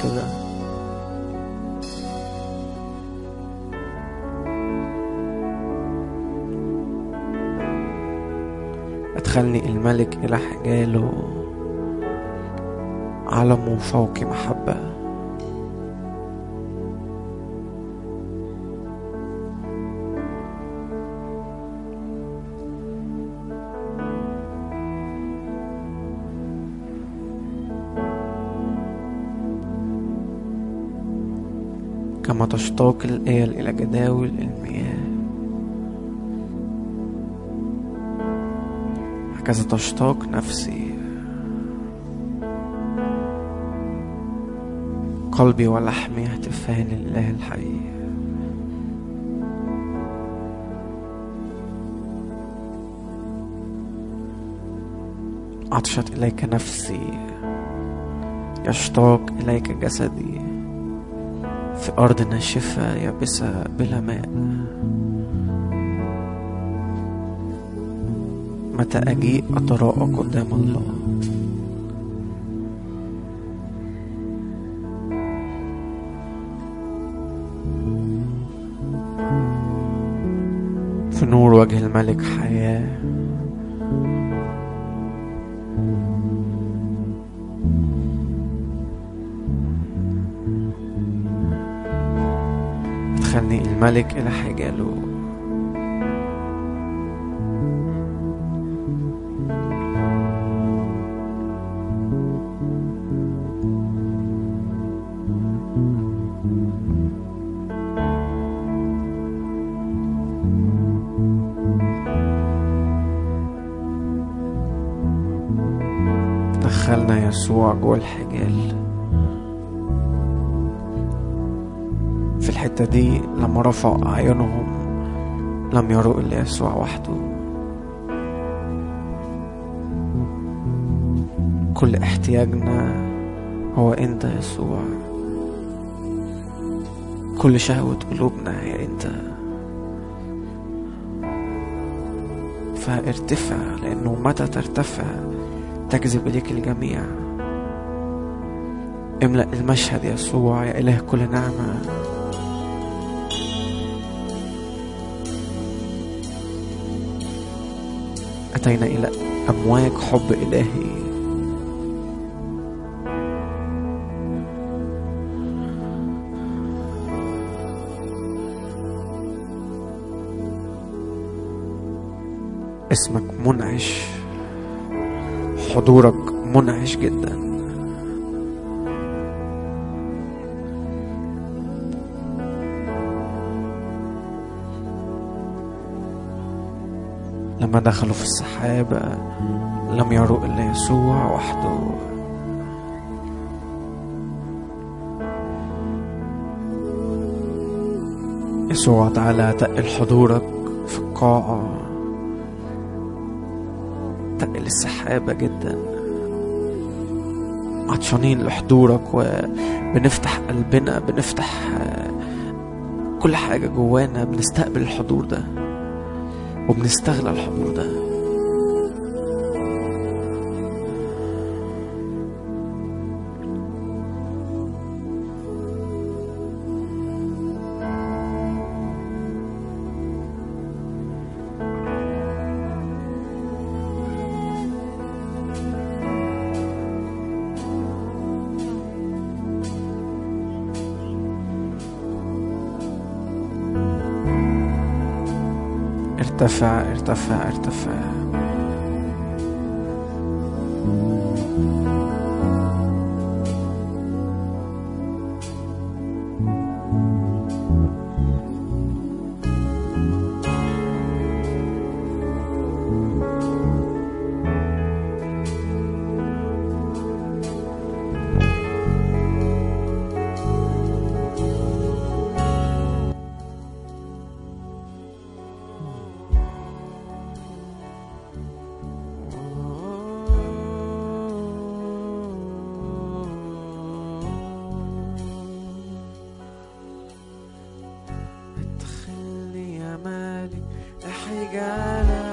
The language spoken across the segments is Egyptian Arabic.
كده أدخلني الملك إلى حجاله علم فوق محبة كما تشتاق الآل إلى جداول المياه هكذا تشتاق نفسي قلبي ولحمي يهتفان لله الحي عطشت إليك نفسي يشتاق إليك جسدي في أرض ناشفة يابسة بلا ماء متى أجيء أتراءى قدام الله في نور وجه الملك حياة ادخلني الملك إلى حجاله دخلنا يسوع جوه الحجال في الحتة دي لما رفع أعينهم لم يروا إلا يسوع وحده كل احتياجنا هو أنت يسوع كل شهوة قلوبنا هي أنت فارتفع لأنه متى ترتفع تجذب إليك الجميع املأ المشهد يسوع يا إله كل نعمة أتينا إلى أمواج حب إلهي اسمك منعش حضورك منعش جدا لما دخلوا في السحابة لم يروا إلا يسوع وحده يسوع تعالى تقل حضورك في القاعة تقل السحابة جدا عطشانين لحضورك وبنفتح قلبنا بنفتح كل حاجة جوانا بنستقبل الحضور ده وبنستغلى الحضور ده ارتفع ارتفع ارتفع ادخلني يا مالك لحجالك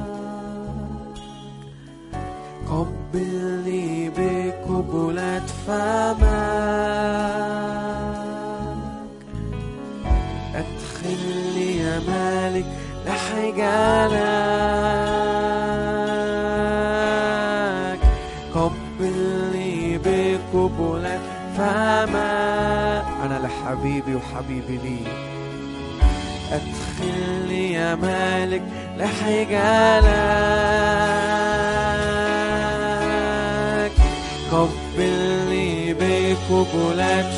قبلني بقبلات فمك فمك أدخلني يا مالك لحجالك قبلني بقبلة فمك أنا لحبيبي وحبيبي لي أدخلني يا مالك لحجالك قبلني بقبلة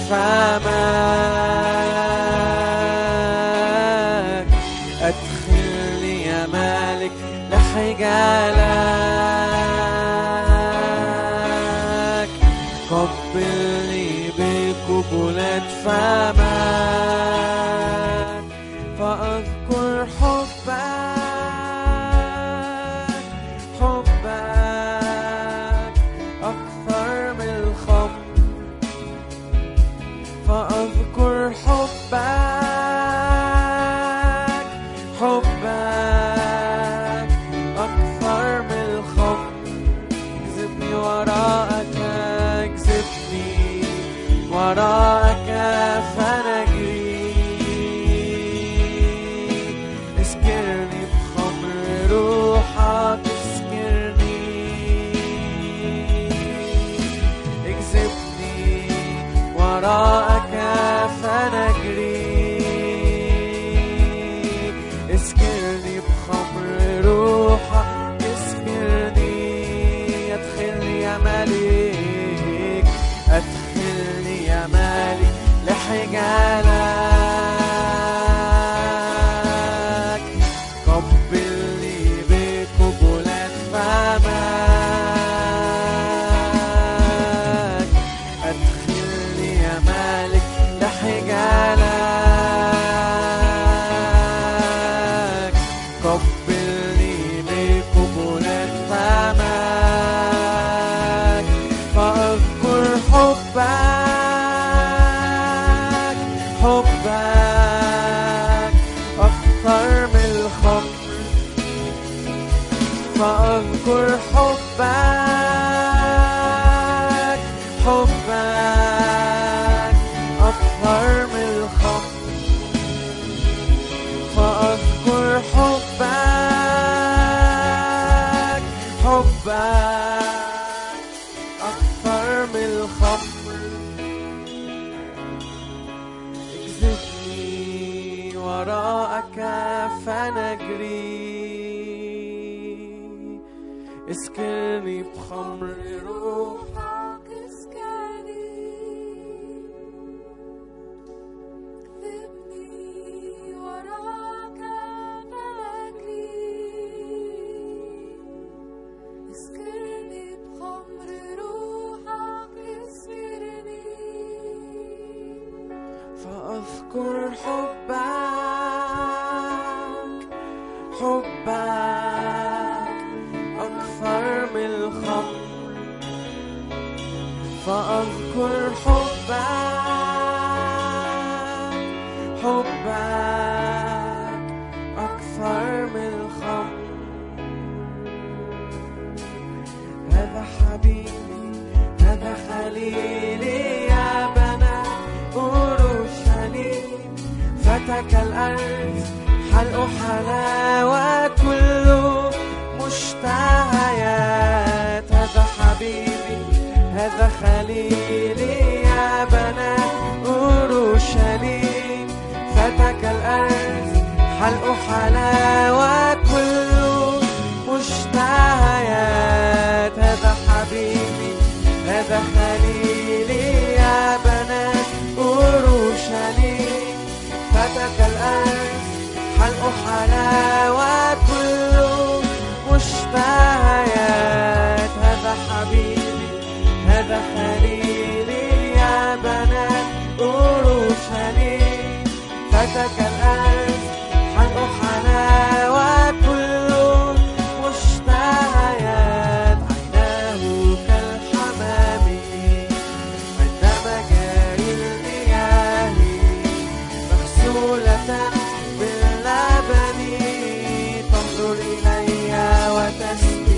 فمك أدخلني يا مالك لحجالك قبلني بقبلة فمك فأذكر حبك حبك أكثر من الخمر فأذكر حبك حبك أكثر من الخمر اجذبني وراءك اجذبني وراءك فنجري اسكرني بخمر روحك اسكرني اجذبني وراءك فنجري اسكرني بخمر روحك اسكرني ادخلني يا ملك ادخلني يا ملك لحجالك قبلني بقبلة فمك أدخلني يا مالك لحجالك قبلني بقبلة فمك فأذكر حبك حبك أكثر من الخمر فأذكر حبك حبك أكثر من الخمر فأذكر حبك حبك أكثر من الخمر اجذبني وراءك فنجري اسكني بخمر روحك فأذكر حبك حبك أكثر من الخمر فأذكر حبك حبك أكثر من الخمر هذا حبيبي هذا خليلي يا بنات أورشليم فتك الأرض حلق حلاوة كل مشتهيات هذا حبيبي هذا خليلي يا بنات أورشليم فتك الأرض حلق حلاوة كل مشتهيات هذا حبيبي هذا خليلي يا بنات أورشليم فتك الأرض حلق حلاوة كل مشتهيات هذا حبيبي هذا خليلي يا بنات أورشليم فتك الأرض حلق حلاوة كل مشتهيات عيناه كالحمام عند مجاري المياه مغسولة باللبن تنظر إلي وتسقي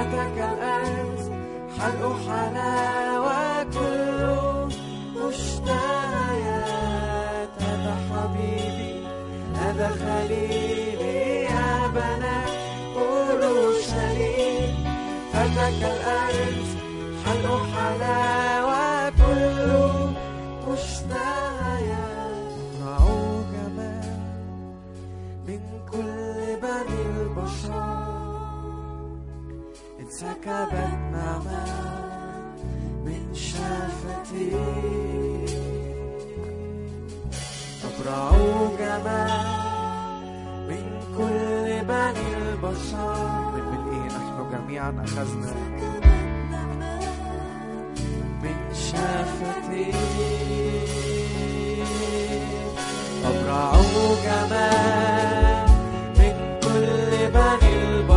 فتك الأرز حلق حلاوة كل مشتهيات هذا حبيبي هذا خليلي يا بنات أورشليم فتك الأرز حلق حلاوة كل مشتهيات رعوا جمال من كل بني البشر انسكبت نعمة من شفتي أبرعوا جمال من كل بني البشر من ملئه نحن جميعا أخذنا من شفتي أبرعوا جمال من كل بني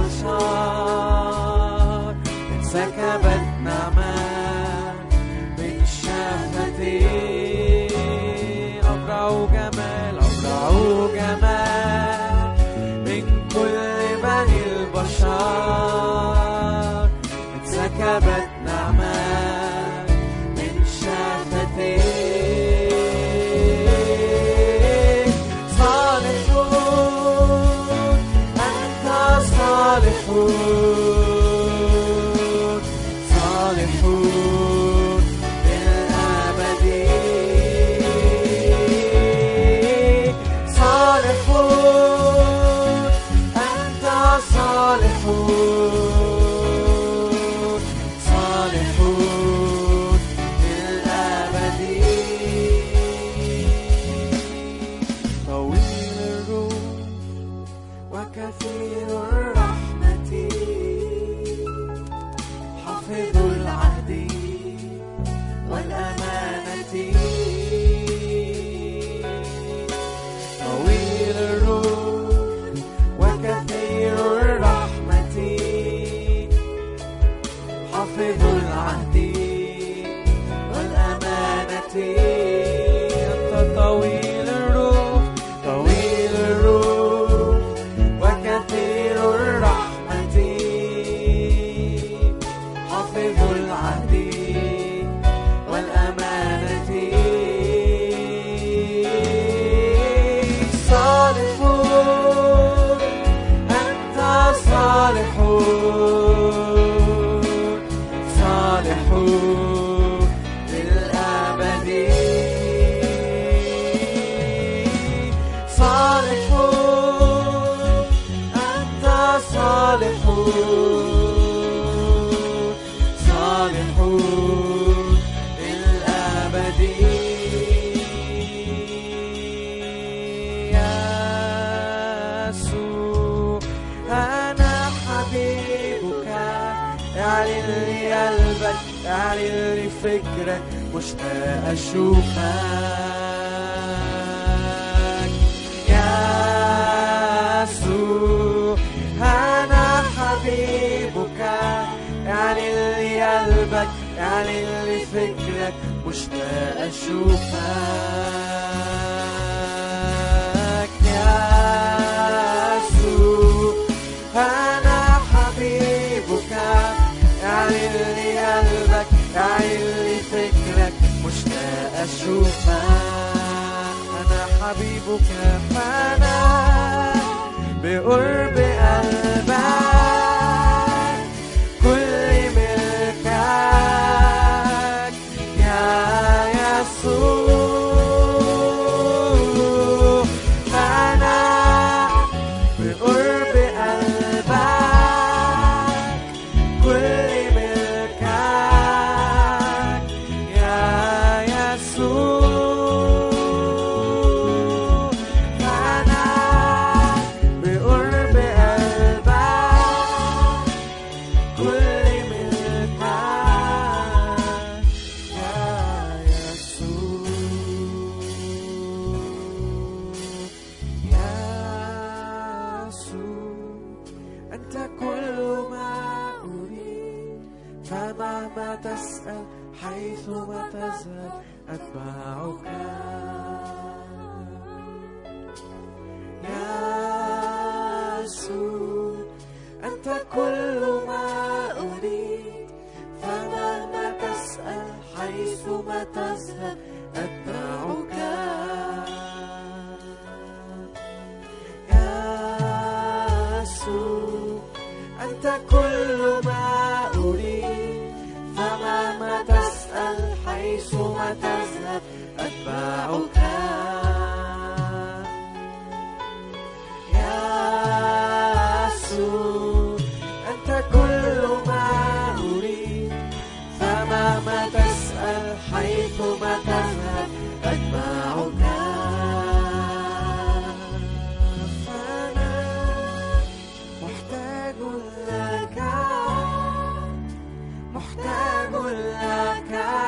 البشر انسكبت نعمة من شفتي أبرعوا جمال أبرعوا جمال من كل بني البشر انسكبت نعمة من شفتي صالحون أنت صالحون صالحون للأبد صالحون أنت صالحون صالحون للأبد طويل الروح وكثير الرحمة حافظ العهد والأمانة طويل الروح وكثير الرحمة حافظ العهد والأمانة أنت طويل الروح طويل الروح وكثير الرحمة حافظ العهد والأمانة صالحون أنت صالحون صالحون للأبد صالحون أنت صالحون صالحون للأبد يسوع أنا حبيبك اعلن لي قلبك اعلن لي فكرك مشتاق أشوفك يسوع أنا حبيبك اعلن لي قلبك اعلن لي فكرك مشتاق أشوفك يسوع أنا حبيبك اعلن لي قلبك اعلن لي فكرك مشتاق أشوفك أنا حبيبك فأنا بقرب قلبك كل ملكك يا يسوع أنا بقرب قلبك كل ملكك يا يسوع أنا بقرب قلبك كل ملكك يا يسوع يسوع أنت كل ما أريد فمهما تسأل حيثما تذهب أتبعك يسوع أنت كل ما كل ما أريد فمهما تسأل حيث ما تذهب أتبعك يا يسوع أنت كل ما أريد فمهما تسأل حيث ما تذهب أتبعك فأنا محتاج لك محتاج لك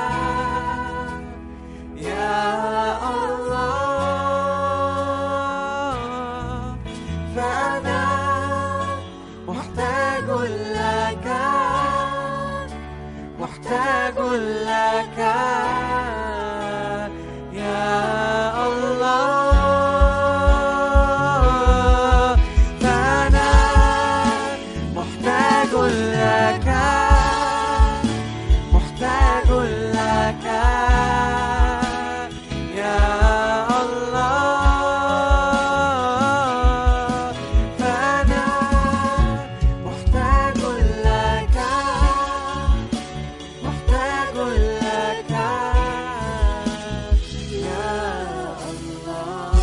يا الله فأنا محتاج لك محتاج لك يا الله فأنا محتاج لك محتاج لك يا الله فأنا محتاج لك محتاج لك يا الله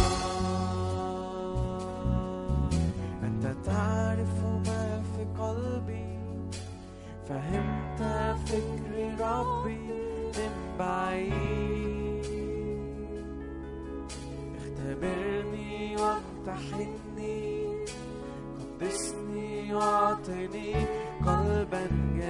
أنت تعرف ما في قلبي فهمت فكر ربي من بعيد اختبرني وامتحني قدسني واعطني قلبا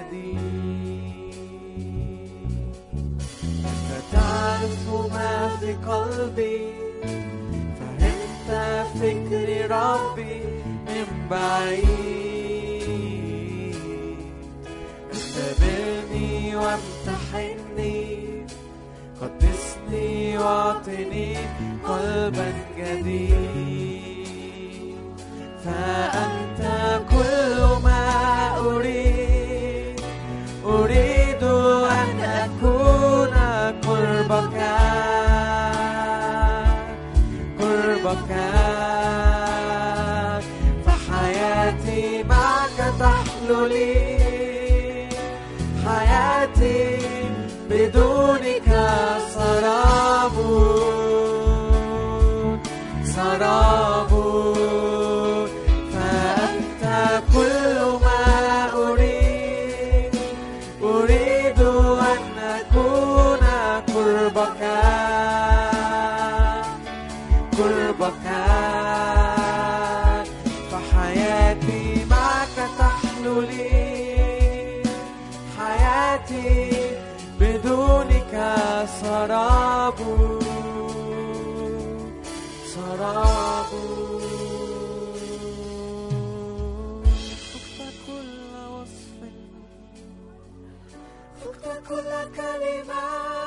جديد أنت تعرف ما في قلبي فهمت فكر ربي من بعيد اختبرني وامتحني قدسني واعطني قلبا جديد فأنت كل ما أريد أريد أن أكون قربك قربك فحياتي معك تحلو لي حياتي بدونك سراب سراب فأنت كل ما أريد أريد أن أكون قربك قربك فحياتي معك تحلو لي حياتي بدونك سراب سراب فقت كل وصف فقت كل كلمة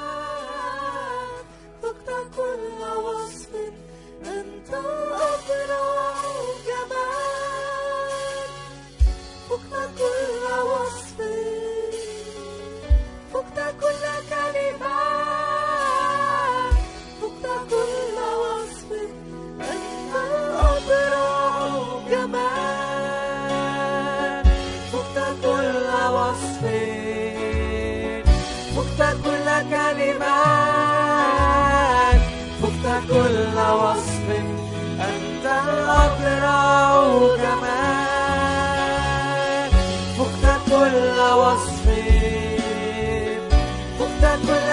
فقت كل وصف أنت أبرع جمال فقت كل وصف فقت كل كلمة فقت كل وصف أنت الأبرع جمال فقت كل وصف فقت كل كلمات فقت كل وصف أنت الأبرع جمال فقت كل وصف فقت كل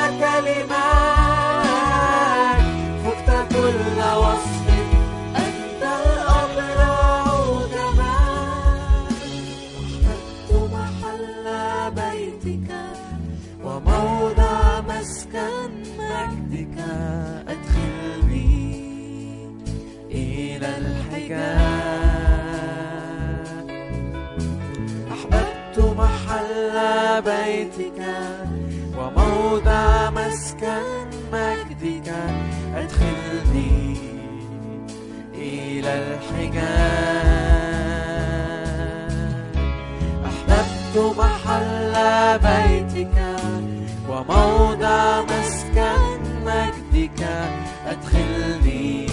كلمات فقت كل وصف أنت الأبرع جمال أحببت محل بيتك وموضع مسكن مجدك أدخلني إلى الحجاب أحببت محل بيتك وموضع مسكن مجدك أدخلني إلى الحجاب أحببت محل بيتك وموضع مسكن مجدك أدخلني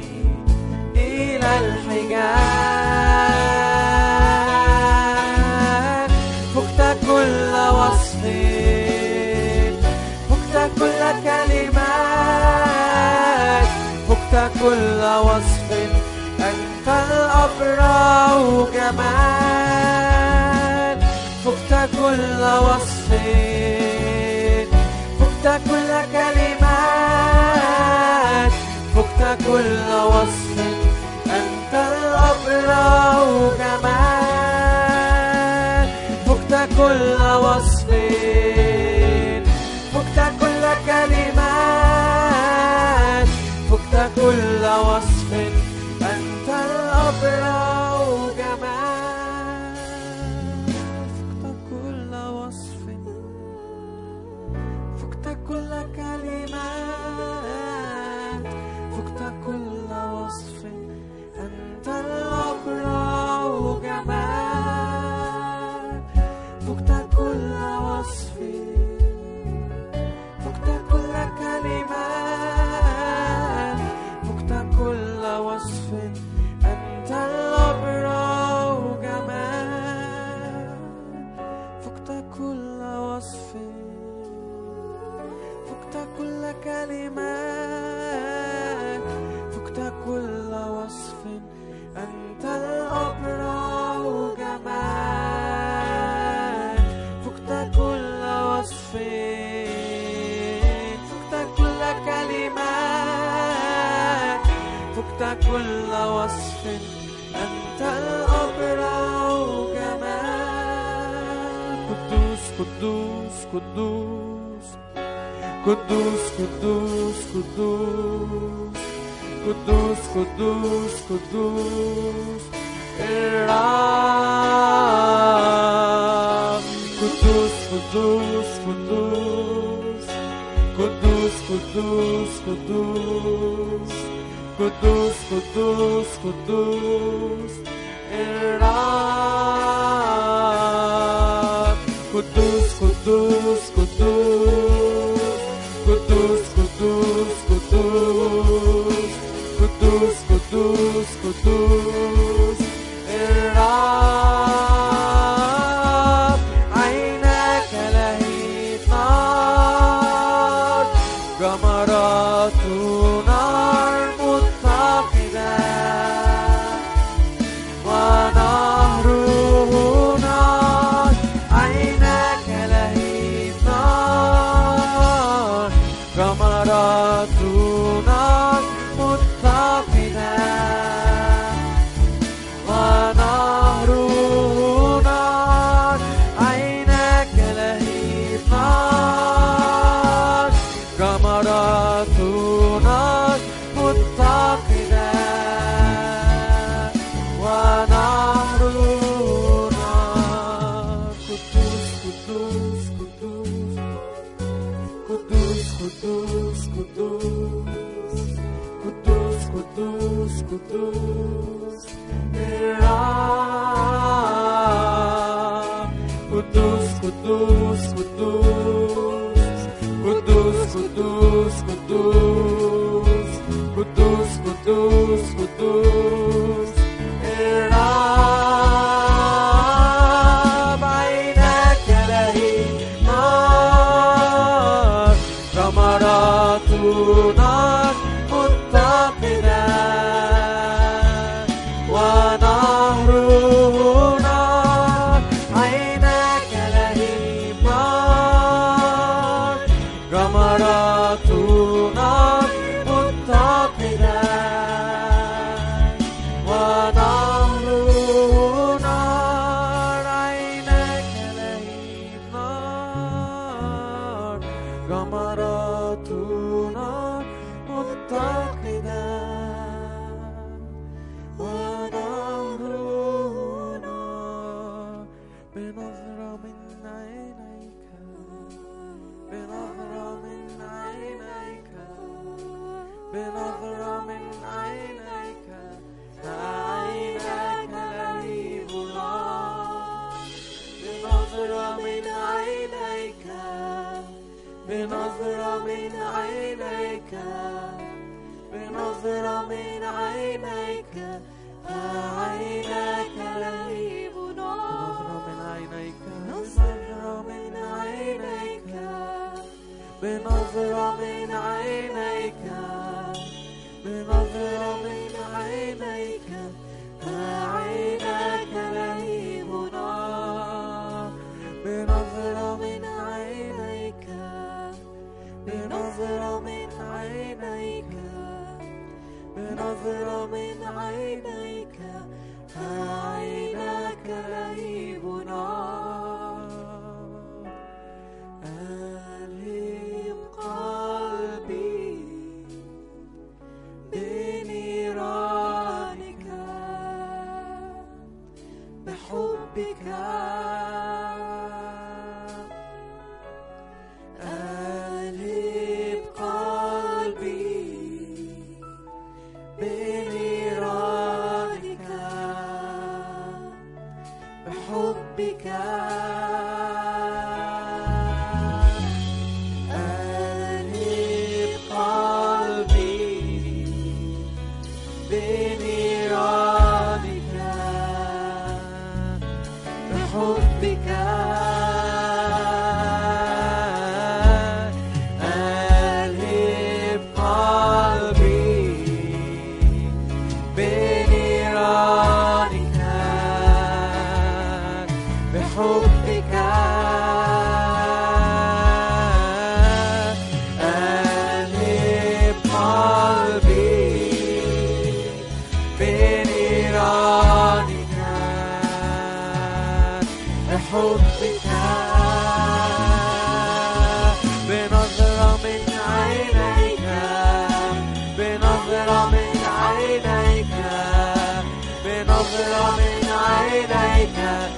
إلى الحجاب كل وصف أنت الأبرع جمال فقت كل وصف فقت كل كلمات فقت كل وصف أنت الأبرع جمال فقت كل وصف فقت كل كلمات فقت كل وصف أنت الأبرع جمال فقت كل وصف فقت كل كلمات فقت كل وصف أنت الأبرع جمال فقت كل وصف فقت كل كلمات فقت كل وصف أنت الأبرع جمال فقت كل وصف فقت كل كلمات فقت كل وصف أنت الأبرع جمال فقت كل وصف فقت كل كلمات فقت كل وصف أنت الأبرع جمال قدوس قدوس قدوس قدوس قدوس قدوس قدوس قدوس قدوس الرب قدوس قدوس قدوس قدوس قدوس قدوس قدوس قدوس قدوس الرب قدوس قدوس قدوس قدوس قدوس قدوس قدوس قدوس قدوس الرب عينك لهيب نار جمرات نار متقدة ونهره نار عينك لهيب نار جمرات نار متقدة ونهره نار عينك لهيب نار جمرات نار متقدة ونهره نار قدوس قدوس قدوس قدوس قدوس قدوس قدوس قدوس قدوس الرب قدوس قدوس قدوس قدوس قدوس قدوس قدوس قدوس قدوس الرب عينك لهيب نار ثمرات نار متقدة ونهره نار عينك لهيب نار جمرات نار متقدة ونهره نار عينك لهيب نار جمرات نار متقدة ونهره نار بنظرة من عينيك بنظرة من عينيك بنظرة من عينيك عينك لهيب نار بنظرة من عينيك بنظرة من عينيك بنظرة من عينيك عينك لهيب نار بنظرة من عينيك بنظرة من عينيك بنظرة من عينيك بنظرة بحبك ألهب قلبي بنيرانك بحبك ألهب قلبي بنيرانك بحبك ألهب قلبي بنيرانك بحبك ألهب قلبي بنيرانك بحبك بنظرة من عينيك بنظرة من عينيك بنظرة من عينيك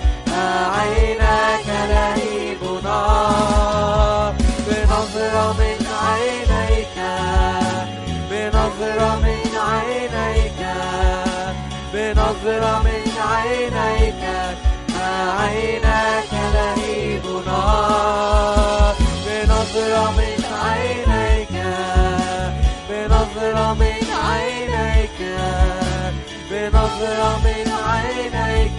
عينك لهيب نار بنظرة من عينيك بنظرة من عينيك بنظرة من عينيك عينك لهيب نار بنظرة من عينيك بنظرة من عينيك بنظرة من عينيك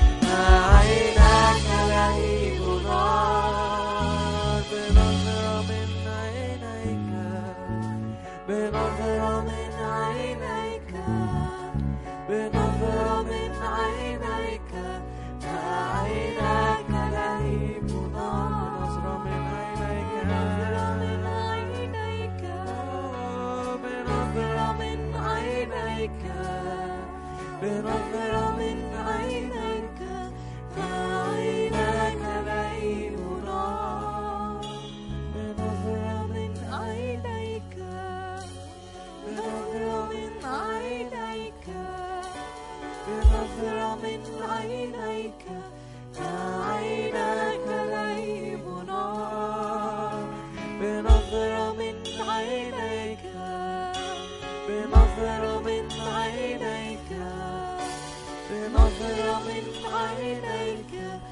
عينك لهيب نار بنظرة من عينيك بنظرة من عينيك بنظرة من عينيك عينك لهيب نار بنظرة من عينيك بنظرة من عينيك بنظرة من عينيك عينك لهيب نار بنظرة من عينيك بنظرة من عينيك بنظرة من عينيك عينك لهيب نار بنظرة من عينيك بنظرة من عينيك بنظرة من عينيك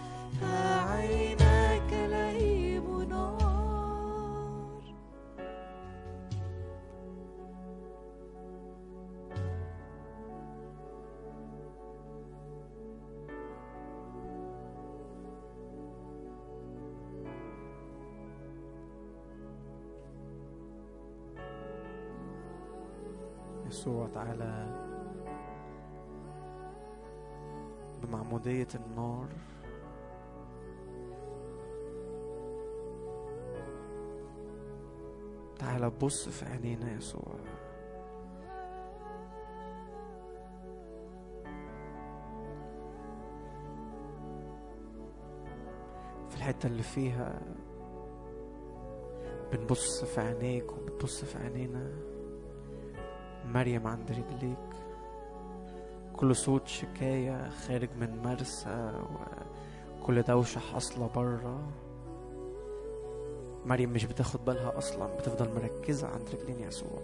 عينك لهيب نار يسوع تعالى بمعمودية النار تعالى بص في عينينا يسوع في الحتة اللي فيها بنبص في عينيك وبتبص في عينينا مريم عند رجليك كل صوت شكاية خارج من مرسى وكل دوشة حاصلة برا مريم مش بتاخد بالها أصلا بتفضل مركزة عند رجلين يسوع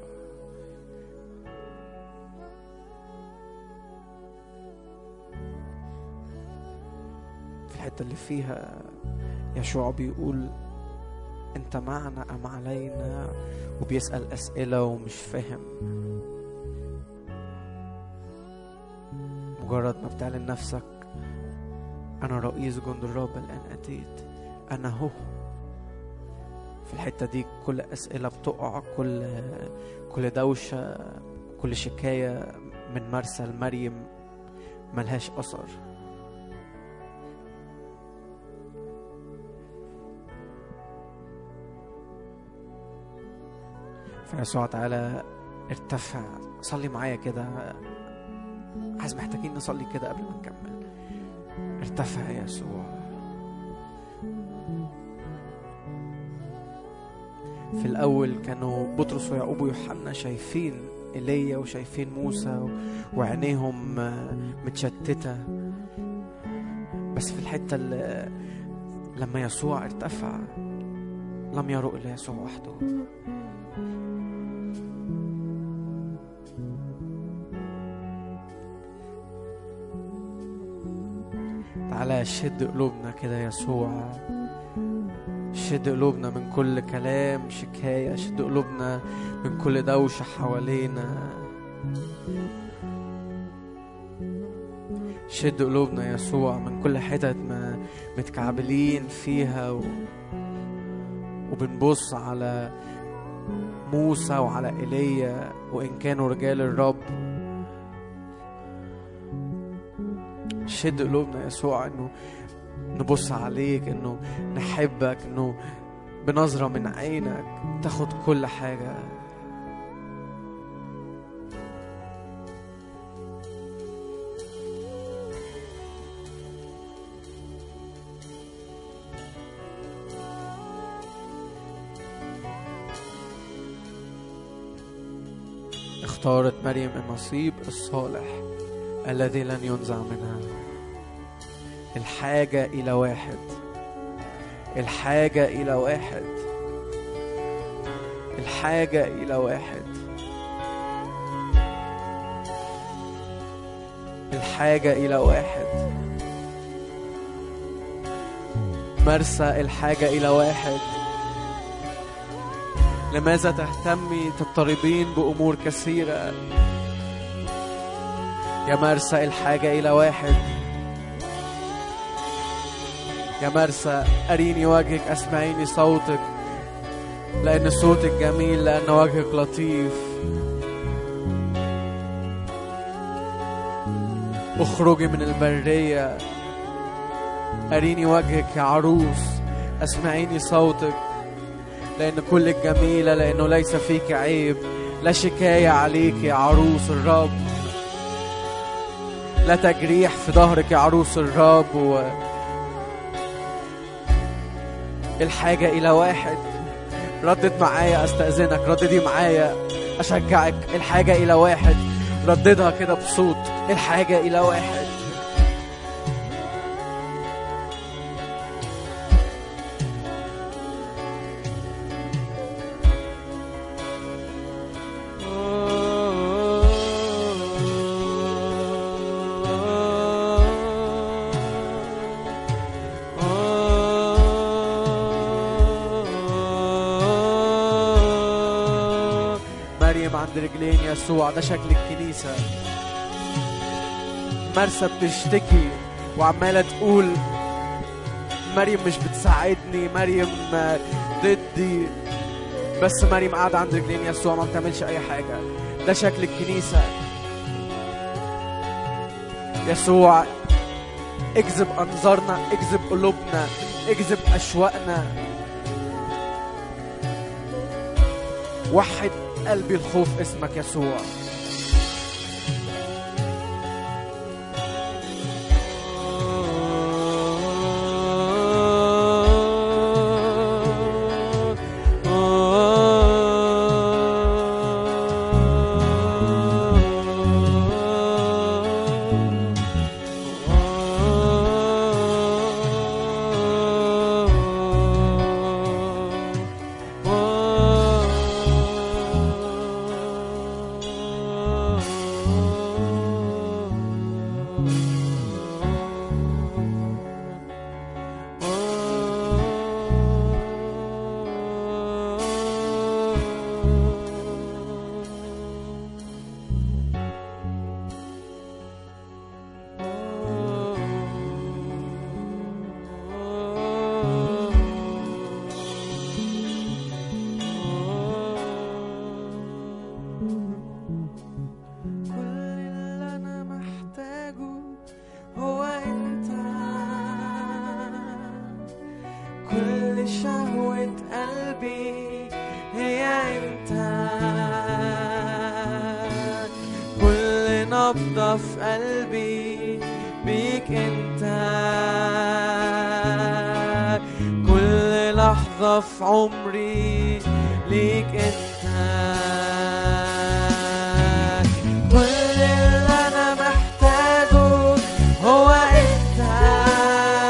في الحتة اللي فيها يشوع بيقول انت معنا ام علينا وبيسأل اسئلة ومش فاهم مجرد ما بتعلن نفسك انا رئيس جند الرب الان اتيت انا هو في الحتة دي كل اسئلة بتقع كل كل دوشة كل شكاية من مرسى لمريم ملهاش اثر فيسوع تعالى ارتفع صلي معايا كده عايز محتاجين نصلي كده قبل ما نكمل ارتفع يا يسوع في الأول كانوا بطرس ويعقوب ويوحنا شايفين إيليا وشايفين موسى وعينيهم متشتتة بس في الحتة اللي لما يسوع ارتفع لم يروا إلا يسوع وحده تعالى شد قلوبنا كده يسوع شد قلوبنا من كل كلام شكاية شد قلوبنا من كل دوشة حوالينا شد قلوبنا يسوع من كل حتت ما متكعبلين فيها و... وبنبص على موسى وعلى ايليا وان كانوا رجال الرب شد قلوبنا يسوع انه نبص عليك انه نحبك انه بنظرة من عينك تاخد كل حاجة اختارت مريم النصيب الصالح الذي لن ينزع منها الحاجة إلى واحد الحاجة إلى واحد الحاجة إلى واحد الحاجة إلى واحد مرسى الحاجة إلى واحد لماذا تهتمي تضطربين بأمور كثيرة يا مرسى الحاجة إلى واحد يا مرسى أريني وجهك أسمعيني صوتك لأن صوتك جميل لأن وجهك لطيف اخرجي من البرية أريني وجهك يا عروس أسمعيني صوتك لأن كلك جميلة لأنه ليس فيك عيب لا شكاية عليك يا عروس الرب لا تجريح في ظهرك يا عروس الرب و... الحاجة إلى واحد ردد معايا أستأذنك رددي معايا أشجعك الحاجة إلى واحد رددها كده بصوت الحاجة إلى واحد مريم عند رجلين يسوع ده شكل الكنيسة مرسى بتشتكي وعمالة تقول مريم مش بتساعدني مريم ضدي بس مريم قاعدة عند رجلين يسوع ما بتعملش أي حاجة ده شكل الكنيسة يسوع اجذب أنظارنا اجذب قلوبنا اجذب أشواقنا وحد قلبي الخوف اسمك يسوع نبضة في قلبي بيك انت كل لحظة في عمري ليك انت كل اللي انا محتاجه هو انت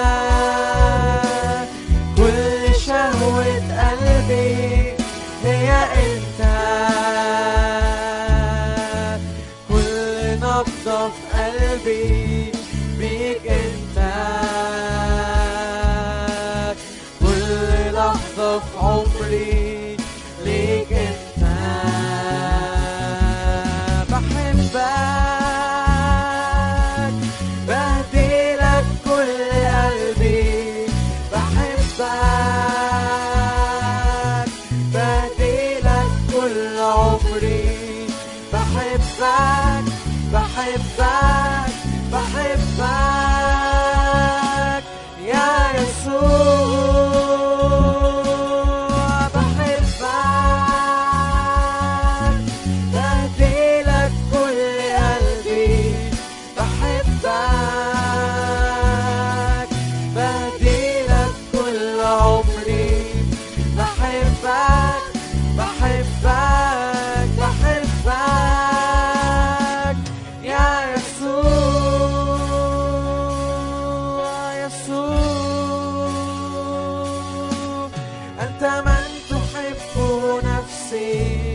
أنت من تحب نفسي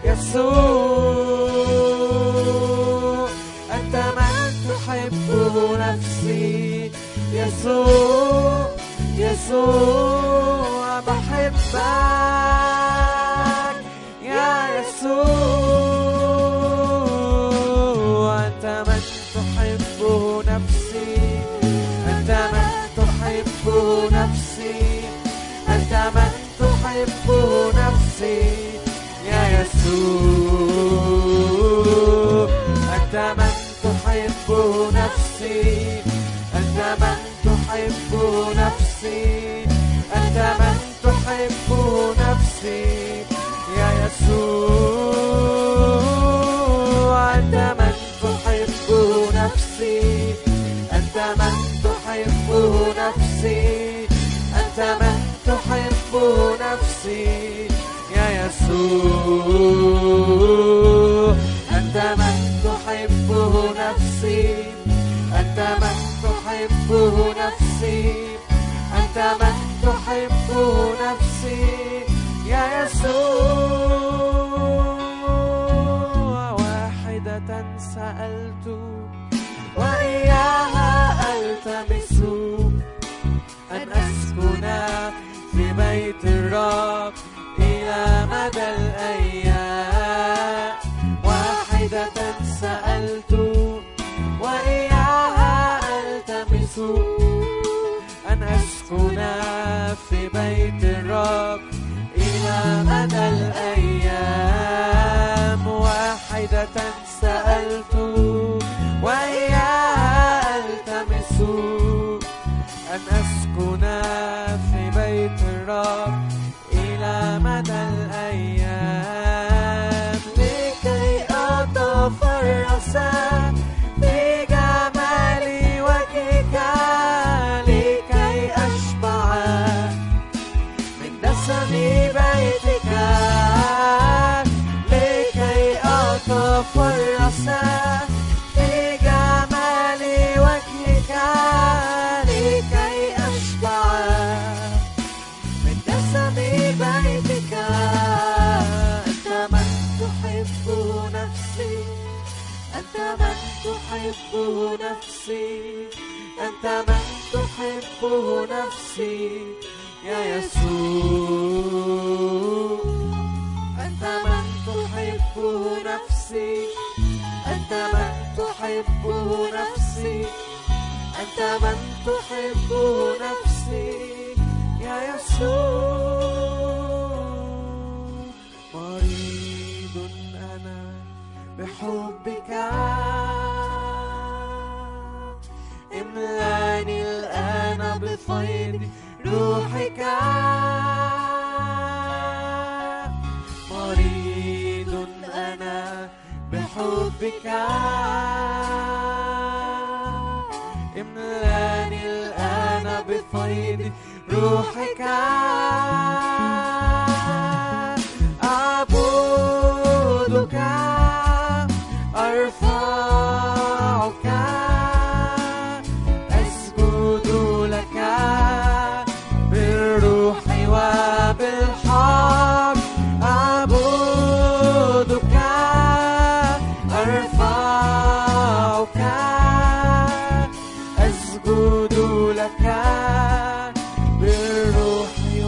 يسوع أنت من تحب نفسي يسوع يسوع بحبك يا يسوع أنت من تحب نفسي أنت من تحب نفسي أنت من تحب نفسي يا يسوع أنت من تحب نفسي أنت من تحب نفسي أنت من تحب نفسي يا يسوع أنت من تحب نفسي أنت من تحب نفسي أنت من تحب نفسي يا يسوع أنت من تحب نفسي أنت من تحب نفسي أنت من تحب نفسي يا يسوع واحدة سألت وإياها ألتمس أن أسكن في بيت الرب إلى مدى الأيام واحدة سألت وإياها ألتمس أن أسكن في بيت الرب إلى مدى الأيام واحدة سألت وإياها ألتمس أن أسكن في بيت الرب إلى مدى الأيام لكي أتفرس في جمال وجهك لكي أشبع من دسم بيتك لكي أتفرس في جمال وجهك لكي أشبع من دسم بيتك أنت من تحب نفسي أنت من تحب نفسي أنت من تحب نفسي يا يسوع أنت من تحب نفسي أنت من تحب نفسي أنت من تحب نفسي يا يسوع مريض أنا بحبك املاني الآن بفيض روحك مريض أنا بحبك املاني الآن بفيض روحك أعبدك أرفعك أسجد لك بالروح وبالحق أعبدك أرفعك أسجد لك بالروح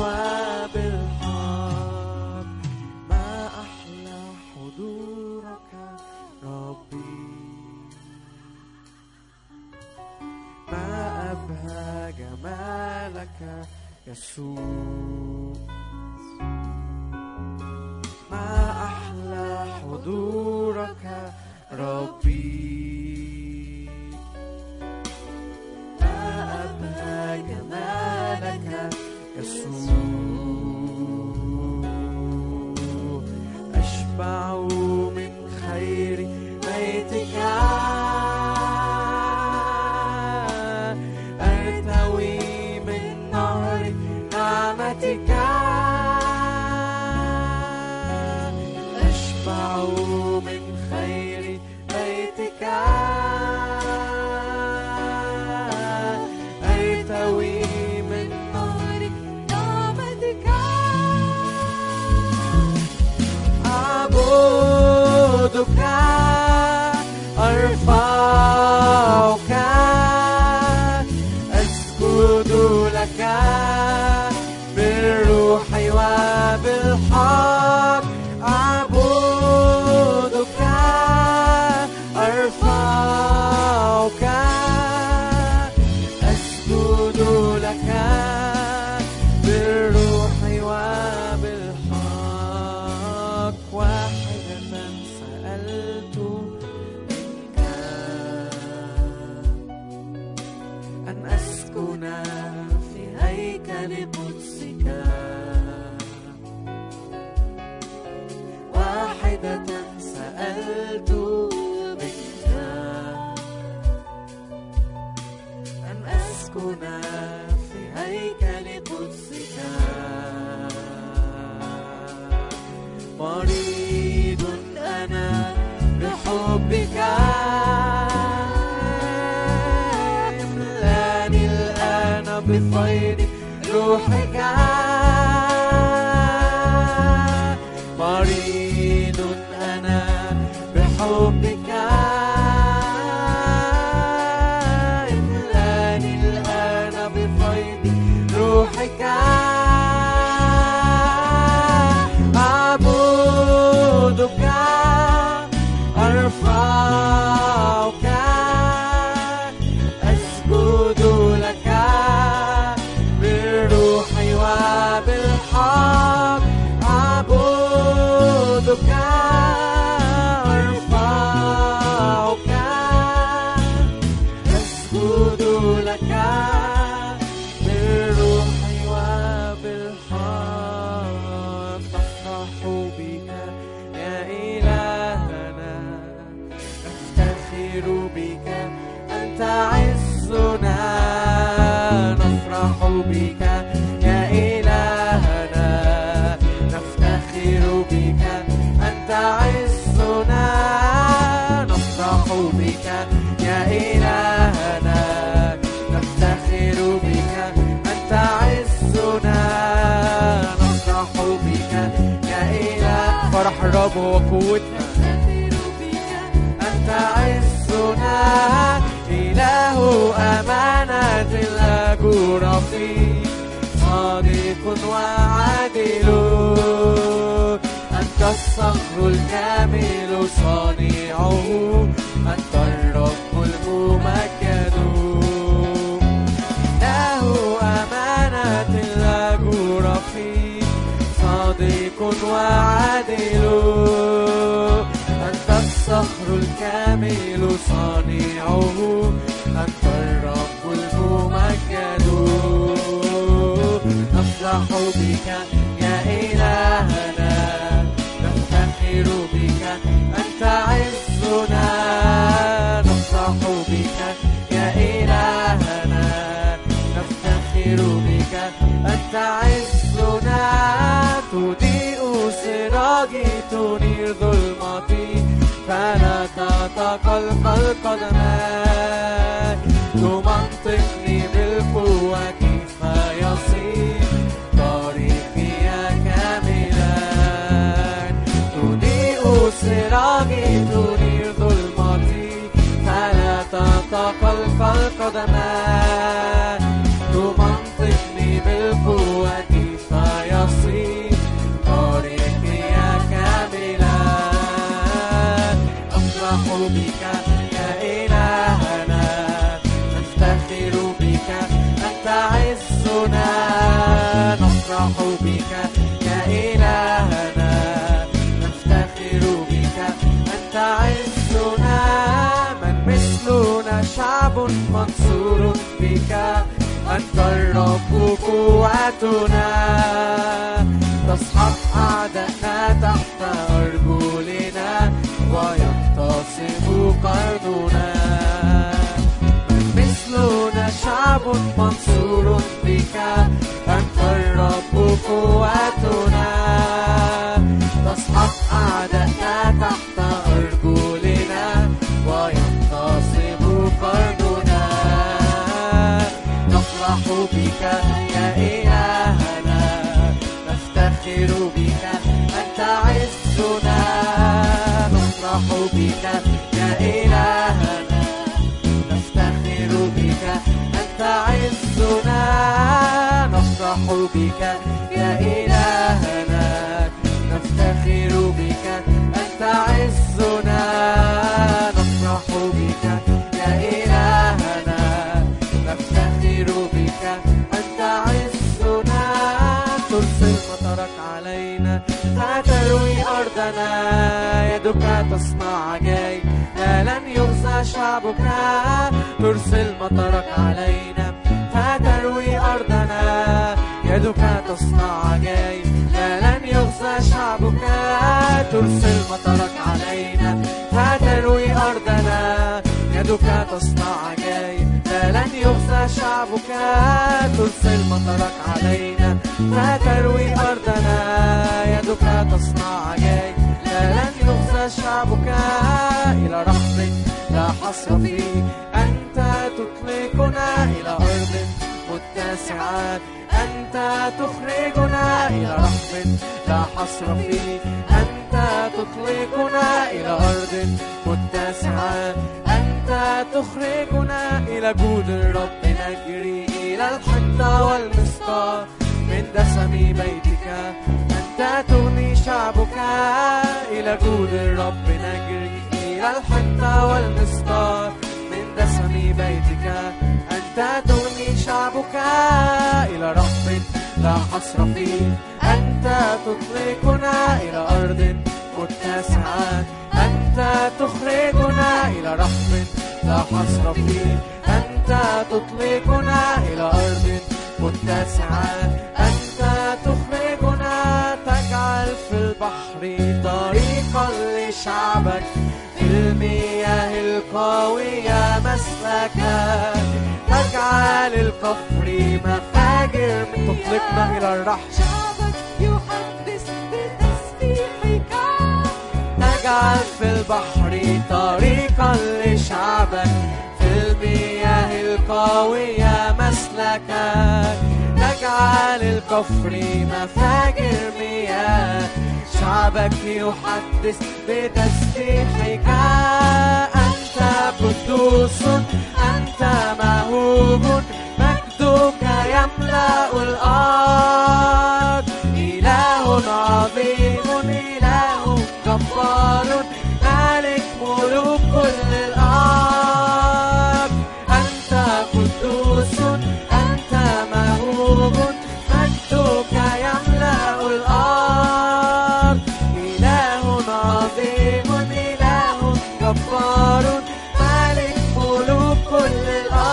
وبالحق ما أحلى حضورك ربي ما أبهى جمالك يسوع ما أحلى حضورك ربي ما أبهى جمالك يسوع أشبع من خير بيتك أرتوي من نهر نعمتك أشبع من خير بيتك أسجد لك بالروح وبالحق واحدة سألت منك أن أسكن في هيكل قدسك واحدة سألت منك أن أسكن في هيكل قدسك مريض أنا بحبك املاني الآن بفيض روحك مريض أنا بحبك املاني الآن بفيض روحك أعبدك أرفعك أسجد لك بالروح وبالحق أعبدك أرفعك أسجد لك بالروح وبالحق نفرح بك يا إلهنا نفتخر بك أنت عزنا نفرح بك يا إلهنا نفتخر بك أنت عزنا نفرح بك يا إلهنا نفتخر بك أنت عزنا نفرح بك يا إله فرح الرب وقوتنا أنت عزنا إله أمانة الأجور فيه صادق وعادل أنت الصخر الكامل صانعه أنت الرب الممجد له أمانة الأجور فيه صادق وعادل أنت الصخر الكامل صانعه أنت الرب الممجد نفرح بك يا إلهنا نفتخر بك أنت عزنا نفرح بك يا إلهنا نفتخر بك أنت عزنا تضيء سراجي تنير ظلمتي فلا تتقلقل قدماي تمنطقني بالقوة كيف يصير طريقي كاملا تضيء سراجي تنير ظلمتي فلا تتقلقل قدماي تمنطقني بالقوة كيف يصير طريقي كاملا أفرح بك يا إلهنا نفتخر بك أنت عزنا نفرح بك يا إلهنا نفتخر بك أنت عزنا من مثلنا شعب منصور بك أنت الرب قوتنا تصحب أعدائنا تحت أرجلنا ويقتصم قرننا مثلنا شعب منصور بك أنت الرب قوتنا تصحب أعدائنا تحت أرجلنا وينتصب قرننا نفرح بك يا إلهنا نفتخر بك أنت عزنا نفرح بك يا إلهنا نفتخر بك أنت عزنا نفرح بك يا إلهنا نفتخر بك أنت عزنا نفرح بك يا إلهنا نفتخر فتروي أرضنا يدك تصنع عجائب لا لن يخزى شعبك ترسل مطرك علينا فتروي أرضنا يدك تصنع عجائب لا لن يخزى شعبك ترسل مطرك علينا فتروي أرضنا يدك تصنع عجائب لا لن يخزى شعبك ترسل مطرك علينا فتروي أرضنا يدك تصنع عجائب لا لن يخزى شعبك إلى رحم لا حصر فيه أنت تطلقنا إلى أرض متسعة أنت تخرجنا إلى رحم لا حصر فيه أنت تطلقنا إلى أرض متسعة أنت تخرجنا إلى جود الرب نجري إلى الحنطة والمسطار من دسم بيتك أنت تغني شعبك إلى جود الرب نجري إلى الحنطة والمسطار من دسم بيتك أنت تغني شعبك إلى رحم لا حصر فيه أنت تطلقنا إلى أرض متسعة أنت تخرجنا إلى رحم لا حصر فيه أنت تطلقنا إلى أرض متسعة أنت تخرجنا تجعل في البحر طريقا لشعبك في المياه القوية مسلكا تجعل الكفر مفاجر تطلقنا إلى الرحم شعبك يحدث بتسبيحك تجعل في البحر طريقا لشعبك في المياه القوية مسلكا تجعل الكفر مفاجر مياه شعبك يحدث بتسبيحك أنت قدوس أنت مهوب مجدك يملأ الأرض إله عظيم إله جبار مالك ملوك كل الأرض أنت قدوس أنت مهوب مجدك يملأ الأرض إله عظيم إله جبار مالك ملوك كل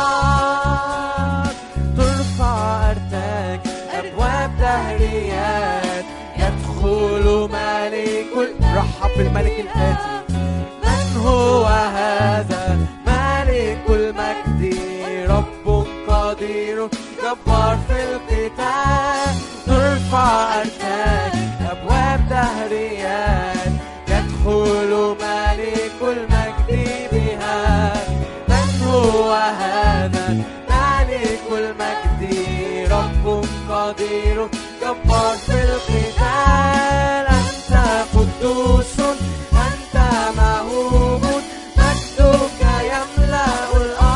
الأرض ترفع أرتاج أبواب دهريات يدخل ملك رحب بالملك الآتي من هو هذا ملك المجد رب قدير جبار في القتال ترفع أرتاج أبواب دهريات يدخل ملك المجد بها من هو هذا ملك المجد رب قدير جبار في القتال أنت قدوس أنت مهوب مجدك يملأ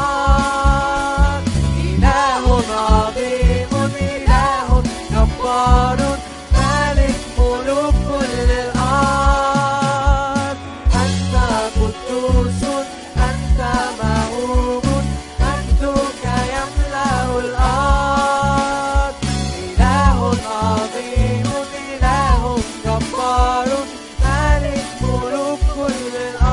الأرض إله عظيم إله جبار مالك ملوك كل الأرض أنت قدوس أنت مهوب مجدك يملأ الأرض إله عظيم إله جبار مالك ملوك كل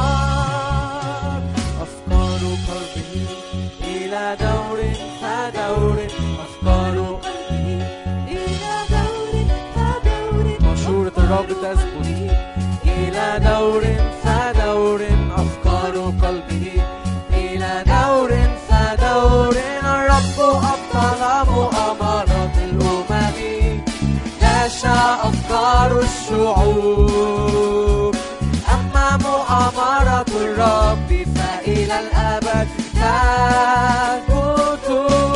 الأرض أفكار قلبه إلى دور فدور أفكار قلبه إلى دور فدور مشورة الرب تثبت إلى دور فدور أفكار قلبه إلى دور فدور الرب أبطل مؤامرات الأمم جاشا أفكار الشعوب أما مؤامرة الرب فإلى الأبد تثبت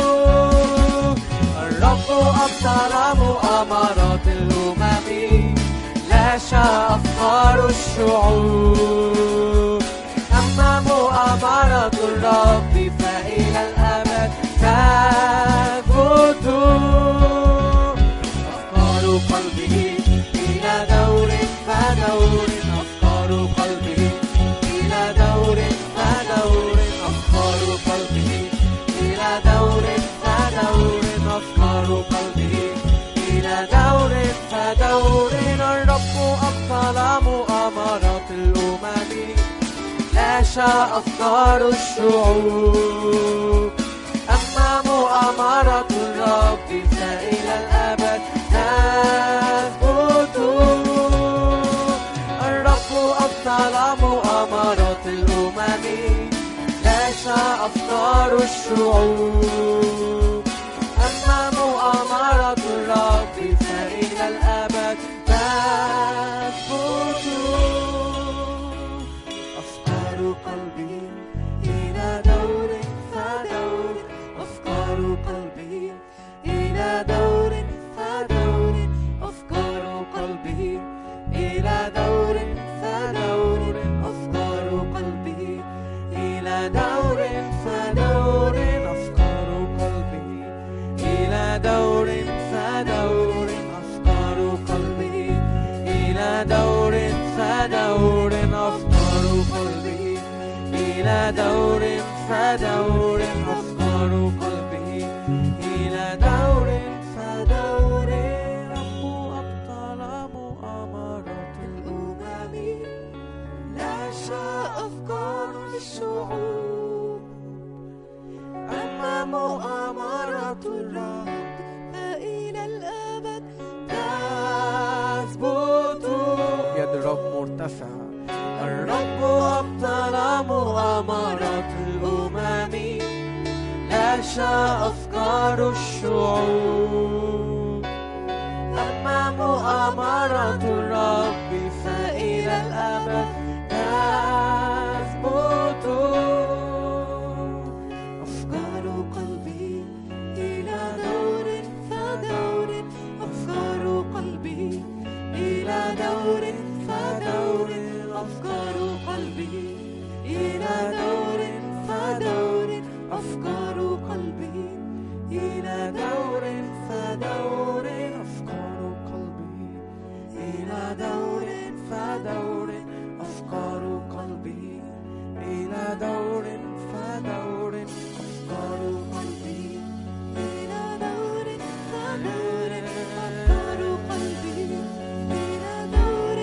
الرب أبطل مؤامرات الأمم لاشى أفكار الشعوب أما مؤامرة الرب فإلى الأبد تثبت أفكار قلبه إلى دور فدور أفكار قلبه إلى دور فدور أفكار قلبه إلى دور فدور أفكار قلبه إلى دور فدور الرب شاء أفكار الشعوب أما مؤامرة الرب فإلى الأبد تثبت الرب أبطل مؤامرات الأمم لا شاء أفكار الشعوب أما مؤامرة الرب فإلى الأبد تثبت أفكار قلبي إلى دور فدور أفكار قلبي إلى دور فدور أفكار قلبي إلى دور فدور أفكار قلبي إلى دور فدور أفكار قلبي إلى دور فدور أفكار قلبي إلى دور فدور أفكار قلبي إلى دور فدور أفكار قلبي إلى دور فدور رب أبطل مؤامرات الأمم لا شاء أفكار الشعوب أما مؤامرة الرب فإلى الأبد تثبت يد الرب مرتفعة الرب أبطل مؤامرات الأمم لا شاء أفكار الشعوب أما مؤامرة الرب فإلى الأبد تثبت أفكار قلبي إلى دور فدور أفكار قلبي إلى دور فدور أفكار قلبي إلى دور فدور أفكار قلبي إلى دور فدور أفكار قلبي إلى دور فدور أفكار قلبي إلى دور فدور أفكار قلبي إلى دور فدور أفكار قلبي إلى دور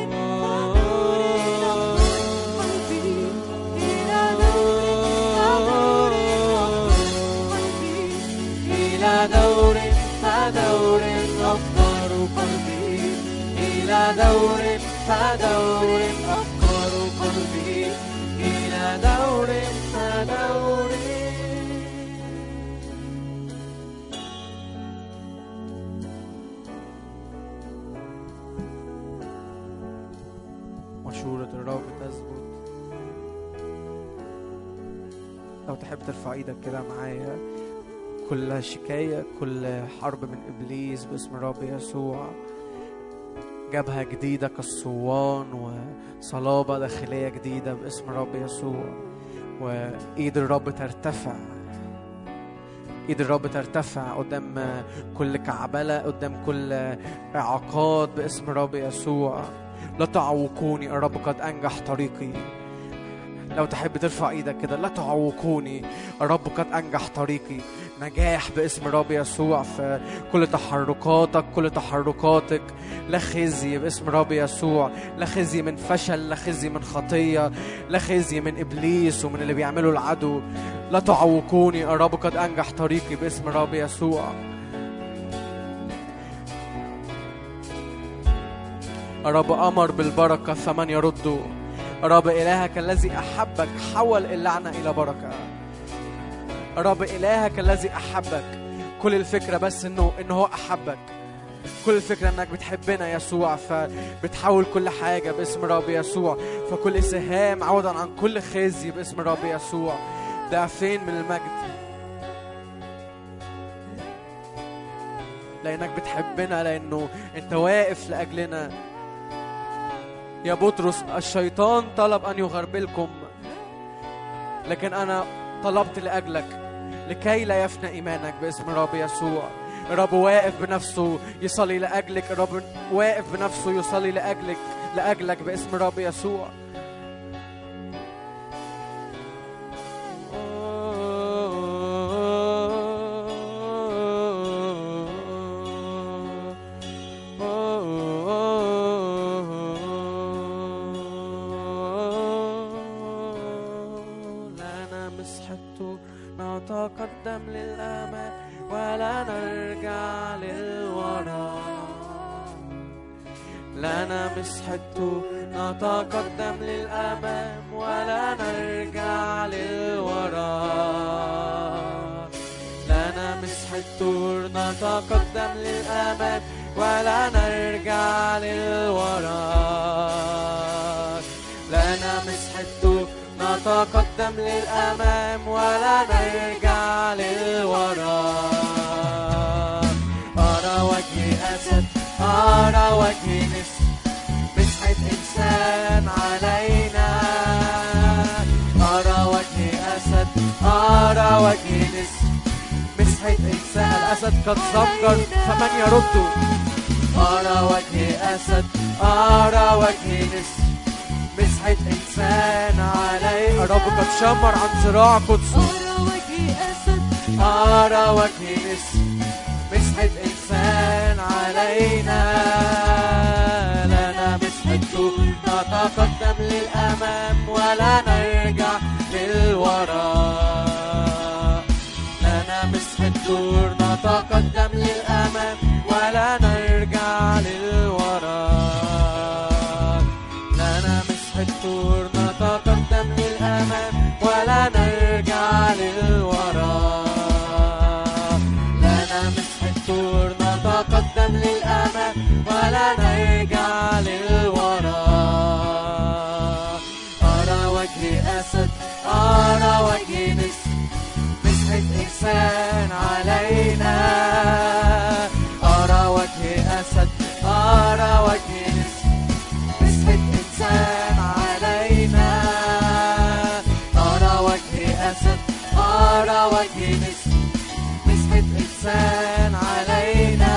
فدور أفكار قلبي إلى دور فدور أفكار قلبي إلى دور فدور أفكار قلبي إلى دور فدور مشورة الرب تثبت لو تحب ترفع ايدك كده معايا كل شكاية كل حرب من إبليس باسم الرب يسوع جبهة جديدة كالصوان وصلابة داخلية جديدة باسم الرب يسوع وإيد الرب ترتفع إيد الرب ترتفع قدام كل كعبلة قدام كل إعاقات باسم الرب يسوع لا تعوقوني الرب قد أنجح طريقي لو تحب ترفع ايدك كده لا تعوقوني الرب قد انجح طريقي نجاح باسم الرب يسوع في كل تحركاتك كل تحركاتك لا خزي باسم الرب يسوع لا خزي من فشل لا خزي من خطيه لا خزي من ابليس ومن اللي بيعمله العدو لا تعوقوني الرب قد انجح طريقي باسم الرب يسوع الرب امر بالبركه فمن يرده رب إلهك الذي أحبك حول اللعنة إلى بركة رب إلهك الذي أحبك كل الفكرة بس إنه إنه هو أحبك كل الفكرة إنك بتحبنا يسوع فبتحول كل حاجة باسم رب يسوع فكل سهام عوضا عن كل خزي باسم رب يسوع ضعفين من المجد لأنك بتحبنا لأنه أنت واقف لأجلنا يا بطرس الشيطان طلب أن يغربلكم لكن أنا طلبت لأجلك لكي لا يفنى إيمانك باسم الرب يسوع الرب واقف بنفسه يصلي لأجلك الرب واقف بنفسه يصلي لأجلك لأجلك باسم الرب يسوع نرجع للوراء لنا مسحته نتقدم للأمام ولا نرجع للوراء لنا مسحته نتقدم للأمام ولا نرجع للوراء لنا مسحته نتقدم للأمام ولا نرجع للوراء أرى وجه أسد أرى وجه نسر مسحة إنسان علينا أرى وجه أسد أرى وجه نسر مسحة إنسان الأسد قد زمجر فمن يرده أرى وجه أسد أرى وجه نسر مسحة إنسان علي الرب قد شمر عن ذراع قدسه أرى وجه أسد أرى وجه نسر مسحة إنسان علينا لنا مسحته نتقدم للأمام ولا نرجع للوراء لنا مسحته نتقدم للأمام ولا نرجع للوراء لنا مسحته نتقدم للأمام ولا نرجع للوراء لنا مسحة طور نتقدم للأمام ولا نرجع للوراء أرى وجه أسد أرى وجه نسر مسحة إنسان علينا أرى وجه أسد أرى وجه نسر مسحة إنسان علينا أرى وجه أسد أرى وجه نسر مسحة إنسان علينا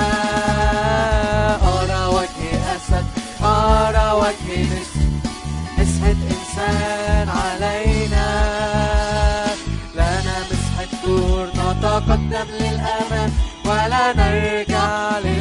أرى وجه أسد أرى وجه نسر مسحة إنسان علينا لنا مسحة دور نتقدم للأمام ولا نرجع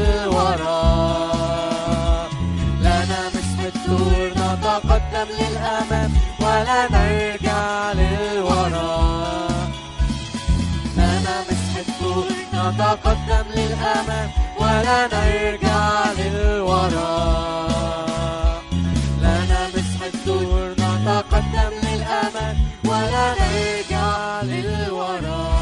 للوراء لنا مسحة دور نتقدم للأمام ولا نرجع للوراء لنا مسحة طول نتقدم للأمام ولا نرجع للوراء لنا مسحة طول نتقدم للأمام ولا نرجع للوراء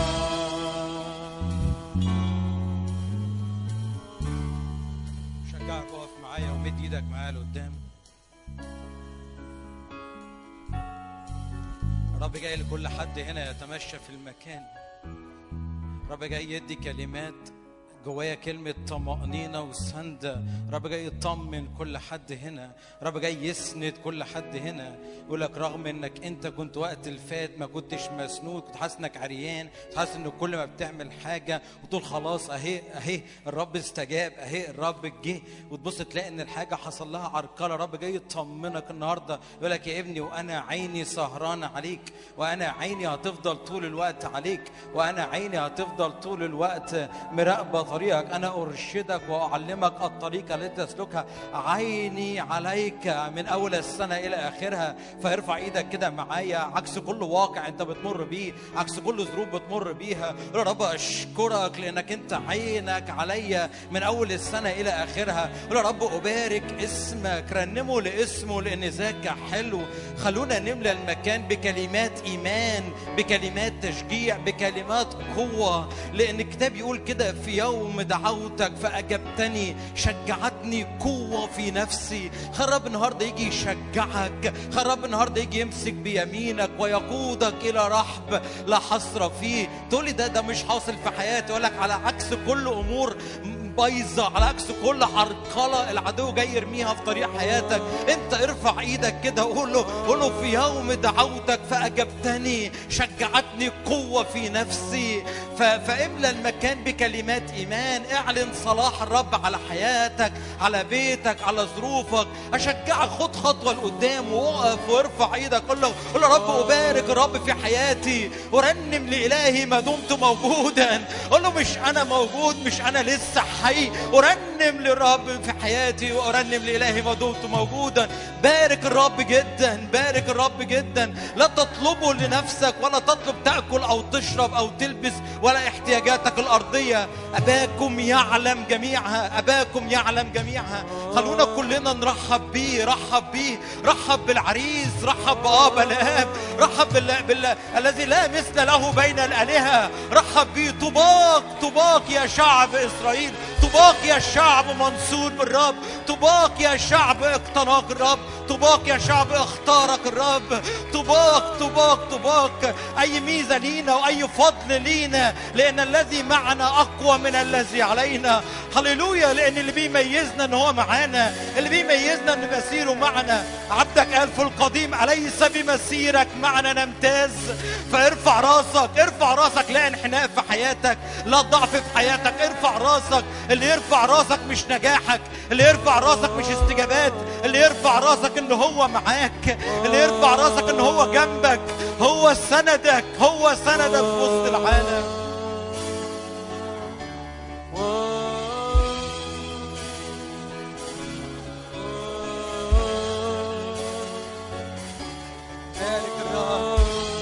شجعك اقف معايا ومد ايدك معايا لقدام رب جاي لكل حد هنا يتمشى في المكان رب جاي يدي كلمات جوايا كلمة طمأنينة وسندة رب جاي يطمن كل حد هنا رب جاي يسند كل حد هنا يقول لك رغم انك انت كنت وقت الفات ما كنتش مسنود كنت حاسس انك عريان كنت حاسس ان كل ما بتعمل حاجة وتقول خلاص اهي اهي الرب استجاب اهي الرب جه وتبص تلاقي ان الحاجة حصل لها عرقلة رب جاي يطمنك النهاردة يقول لك يا ابني وانا عيني سهرانة عليك وانا عيني هتفضل طول الوقت عليك وانا عيني هتفضل طول الوقت مراقبة طريقك انا ارشدك واعلمك الطريقة التي تسلكها عيني عليك من اول السنة الى اخرها فارفع ايدك كده معايا عكس كل واقع انت بتمر بيه عكس كل ظروف بتمر بيها يا رب اشكرك لانك انت عينك عليا من اول السنة الى اخرها يا رب ابارك اسمك رنموا لاسمه لان ذاك حلو خلونا نملى المكان بكلمات ايمان بكلمات تشجيع بكلمات قوه لان الكتاب يقول كده في يوم دعوتك فاجبتني شجعتني قوه في نفسي خرب النهارده يجي يشجعك خرب النهارده يجي يمسك بيمينك ويقودك الى رحب لا حصر فيه تقولي ده ده مش حاصل في حياتي اقول لك على عكس كل امور بايظه على عكس كل عرقله العدو جاي يرميها في طريق حياتك انت ارفع ايدك كده قول له قول له في يوم دعوتك فاجبتني شجعتني قوه في نفسي ف- فاملى المكان بكلمات ايمان اعلن صلاح الرب على حياتك على بيتك على ظروفك اشجعك خد خطوه لقدام وقف وارفع ايدك قول له قول له رب ابارك الرب في حياتي ورنم لالهي ما دمت موجودا قول له مش انا موجود مش انا لسه حقيقي ارنم للرب في حياتي وارنم لالهي ما دمت موجودا بارك الرب جدا بارك الرب جدا لا تطلبه لنفسك ولا تطلب تاكل او تشرب او تلبس ولا احتياجاتك الارضيه اباكم يعلم جميعها اباكم يعلم جميعها خلونا كلنا نرحب بيه رحب بيه رحب بالعريس رحب بابا الاب رحب بالله بالله الذي لا مثل له بين الالهه رحب بيه طباق طباق يا شعب اسرائيل طباق يا شعب منصور بالرب طباق يا شعب اقتناك الرب طباق يا شعب اختارك الرب طباق طباق طباق اي ميزه لينا واي فضل لينا لان الذي معنا اقوى من الذي علينا هللويا لان اللي بيميزنا ان هو معانا اللي بيميزنا ان مسيره معنا عبدك قال في القديم اليس بمسيرك معنا نمتاز فارفع راسك ارفع راسك لا انحناء في حياتك لا ضعف في حياتك ارفع راسك اللي يرفع راسك مش نجاحك اللي يرفع راسك مش استجابات اللي يرفع راسك ان هو معاك اللي يرفع راسك ان هو جنبك هو سندك هو سندك في وسط العالم بارك الرب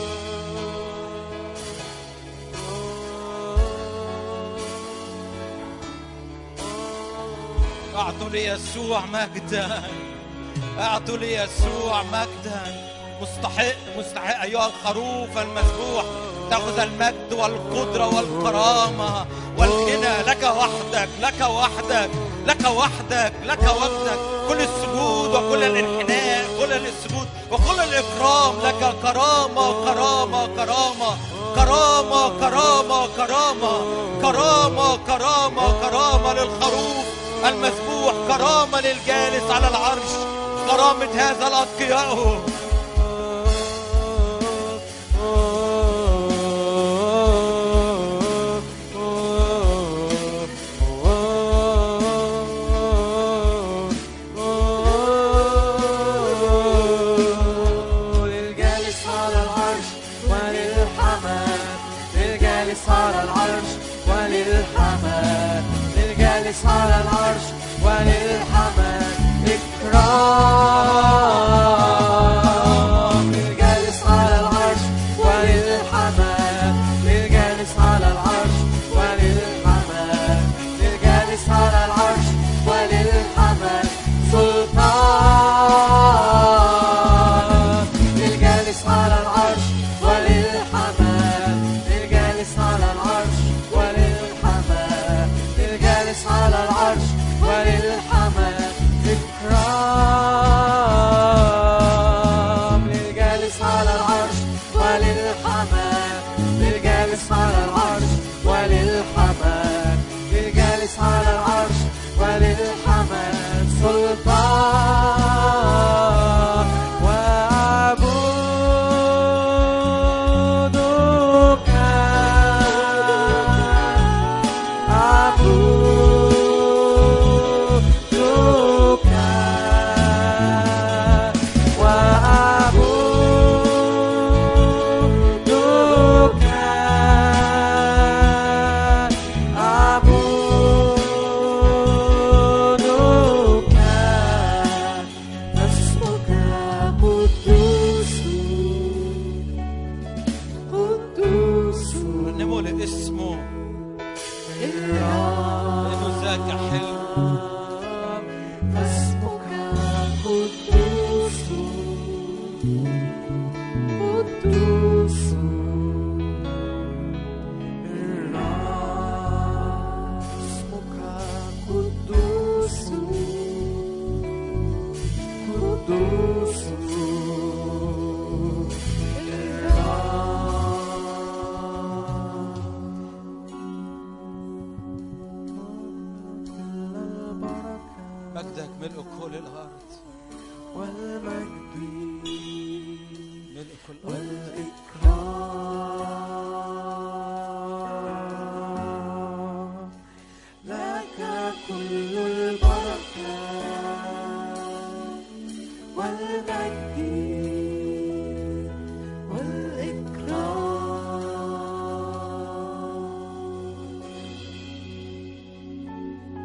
اعطوا ليسوع مجدا اعطوا ليسوع مجدا مستحق مستحق ايها الخروف المذبوح تاخذ المجد والقدره والكرامه والغنى لك وحدك لك وحدك لك وحدك لك وحدك كل السجود وكل الانحناء كل السجود وكل الاكرام لك كرامه كرامه كرامه كرامه كرامه كرامه كرامه كرامه كرامه للخروف المذبوح كرامه للجالس على العرش كرامه هذا الاتقياء للجالس على العرش وللحمام للجالس على العرش وللحمام للجالس على العرش وللحمام إكرام للجالس على العرش وللحمام للجالس على العرش وللحمام للجالس على العرش وللحمام سلطان للجالس على العرش وللحمام للجالس على العرش وللحمام للجالس على العرش وللحمام إكرام للجالس على العرش وللحمام للجالس على العرش وللحمام للجالس على العرش وللحمام سلطان وأعبدك أعبدك وأعبدك أعبدك اسمك قدوس قدوس رنموا لاسمه الرب لانه ذاك حلو اسمك قدوس قدوس الرب اسمك قدوس قدوس الرب مجدك ملء كل الارض والمجد ملء كل الارض والإكرام لك كل البركة والمجد والإكرام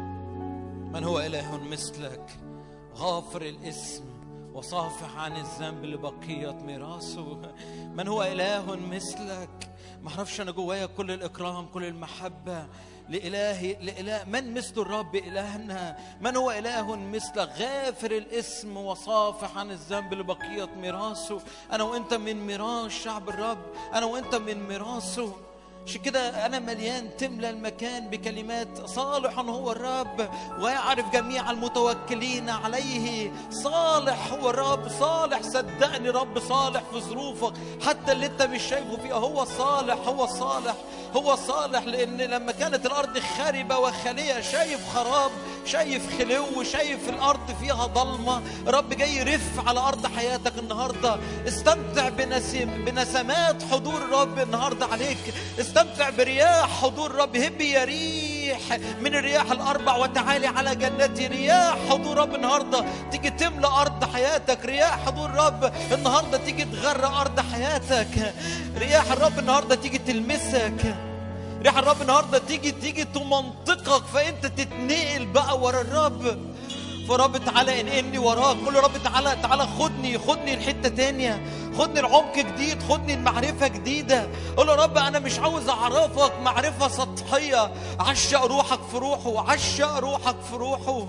من هو إله مثلك غافر الاسم وصافح عن الذنب لبقية ميراثه من هو إله مثلك ما اعرفش انا جوايا كل الاكرام كل المحبه لإله لإله من مثل الرب إلهنا من هو إله مثل غافر الاسم وصافح عن الذنب لبقية ميراثه أنا وأنت من ميراث شعب الرب أنا وأنت من ميراثه عشان كده أنا مليان تملى المكان بكلمات صالح هو الرب ويعرف جميع المتوكلين عليه صالح هو الرب صالح صدقني رب صالح في ظروفك حتى اللي أنت مش شايفه فيها هو صالح هو صالح هو صالح لأن لما كانت الأرض خاربة وخالية شايف خراب شايف خلو شايف الأرض فيها ضلمة رب جاي يرف على أرض حياتك النهاردة استمتع بنسيم بنسمات حضور الرب النهاردة عليك استمتع برياح حضور الرب هبي يا ريح من الرياح الأربع وتعالي على جنتي رياح حضور رب النهاردة تيجي تملى أرض حياتك رياح حضور رب النهاردة تيجي تغرق أرض حياتك رياح الرب النهاردة تيجي تلمسك ريح الرب النهارده تيجي تيجي تمنطقك فانت تتنقل بقى ورا الرب فرب تعالى انقلني وراك قول له رب تعالى تعالى خدني خدني لحته تانية خدني لعمق جديد خدني لمعرفه جديده قول له رب انا مش عاوز اعرفك معرفه سطحيه عشق روحك في روحه عشق روحك في روحه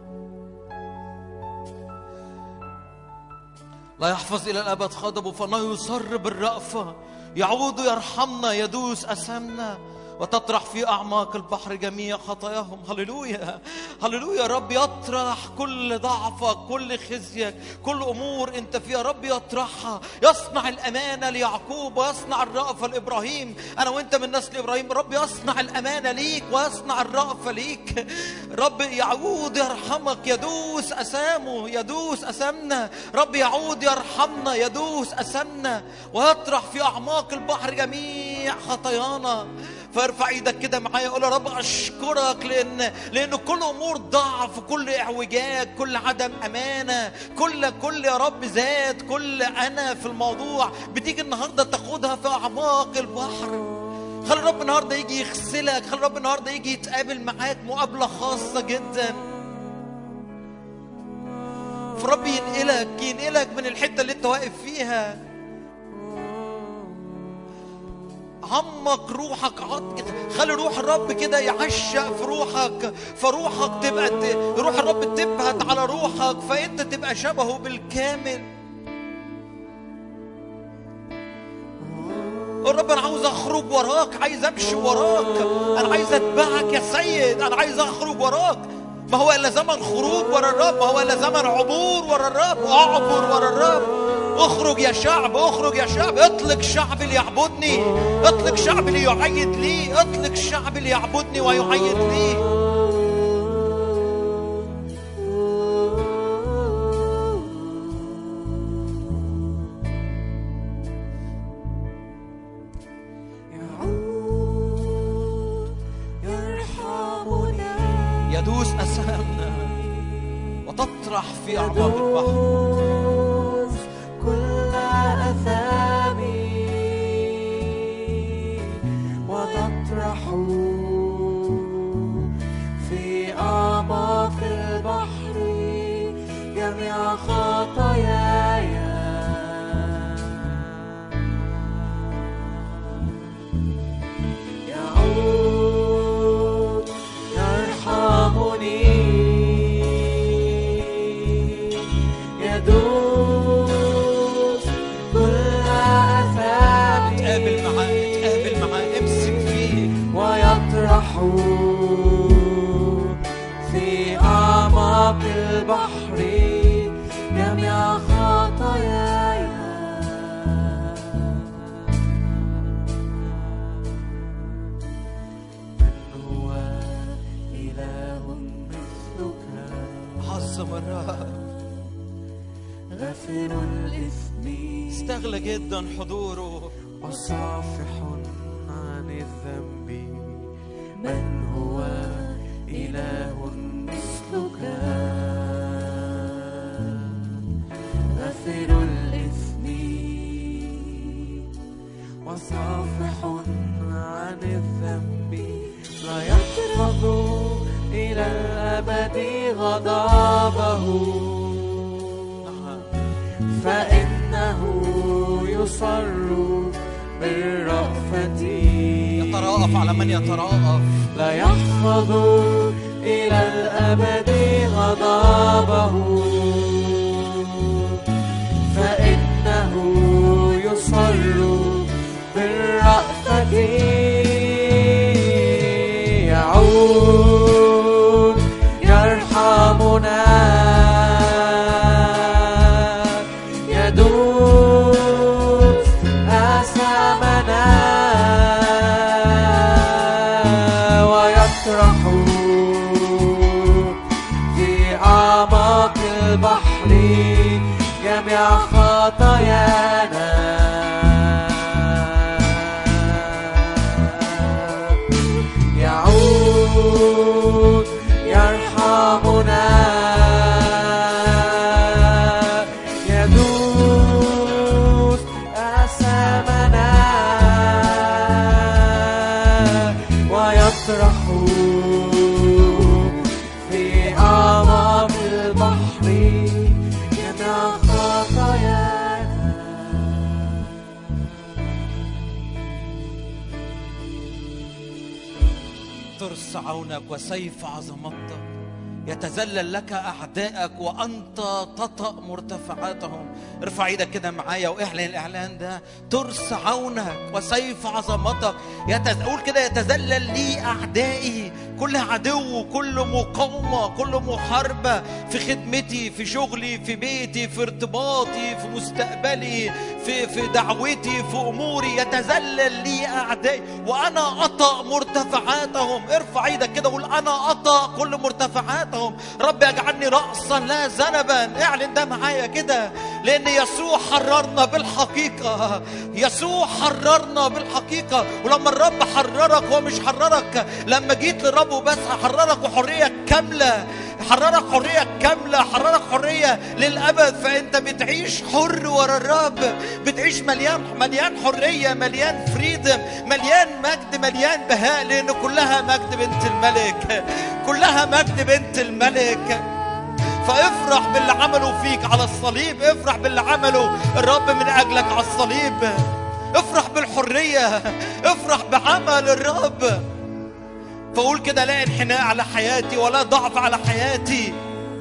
لا يحفظ الى الابد غضبه فانه يصر بالرأفه يعود يرحمنا يدوس اثامنا وتطرح في اعماق البحر جميع خطاياهم هللويا هللويا رب يطرح كل ضعفك كل خزيك كل امور انت فيها رب يطرحها يصنع الامانه ليعقوب ويصنع الرأفه لابراهيم انا وانت من نسل ابراهيم رب يصنع الامانه ليك ويصنع الرأفه ليك رب يعود يرحمك يدوس اسامه يدوس اسامنا رب يعود يرحمنا يدوس اسامنا ويطرح في اعماق البحر جميع خطايانا فارفع ايدك كده معايا قول يا رب اشكرك لان لان كل امور ضعف كل اعوجاج كل عدم امانه كل كل يا رب ذات كل انا في الموضوع بتيجي النهارده تاخدها في اعماق البحر خلي الرب النهارده يجي يغسلك خلي الرب النهارده يجي يتقابل معاك مقابله خاصه جدا فرب ينقلك ينقلك من الحته اللي انت واقف فيها عمق روحك عط خلي روح الرب كده يعشق في روحك فروحك تبقى ت... روح الرب تبهت على روحك فانت تبقى شبهه بالكامل الرب انا عاوز اخرج وراك عايز امشي وراك انا عايز اتبعك يا سيد انا عايز اخرج وراك ما هو الا زمن خروج ورا الرب ما هو الا زمن عبور ورا الرب اعبر ورا الرب اخرج يا شعب اخرج يا شعب اطلق شعب ليعبدني اطلق شعب ليعيد لي اطلق شعب ليعبدني ويعيد لي يعود يرحمنا يدوس اسامنا وتطرح في اعماق البحر يدوس كل أثامي وتطرح في أعماق البحر جميع خطاياي يعود يرحمني يدوس كل أثامي اتقابل معاه اتقابل معاه امسك فيه ويطرح في أعماق البحر جميع خطاياي من هو إله مثلك عظم الرب غفر الإثم استغلى جدا حضوره وصافح عن الذنب من هو إله مثلك غفر الإثم وصافح عن الذنب لا يحفظ إلى الأبد غضبه فإنه يصر بالرأفة يتراءف على من يتراءف لا يحفظ إلى الأبد غضبه فإنه يصر بالرأفة يعود يرحمنا يدوس أسامنا ويطرح في أعماق البحر جميع خطايانا يعود يرحمنا يدوس أسامنا ويطرح في أعماق البحر جميع خطايانا ترس عونك وسيف عظمتك يتذلل لك أعدائك وأنت تطأ مرتفعاتهم ارفع ايدك كده معايا واعلن الإعلان ده ترس عونك وسيف عظمتك يتز... قول كده يتذلل لي أعدائي كل عدو كل مقاومة كل محاربة في خدمتي في شغلي في بيتي في ارتباطي في مستقبلي في في دعوتي في أموري يتذلل لي أعدائي وأنا أطأ مرتفعاتهم ارفع ايدك كده وقول أنا أطأ كل مرتفعاتهم رب يجعلني رأسا لا ذنبا اعلن ده معايا كده لأن يسوع حررنا بالحقيقة يسوع حررنا بالحقيقة ولما الرب حررك هو مش حررك لما جيت للرب وبس حررك وحرية كاملة حررك حرية كاملة حررك حرية للأبد فأنت بتعيش حر ورا الرب بتعيش مليان مليان حرية مليان فريدم مليان مجد مليان بهاء لأن كلها مجد بنت الملك كلها مجد بنت الملك فافرح باللي عمله فيك على الصليب افرح باللي عمله الرب من أجلك على الصليب افرح بالحرية افرح بعمل الرب فقول كده لا انحناء على حياتي ولا ضعف على حياتي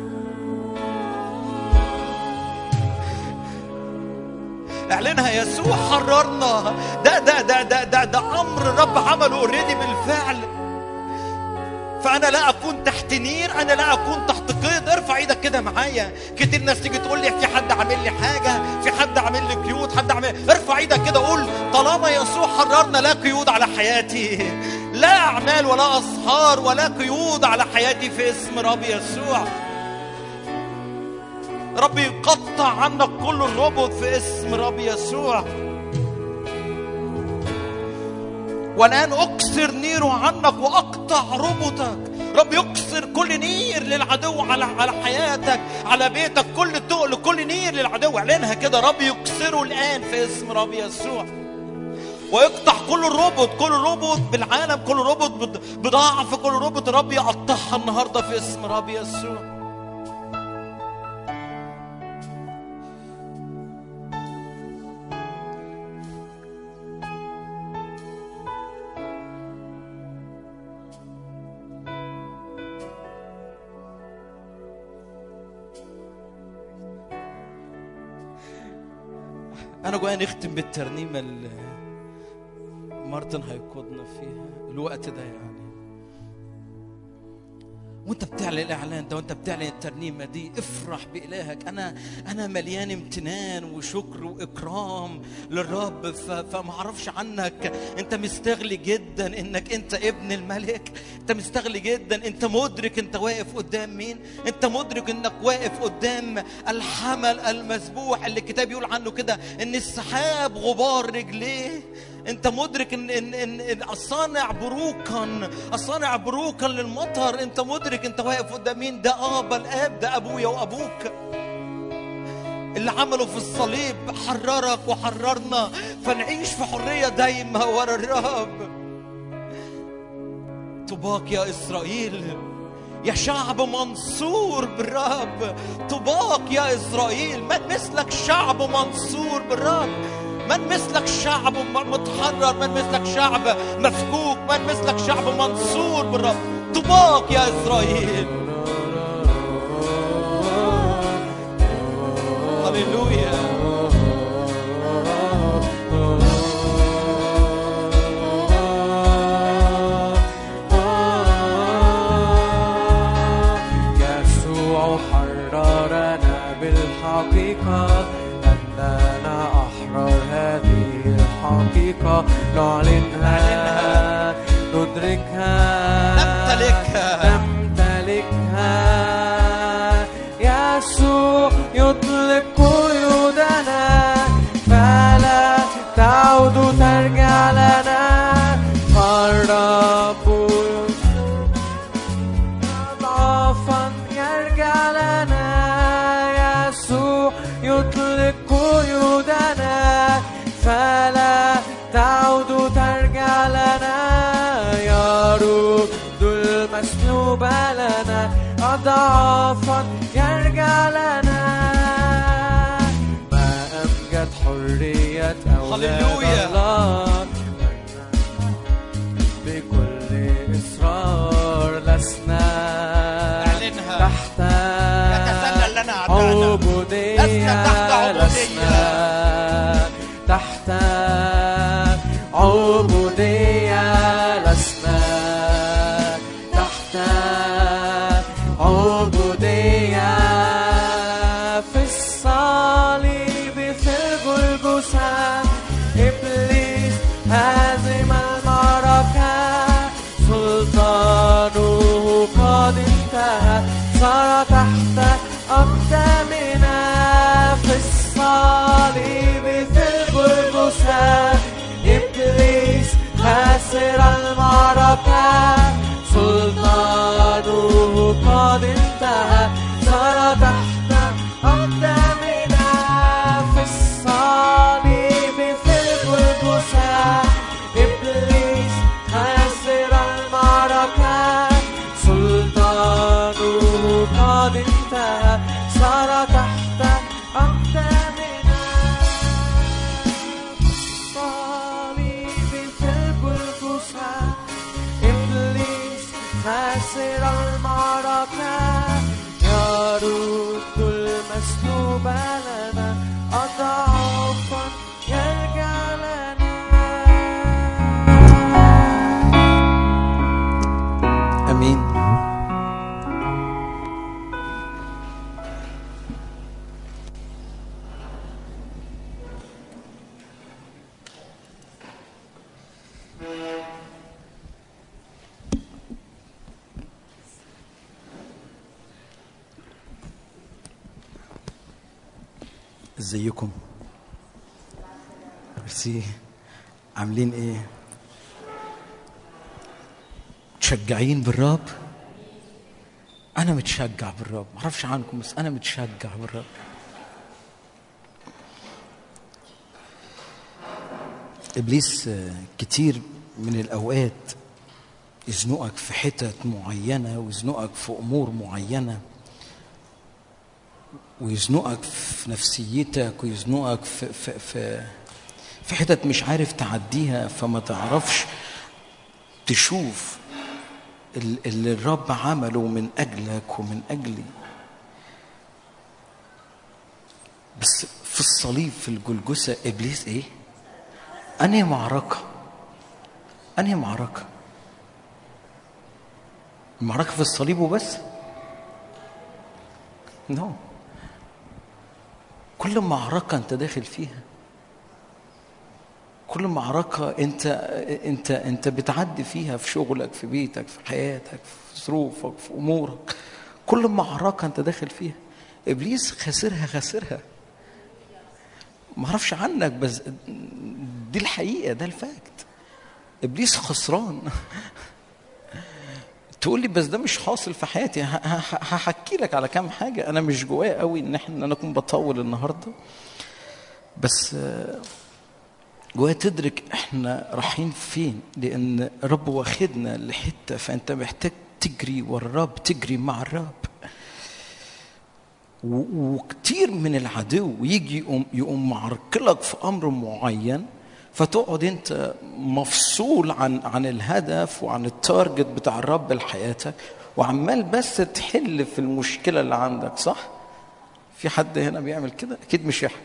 اعلنها يسوع حررنا ده ده ده ده ده, ده امر الرب عمله اوريدي بالفعل فانا لا اكون تحت نير انا لا اكون تحت قيد ارفع ايدك كده معايا كتير ناس تيجي تقول لي في حد عامل لي حاجه في حد عامل لي قيود حد عامل ارفع ايدك كده قول طالما يسوع حررنا لا قيود على حياتي لا اعمال ولا اسحار ولا قيود على حياتي في اسم رب يسوع رب يقطع عنك كل الربط في اسم رب يسوع والآن أكسر نيره عنك وأقطع ربطك رب يكسر كل نير للعدو على على حياتك على بيتك كل تقل كل نير للعدو اعلنها كده رب يكسره الآن في اسم رب يسوع ويقطع كل الربط كل ربط بالعالم كل ربط بض- بضعف كل ربط رب يقطعها النهارده في اسم رب يسوع انا جوايا نختم بالترنيمه اللي مارتن هيقودنا فيها الوقت ده يعني وانت بتعلن الاعلان ده وانت بتعلن الترنيمه دي افرح بالهك انا انا مليان امتنان وشكر واكرام للرب ف- فما اعرفش عنك انت مستغلي جدا انك انت ابن الملك انت مستغلي جدا انت مدرك انت واقف قدام مين انت مدرك انك واقف قدام الحمل المذبوح اللي الكتاب يقول عنه كده ان السحاب غبار رجليه انت مدرك ان ان ان, إن الصانع بروكا الصانع بروكا للمطر انت مدرك انت واقف قدام مين ده ابا الاب ده ابويا وابوك اللي عمله في الصليب حررك وحررنا فنعيش في حريه دايمه ورا الرب طوباك يا اسرائيل يا شعب منصور بالرب طباق يا إسرائيل من مثلك شعب منصور بالرب من مثلك شعب متحرر من مثلك شعب مفكوك من مثلك شعب منصور بالرب طباق يا إسرائيل هللويا يسوع حررنا بالحقيقة أننا أحرار هذه الحقيقة نعلنها ندركها نمتلكها. نمتلكها يسوع يطلق قيودنا فلا تعود ترجع لنا فالرب ضعفا يرجع لنا يسوع يطلق قيودنا فلا تعود ترجع لنا يرد المسلوب لنا أضعافا يرجع لنا ما أمجد حرية أولاد هللويا. الله بكل إصرار لسنا اعلنها. تحت يتذلل لنا أعداءنا. عبودية لسنا تحت عبودية. لسنا تحت عبودية لسنا تحت عبودية في الصليب في الجلجسة إبليس هازم المعركة سلطانه قد انتهى صار تحت أقدامنا في الصليب في الجلجسة إبليس خاسر المعركة سلطانه قد انتهى صار تحت أقدامنا في الصليب في الجلجسة إبليس خاسر المعركة سلطانه قد انتهى صار تحت أقدامنا الصليب في الجلجسة إبليس خاسر المعركة يرد المسلوب لنا أضعافا يرجع لنا امين ازيكم ميرسي عاملين ايه متشجعين بالرب انا متشجع بالرب معرفش عنكم بس انا متشجع بالرب ابليس آه، كتير من الاوقات يزنقك في حتت معينه ويزنقك في امور معينه ويزنقك في نفسيتك ويزنقك في في في, في حتت مش عارف تعديها فما تعرفش تشوف ال- اللي الرب عمله من اجلك ومن اجلي بس في الصليب في الجلجسة ابليس ايه انهي معركة انهي معركة المعركة في الصليب وبس نو no. كل معركة انت داخل فيها كل معركة انت انت انت بتعدي فيها في شغلك في بيتك في حياتك في ظروفك في امورك كل معركة انت داخل فيها ابليس خاسرها خاسرها ما اعرفش عنك بس دي الحقيقة ده الفاكت ابليس خسران تقول لي بس ده مش حاصل في حياتي ه- ه- هحكي لك على كام حاجة أنا مش جوايا قوي إن إحنا إن أنا أكون بطول النهاردة بس آه، جوايا تدرك إحنا رايحين فين لأن رب واخدنا لحتة فأنت محتاج تجري ورا الرب تجري مع الرب و- وكتير من العدو يجي يقوم يقوم معرقلك في امر معين فتقعد انت مفصول عن عن الهدف وعن التارجت بتاع الرب لحياتك وعمال بس تحل في المشكله اللي عندك صح؟ في حد هنا بيعمل كده؟ اكيد مش احنا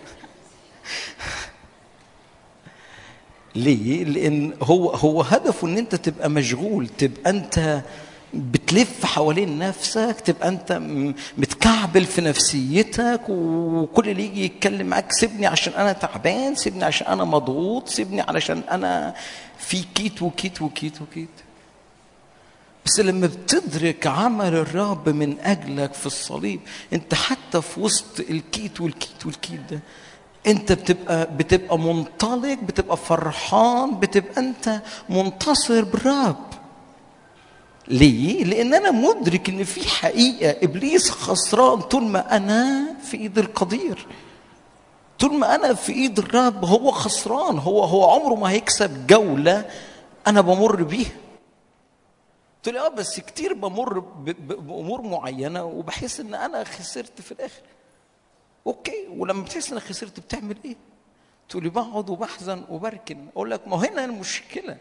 ليه؟ لأن هو هو هدفه إن أنت تبقى مشغول، تبقى أنت بتلف حوالين نفسك، تبقى أنت م- متكعبل في نفسيتك وكل اللي يجي يتكلم معاك سيبني عشان أنا تعبان، سيبني عشان أنا مضغوط، سيبني علشان أنا في كيت وكيت وكيت وكيت. بس لما بتدرك عمل الرب من اجلك في الصليب انت حتى في وسط الكيت والكيت والكيت ده انت بتبقى بتبقى منطلق بتبقى فرحان بتبقى انت منتصر بالرب ليه؟ لأن أنا مدرك إن في حقيقة إبليس خسران طول ما أنا في إيد القدير. طول ما أنا في إيد الرب هو خسران، هو هو عمره ما هيكسب جولة أنا بمر بيها. قلت له اه بس كتير بمر ب- ب- بامور معينه وبحس ان انا خسرت في الاخر اوكي ولما بتحس انك خسرت بتعمل ايه تقول لي بقعد وبحزن وبركن اقول لك ما هو هنا المشكله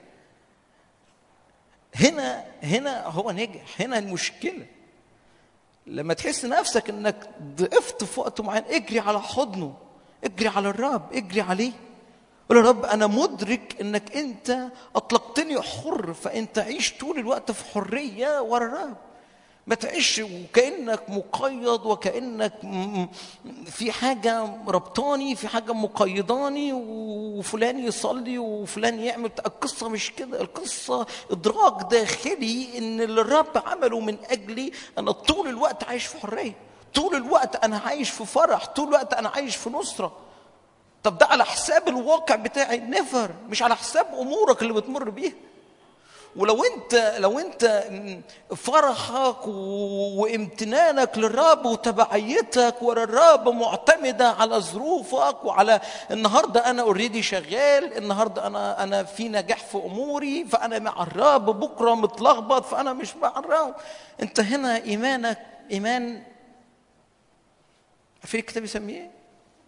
هنا هنا هو نجح هنا المشكله لما تحس نفسك انك ضعفت في وقت معين اجري على حضنه اجري على الرب اجري عليه قول يا رب انا مدرك انك انت اطلقتني حر فانت عيش طول الوقت في حريه ورا الرب ما تعيش وكانك مقيد وكانك م- م- في حاجه ربطاني في حاجه مقيداني وفلان يصلي وفلان يعمل القصه مش كده القصه ادراك داخلي ان اللي الرب عمله من اجلي انا طول الوقت عايش في حريه طول الوقت انا عايش في فرح طول الوقت انا عايش في نصره طب ده على حساب الواقع بتاعي نيفر مش على حساب امورك اللي بتمر بيها ولو انت لو انت فرحك و- وامتنانك للرب وتبعيتك ورا الرب معتمده على ظروفك وعلى النهارده انا اوريدي شغال النهارده انا انا في نجاح في اموري فانا مع الرب بكره متلخبط فانا مش مع الرب انت هنا ايمانك ايمان في الكتاب يسميه ايه؟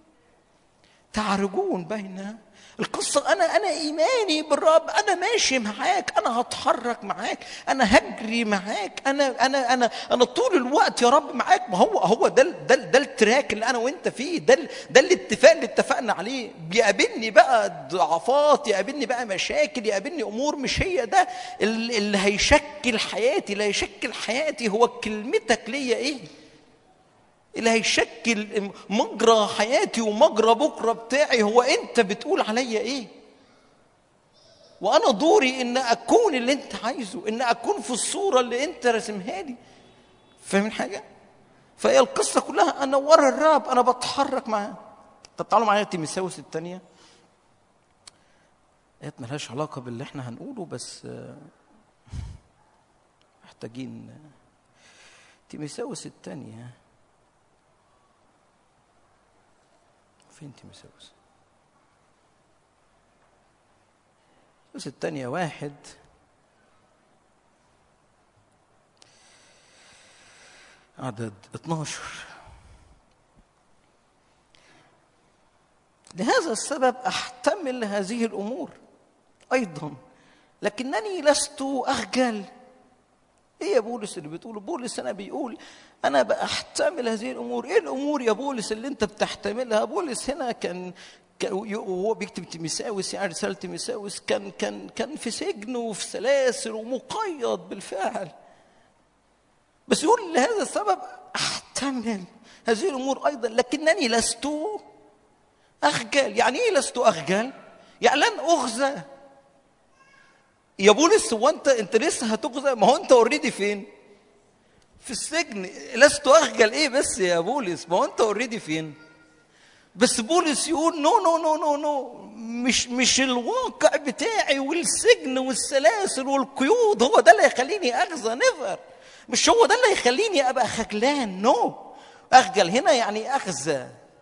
تعرجون بين القصة أنا أنا إيماني بالرب أنا ماشي معاك أنا هتحرك معاك أنا هجري معاك أنا أنا أنا أنا طول الوقت يا رب معاك ما هو هو ده ال- ده ال- ده التراك اللي أنا وأنت فيه ده ال- ده الاتفاق اللي اتفقنا عليه بيقابلني بقى ضعفات يقابلني بقى مشاكل يقابلني أمور مش هي ده ال- اللي هيشكل حياتي اللي هيشكل حياتي هو كلمتك ليا إيه اللي هيشكل مجرى حياتي ومجرى بكره بتاعي هو انت بتقول عليا ايه وانا دوري ان اكون اللي انت عايزه ان اكون في الصوره اللي انت راسمها لي فاهمين حاجه فهي القصه كلها انا ورا الرب انا بتحرك معاه طب تعالوا معايا تيمساوس الثانيه ايات ملهاش علاقه باللي احنا هنقوله بس آه، محتاجين تيمساوس الثانيه فين تيموثاوس؟ تيموثاوس الثانية واحد عدد 12 لهذا السبب احتمل هذه الامور ايضا لكنني لست اخجل ايه يا بولس اللي بتقوله بولس انا بيقول انا بحتمل هذه الامور ايه الامور يا بولس اللي انت بتحتملها بولس هنا كان كان- وهو بيكتب تيمساوس يعني رساله تيمساوس كان كان كان في سجن وفي سلاسل ومقيد بالفعل بس يقول لهذا السبب احتمل هذه الامور ايضا لكنني لست اخجل يعني ايه لست اخجل يعني لن اخزى يا بولس هو انت انت لسه هتخزى ما هو انت اوريدي فين في السجن لست اخجل ايه بس يا بولس ما هو انت اوريدي فين بس بولس يقول نو نو نو نو نو مش مش الواقع بتاعي والسجن والسلاسل والقيود هو ده اللي هيخليني اخزى نيفر مش هو ده اللي هيخليني ابقى خجلان نو اخجل هنا يعني اخزى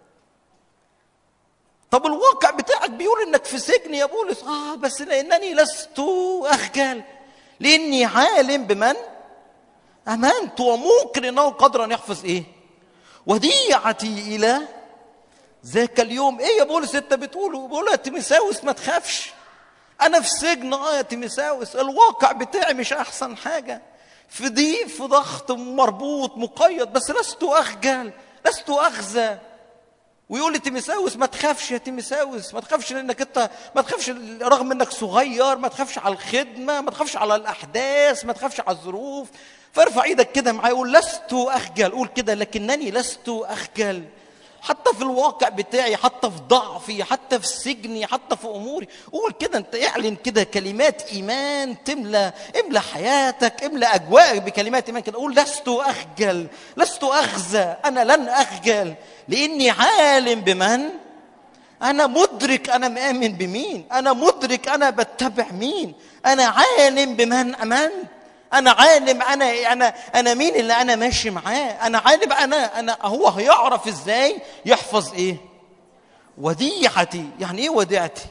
طب الواقع بتاعك بيقول انك في سجن يا بولس اه بس لانني لست اخجل لاني عالم بمن امنت وممكن انه قادر ان يحفظ ايه وديعتي الى ذاك اليوم ايه يا بولس انت بتقوله بقول يا تيمساوس ما تخافش انا في سجن اه يا تيمساوس الواقع بتاعي مش احسن حاجه في ضيق في ضغط مربوط مقيد بس لست اخجل لست اخزى ويقول لي تيمساوس ما تخافش يا تيمساوس ما تخافش لانك انت ما تخافش رغم انك صغير ما تخافش على الخدمه ما تخافش على الاحداث ما تخافش على الظروف فارفع ايدك كده معايا قول لست اخجل قول كده لكنني لست اخجل حتى في الواقع بتاعي حتى في ضعفي حتى في سجني حتى في اموري قول كده انت اعلن كده كلمات ايمان تملى املى حياتك املى اجواءك بكلمات ايمان كده قول لست اخجل لست اخزى انا لن اخجل لاني عالم بمن انا مدرك انا مآمن بمين انا مدرك انا بتبع مين انا عالم بمن امنت انا عالم انا انا انا مين اللي انا ماشي معاه انا عالم انا انا هو هيعرف ازاي يحفظ ايه وديعتي يعني ايه وديعتي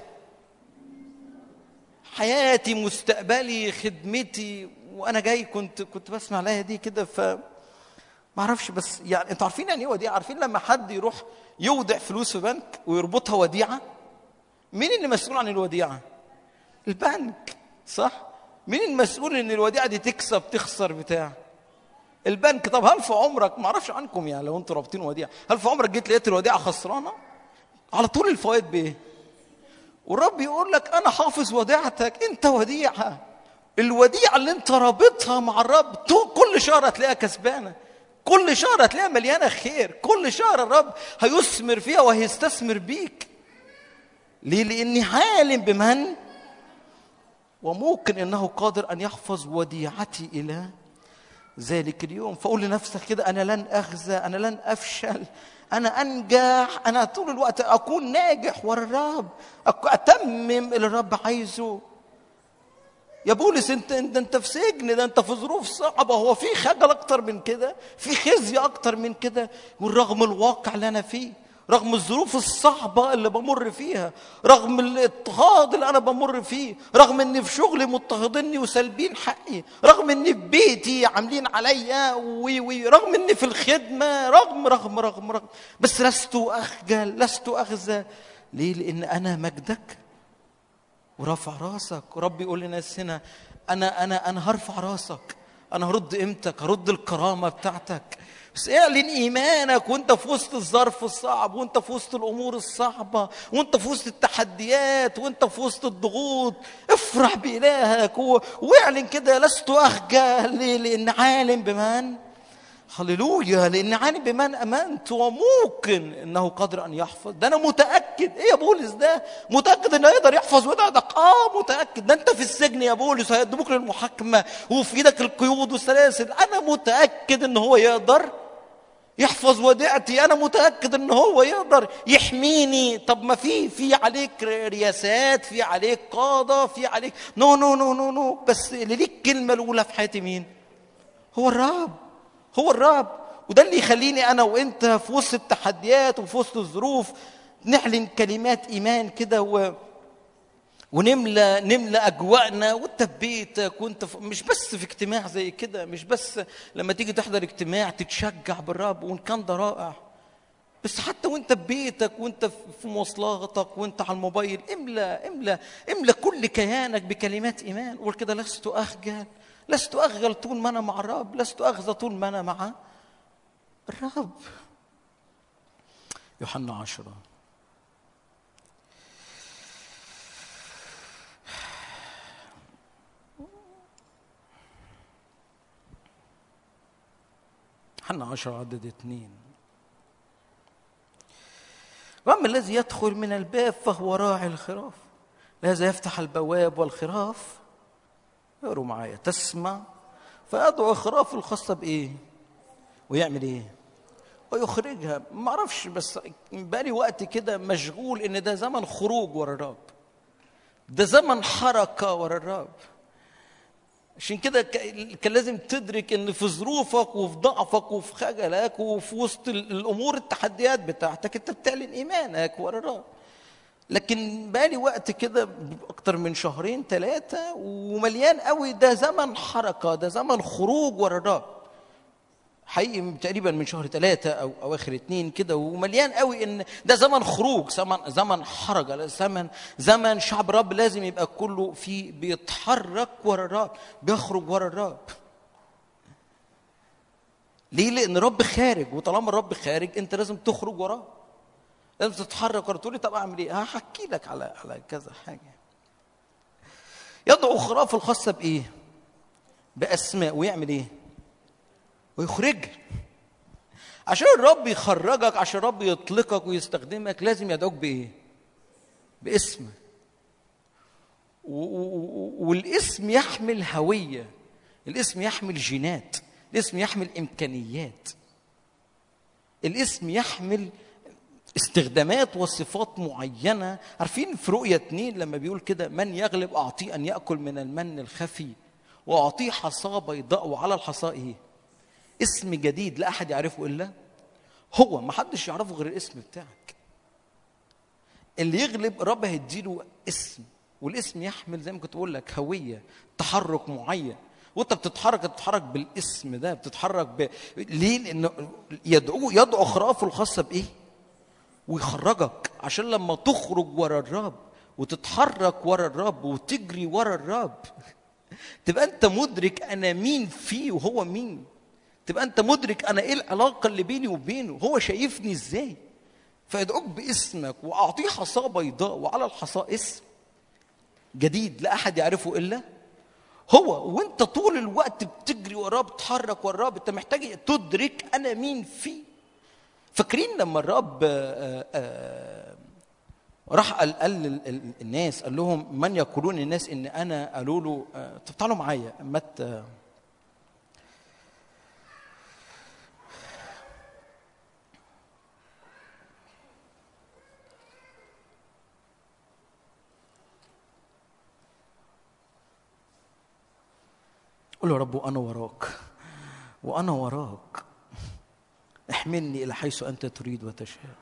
حياتي مستقبلي خدمتي وانا جاي كنت كنت بسمع الايه دي كده ف ما اعرفش بس يعني انتوا عارفين يعني ايه وديعه عارفين لما حد يروح يودع فلوس في بنك ويربطها وديعه مين اللي مسؤول عن الوديعه البنك صح مين المسؤول ان الوديعه دي تكسب تخسر بتاع البنك طب هل في عمرك ما اعرفش عنكم يعني لو انتوا رابطين وديعه هل في عمرك جيت لقيت الوديعه خسرانه على طول الفوائد بايه والرب يقول لك انا حافظ وديعتك انت وديعه الوديعه اللي انت رابطها مع الرب كل شهر هتلاقيها كسبانه كل شهر هتلاقيها مليانه خير كل شهر الرب هيثمر فيها وهيستثمر بيك ليه لاني عالم بمن وممكن انه قادر ان يحفظ وديعتي الى ذلك اليوم فقول لنفسك كده انا لن اخزى انا لن افشل انا انجح انا طول الوقت اكون ناجح ورا الرب اتمم اللي الرب عايزه يا بولس انت انت انت في سجن ده انت في ظروف صعبه هو في خجل اكتر من كده في خزي اكتر من كده والرغم الواقع اللي انا فيه رغم الظروف الصعبة اللي بمر فيها رغم الاضطهاد اللي أنا بمر فيه رغم إن في شغلي مضطهديني وسالبين حقي رغم إن في بيتي عاملين عليا ورغم إن في الخدمة رغم رغم رغم رغم بس لست أخجل لست أخزى ليه؟ لأن أنا مجدك ورافع راسك ورب يقول للناس هنا أنا أنا أنا هرفع راسك أنا هرد قيمتك هرد الكرامة بتاعتك بس اعلن ايمانك وانت في وسط الظرف الصعب وانت في وسط الامور الصعبه وانت في وسط التحديات وانت في وسط الضغوط افرح بالهك و... واعلن كده لست اخجل ليه؟ لان عالم بمن هللويا لان عالم بمن امنت وممكن انه قادر ان يحفظ ده انا متاكد ايه يا بولس ده متاكد انه يقدر يحفظ ودعك اه متاكد ده انت في السجن يا بولس هيقدموك للمحاكمه وفي ايدك القيود والسلاسل انا متاكد ان هو يقدر يحفظ وديعتي انا متاكد ان هو يقدر يحميني طب ما في في عليك رياسات في عليك قاده في عليك نو نو نو نو نو بس اللي ليك الكلمه الاولى في حياتي مين هو الرب هو الرب وده اللي يخليني انا وانت في وسط التحديات وفي وسط الظروف نعلن كلمات ايمان كده و... ونملى نملى اجواءنا وانت في بيتك وانت في مش بس في اجتماع زي كده مش بس لما تيجي تحضر اجتماع تتشجع بالرب وان كان ده رائع بس حتى وانت في بيتك وانت في مواصلاتك وانت على الموبايل املى املى املى كل كيانك بكلمات ايمان قول كده لست اخجل لست اخجل طول ما انا مع الرب لست اخزى طول ما انا مع الرب يوحنا عشره حنا عشرة عدد اثنين وأما الذي يدخل من الباب فهو راعي الخراف لهذا يفتح البواب والخراف اقروا معايا تسمع فيدعو الخراف الخاصة بإيه؟ ويعمل إيه؟ ويخرجها ما اعرفش بس بقالي وقت كده مشغول ان ده زمن خروج ورا الرب ده زمن حركه ورا الرب عشان كده كان لازم تدرك ان في ظروفك وفي ضعفك وفي خجلك وفي وسط الامور التحديات بتاعتك انت بتعلن ايمانك ورا الرب لكن بقالي وقت كده اكتر من شهرين ثلاثه ومليان قوي ده زمن حركه ده زمن خروج ورا الرب حقيقي تقريبا من شهر ثلاثة أو أواخر اتنين كده ومليان قوي إن ده زمن خروج زمن زمن حرجة زمن زمن شعب رب لازم يبقى كله فيه بيتحرك ورا الرب بيخرج ورا الرب ليه؟ لأن الرب خارج وطالما الرب خارج أنت لازم تخرج وراه لازم تتحرك وراه تقول لي طب أعمل إيه؟ هحكي لك على على كذا حاجة يدعو خرافه الخاصة بإيه؟ بأسماء ويعمل إيه؟ ويخرجك عشان الرب يخرجك عشان الرب يطلقك ويستخدمك لازم يدعوك بايه باسم و- و- و- والاسم يحمل هويه الاسم يحمل جينات الاسم يحمل امكانيات الاسم يحمل استخدامات وصفات معينة عارفين في رؤية اتنين لما بيقول كده من يغلب أعطيه أن يأكل من المن الخفي وأعطيه حصاة بيضاء وعلى الحصاة إيه اسم جديد لا احد يعرفه الا هو ما حدش يعرفه غير الاسم بتاعك اللي يغلب الرب هيديله اسم والاسم يحمل زي ما كنت بقول لك هويه تحرك معين وانت بتتحرك بتتحرك بالاسم ده بتتحرك ب... ليه؟ لانه يدعو يدعو خرافه الخاصه بايه؟ ويخرجك عشان لما تخرج ورا الرب وتتحرك ورا الرب وتجري ورا الرب تبقى انت مدرك انا مين فيه وهو مين تبقى انت مدرك انا ايه العلاقه اللي بيني وبينه هو شايفني ازاي فيدعوك باسمك واعطيه حصاه بيضاء وعلى الحصاه اسم جديد لا احد يعرفه الا هو وانت طول الوقت بتجري وراه بتتحرك وراه انت محتاج تدرك انا مين فيه فاكرين لما الرب آه، آه، راح قال, قال لل- ال- الناس قال لهم من يقولون الناس ان انا قالوا له آه، طب تعالوا معايا متى قول يا رب وانا وراك وانا وراك احملني الى حيث انت تريد وتشاء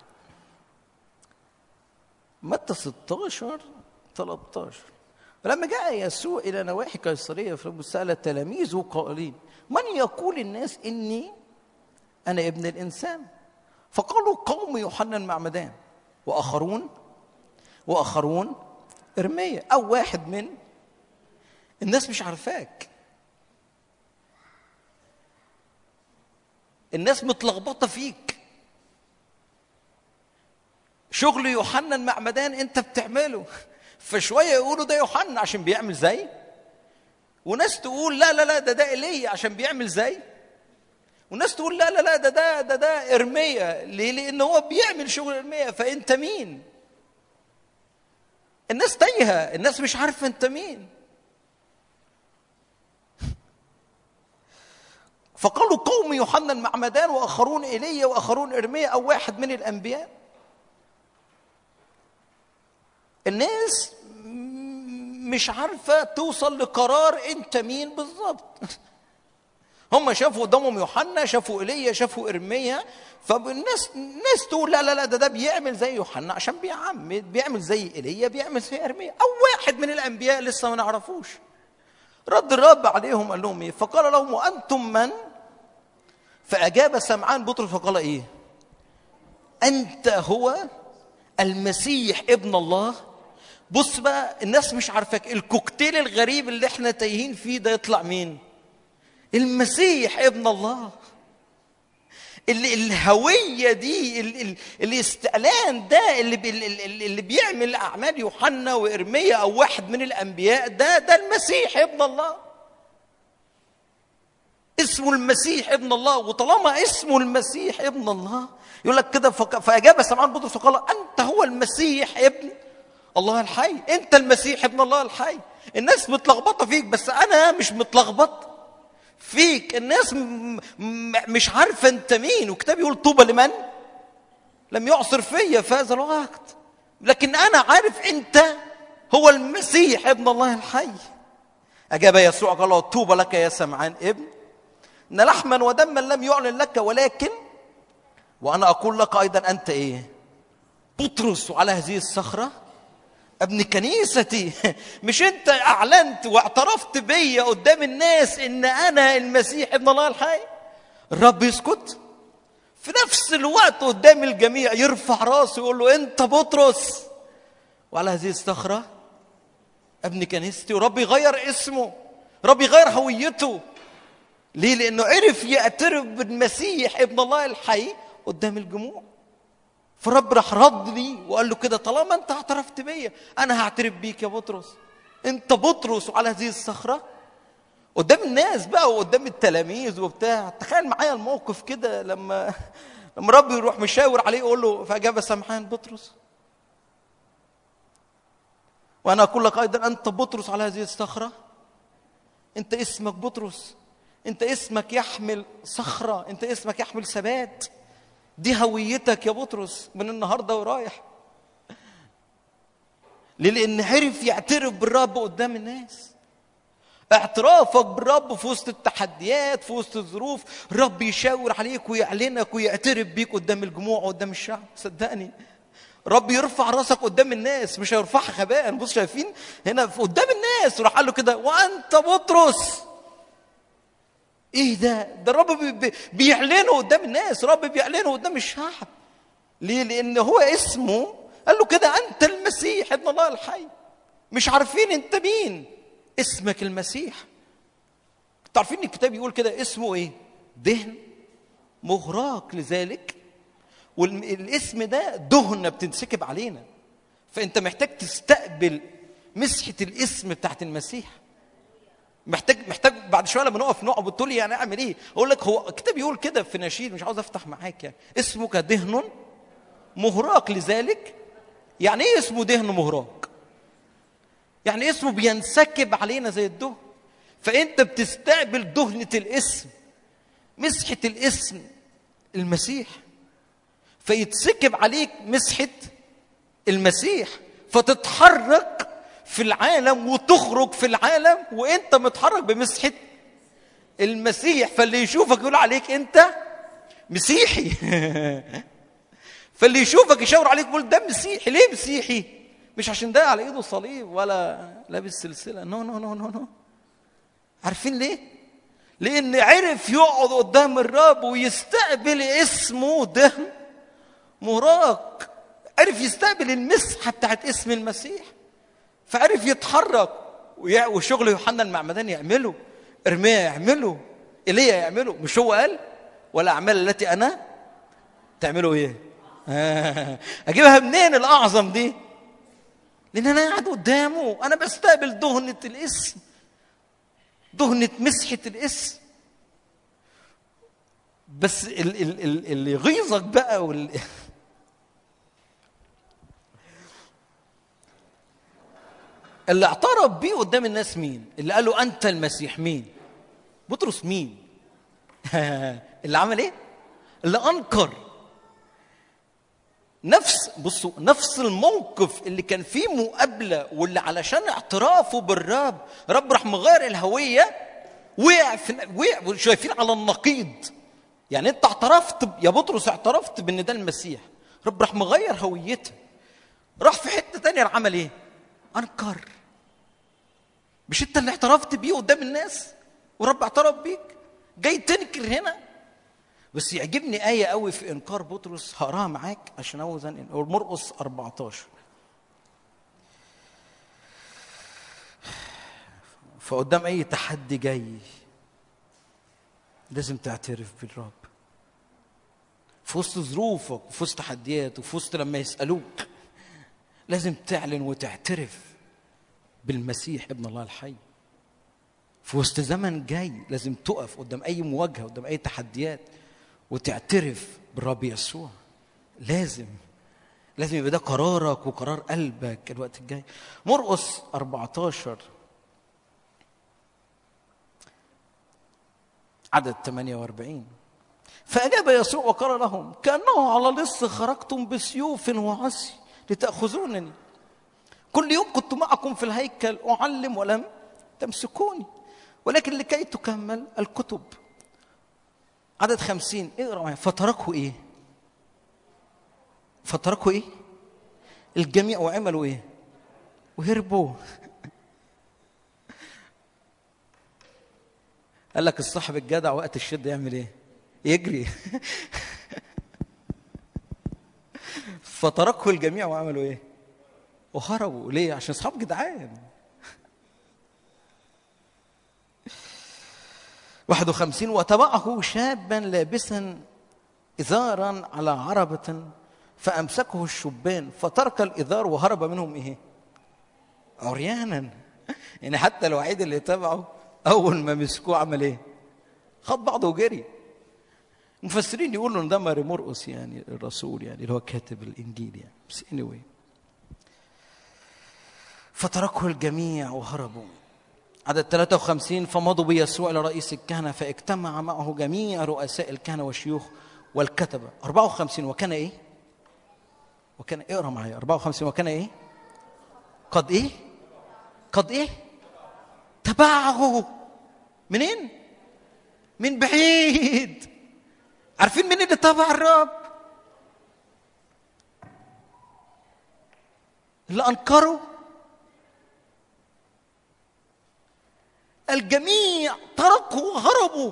متى 16 13 لما جاء يسوع الى نواحي قيصريه في سال تلاميذه قائلين من يقول الناس اني انا ابن الانسان فقالوا قوم يوحنا المعمدان واخرون واخرون ارميا او واحد من الناس مش عارفاك الناس متلخبطه فيك شغل يوحنا المعمدان انت بتعمله فشويه يقولوا ده يوحنا عشان بيعمل زي وناس تقول لا لا لا ده ده ايليا عشان بيعمل زي وناس تقول لا لا لا ده ده ده ده ارميا ليه؟ لان هو بيعمل شغل ارميا فانت مين؟ الناس تايهه الناس مش عارفه انت مين فقالوا قوم يوحنا المعمدان واخرون ايليا واخرون ارميا او واحد من الانبياء الناس م- مش عارفه توصل لقرار انت مين بالظبط هم شافوا قدامهم يوحنا شافوا ايليا شافوا ارميا فالناس الناس تقول لا لا لا ده ده بيعمل زي يوحنا عشان بيعمد بيعمل زي ايليا بيعمل زي ارميا او واحد من الانبياء لسه ما نعرفوش رد الرب عليهم قال لهم ايه فقال لهم وانتم من فاجاب سمعان بطرس فقال ايه انت هو المسيح ابن الله بص بقى الناس مش عارفاك الكوكتيل الغريب اللي احنا تايهين فيه ده يطلع مين المسيح ابن الله اللي الهويه دي ال- ال- الاستعلان ده اللي بي اللي اللي بيعمل اعمال يوحنا وارميا او واحد من الانبياء ده ده المسيح ابن الله اسمه المسيح ابن الله وطالما اسمه المسيح ابن الله يقول لك كده فك- فاجاب سمعان بطرس وقال انت هو المسيح ابن الله الحي انت المسيح ابن الله الحي الناس متلخبطه فيك بس انا مش متلخبط فيك الناس م- م- مش عارفه انت مين وكتاب يقول طوبى لمن لم يعصر فيا في هذا الوقت لكن انا عارف انت هو المسيح ابن الله الحي اجاب يسوع قال له طوبى لك يا سمعان ابن ان لحما ودما لم يعلن لك ولكن وانا اقول لك ايضا انت ايه بطرس وعلى هذه الصخره ابن كنيستي مش انت اعلنت واعترفت بيا قدام الناس ان انا المسيح ابن الله الحي الرب يسكت في نفس الوقت قدام الجميع يرفع راسه يقول له انت بطرس وعلى هذه الصخره ابن كنيستي ورب يغير اسمه رب يغير هويته ليه لانه عرف يعترف بالمسيح ابن الله الحي قدام الجموع فرب راح رد لي وقال له كده طالما انت اعترفت بيا انا هعترف بيك يا بطرس انت بطرس وعلى هذه الصخره قدام الناس بقى وقدام التلاميذ وبتاع تخيل معايا الموقف كده لما لما رب يروح مشاور عليه يقول له فاجاب سمحان بطرس وانا اقول لك ايضا انت بطرس على هذه الصخره انت اسمك بطرس انت اسمك يحمل صخره انت اسمك يحمل ثبات دي هويتك يا بطرس من النهارده ورايح ليه لان عرف يعترف بالرب قدام الناس اعترافك بالرب في وسط التحديات في وسط الظروف الرب يشاور عليك ويعلنك ويعترف بيك قدام الجموع وقدام الشعب صدقني رب يرفع راسك قدام الناس مش هيرفعها خباء بص شايفين هنا في قدام الناس وراح قال له كده وانت بطرس ايه ده ده الرب بي- بي- بيعلنه قدام الناس الرب بيعلنه قدام الشعب ليه لان هو اسمه قال له كده انت المسيح ابن الله الحي مش عارفين انت مين اسمك المسيح انتوا عارفين ان الكتاب يقول كده اسمه ايه دهن مغراق لذلك والاسم ده دهنه بتنسكب علينا فانت محتاج تستقبل مسحه الاسم بتاعت المسيح محتاج محتاج بعد شويه لما نقف نقف بتقول لي يعني اعمل ايه؟ اقول لك هو الكتاب يقول كده في نشيد مش عاوز افتح معاك يعني اسمك دهن مهراق لذلك يعني ايه اسمه دهن مهراق؟ يعني اسمه بينسكب علينا زي الدهن فانت بتستقبل دهنه الاسم مسحه الاسم المسيح فيتسكب عليك مسحه المسيح فتتحرك في العالم وتخرج في العالم وانت متحرك بمسحه المسيح فاللي يشوفك يقول عليك انت مسيحي فاللي يشوفك يشاور عليك يقول ده مسيحي ليه مسيحي مش عشان ده على ايده صليب ولا لابس سلسله نو نو نو نو نو عارفين ليه لان عرف يقعد قدام الرب ويستقبل اسمه ده مراق عرف يستقبل المسحه بتاعت اسم المسيح فعرف يتحرك ويع- وشغل يوحنا المعمدان يعمله ارميا يعمله ايليا يعمله مش هو قال ولا اعمال التي انا تعملوا ايه اجيبها منين الاعظم دي لان انا قاعد قدامه انا بستقبل دهنه الاسم دهنه مسحه الاسم بس ال- ال- ال- اللي يغيظك بقى وال... اللي اعترف بيه قدام الناس مين؟ اللي قال له انت المسيح مين؟ بطرس مين؟ اللي عمل ايه؟ اللي انكر نفس بصوا نفس الموقف اللي كان فيه مقابله واللي علشان اعترافه بالرب رب راح مغير الهويه وقع في وقع شايفين على النقيض يعني انت اعترفت ب- يا بطرس اعترفت بان ده المسيح رب راح مغير هويته راح في حته تانية راح عمل ايه؟ انكر مش انت اللي اعترفت بيه قدام الناس ورب اعترف بيك جاي تنكر هنا بس يعجبني آية قوي في إنكار بطرس هقراها معاك عشان عاوز أنقل مرقس 14 فقدام أي تحدي جاي لازم تعترف بالرب في وسط ظروفك وفي وسط تحديات وفي وسط لما يسألوك لازم تعلن وتعترف بالمسيح ابن الله الحي في وسط زمن جاي لازم تقف قدام اي مواجهه قدام اي تحديات وتعترف بالرب يسوع لازم لازم يبقى ده قرارك وقرار قلبك الوقت الجاي مرقس 14 عدد 48 فأجاب يسوع وقال لهم كأنه على لص خرجتم بسيوف وعصي لتأخذونني كل يوم كنت معكم في الهيكل أعلم ولم تمسكوني ولكن لكي تكمل الكتب عدد خمسين اقرأ معايا فتركوا ايه فتركوا ايه الجميع وعملوا ايه وهربوا قال لك الصاحب الجدع وقت الشده يعمل ايه يجري فتركه الجميع وعملوا ايه وهربوا ليه عشان اصحاب جدعان 51 وتبعه شابا لابسا إزارا على عربة فأمسكه الشبان فترك الإزار وهرب منهم إيه؟ عريانا يعني حتى الوحيد اللي تبعه أول ما مسكوه عمل إيه؟ خد بعضه وجري المفسرين يقولوا ان ده ماري مرقس يعني الرسول يعني اللي هو كاتب الانجيل يعني بس anyway فتركه الجميع وهربوا عدد 53 فمضوا بيسوع الى رئيس الكهنه فاجتمع معه جميع رؤساء الكهنه والشيوخ والكتبه 54 وكان ايه؟ وكان اقرا معايا 54 وكان ايه؟ قد ايه؟ قد ايه؟ تبعه منين؟ من بعيد عارفين مين اللي تبع الرب؟ اللي انكروا الجميع تركوا وهربوا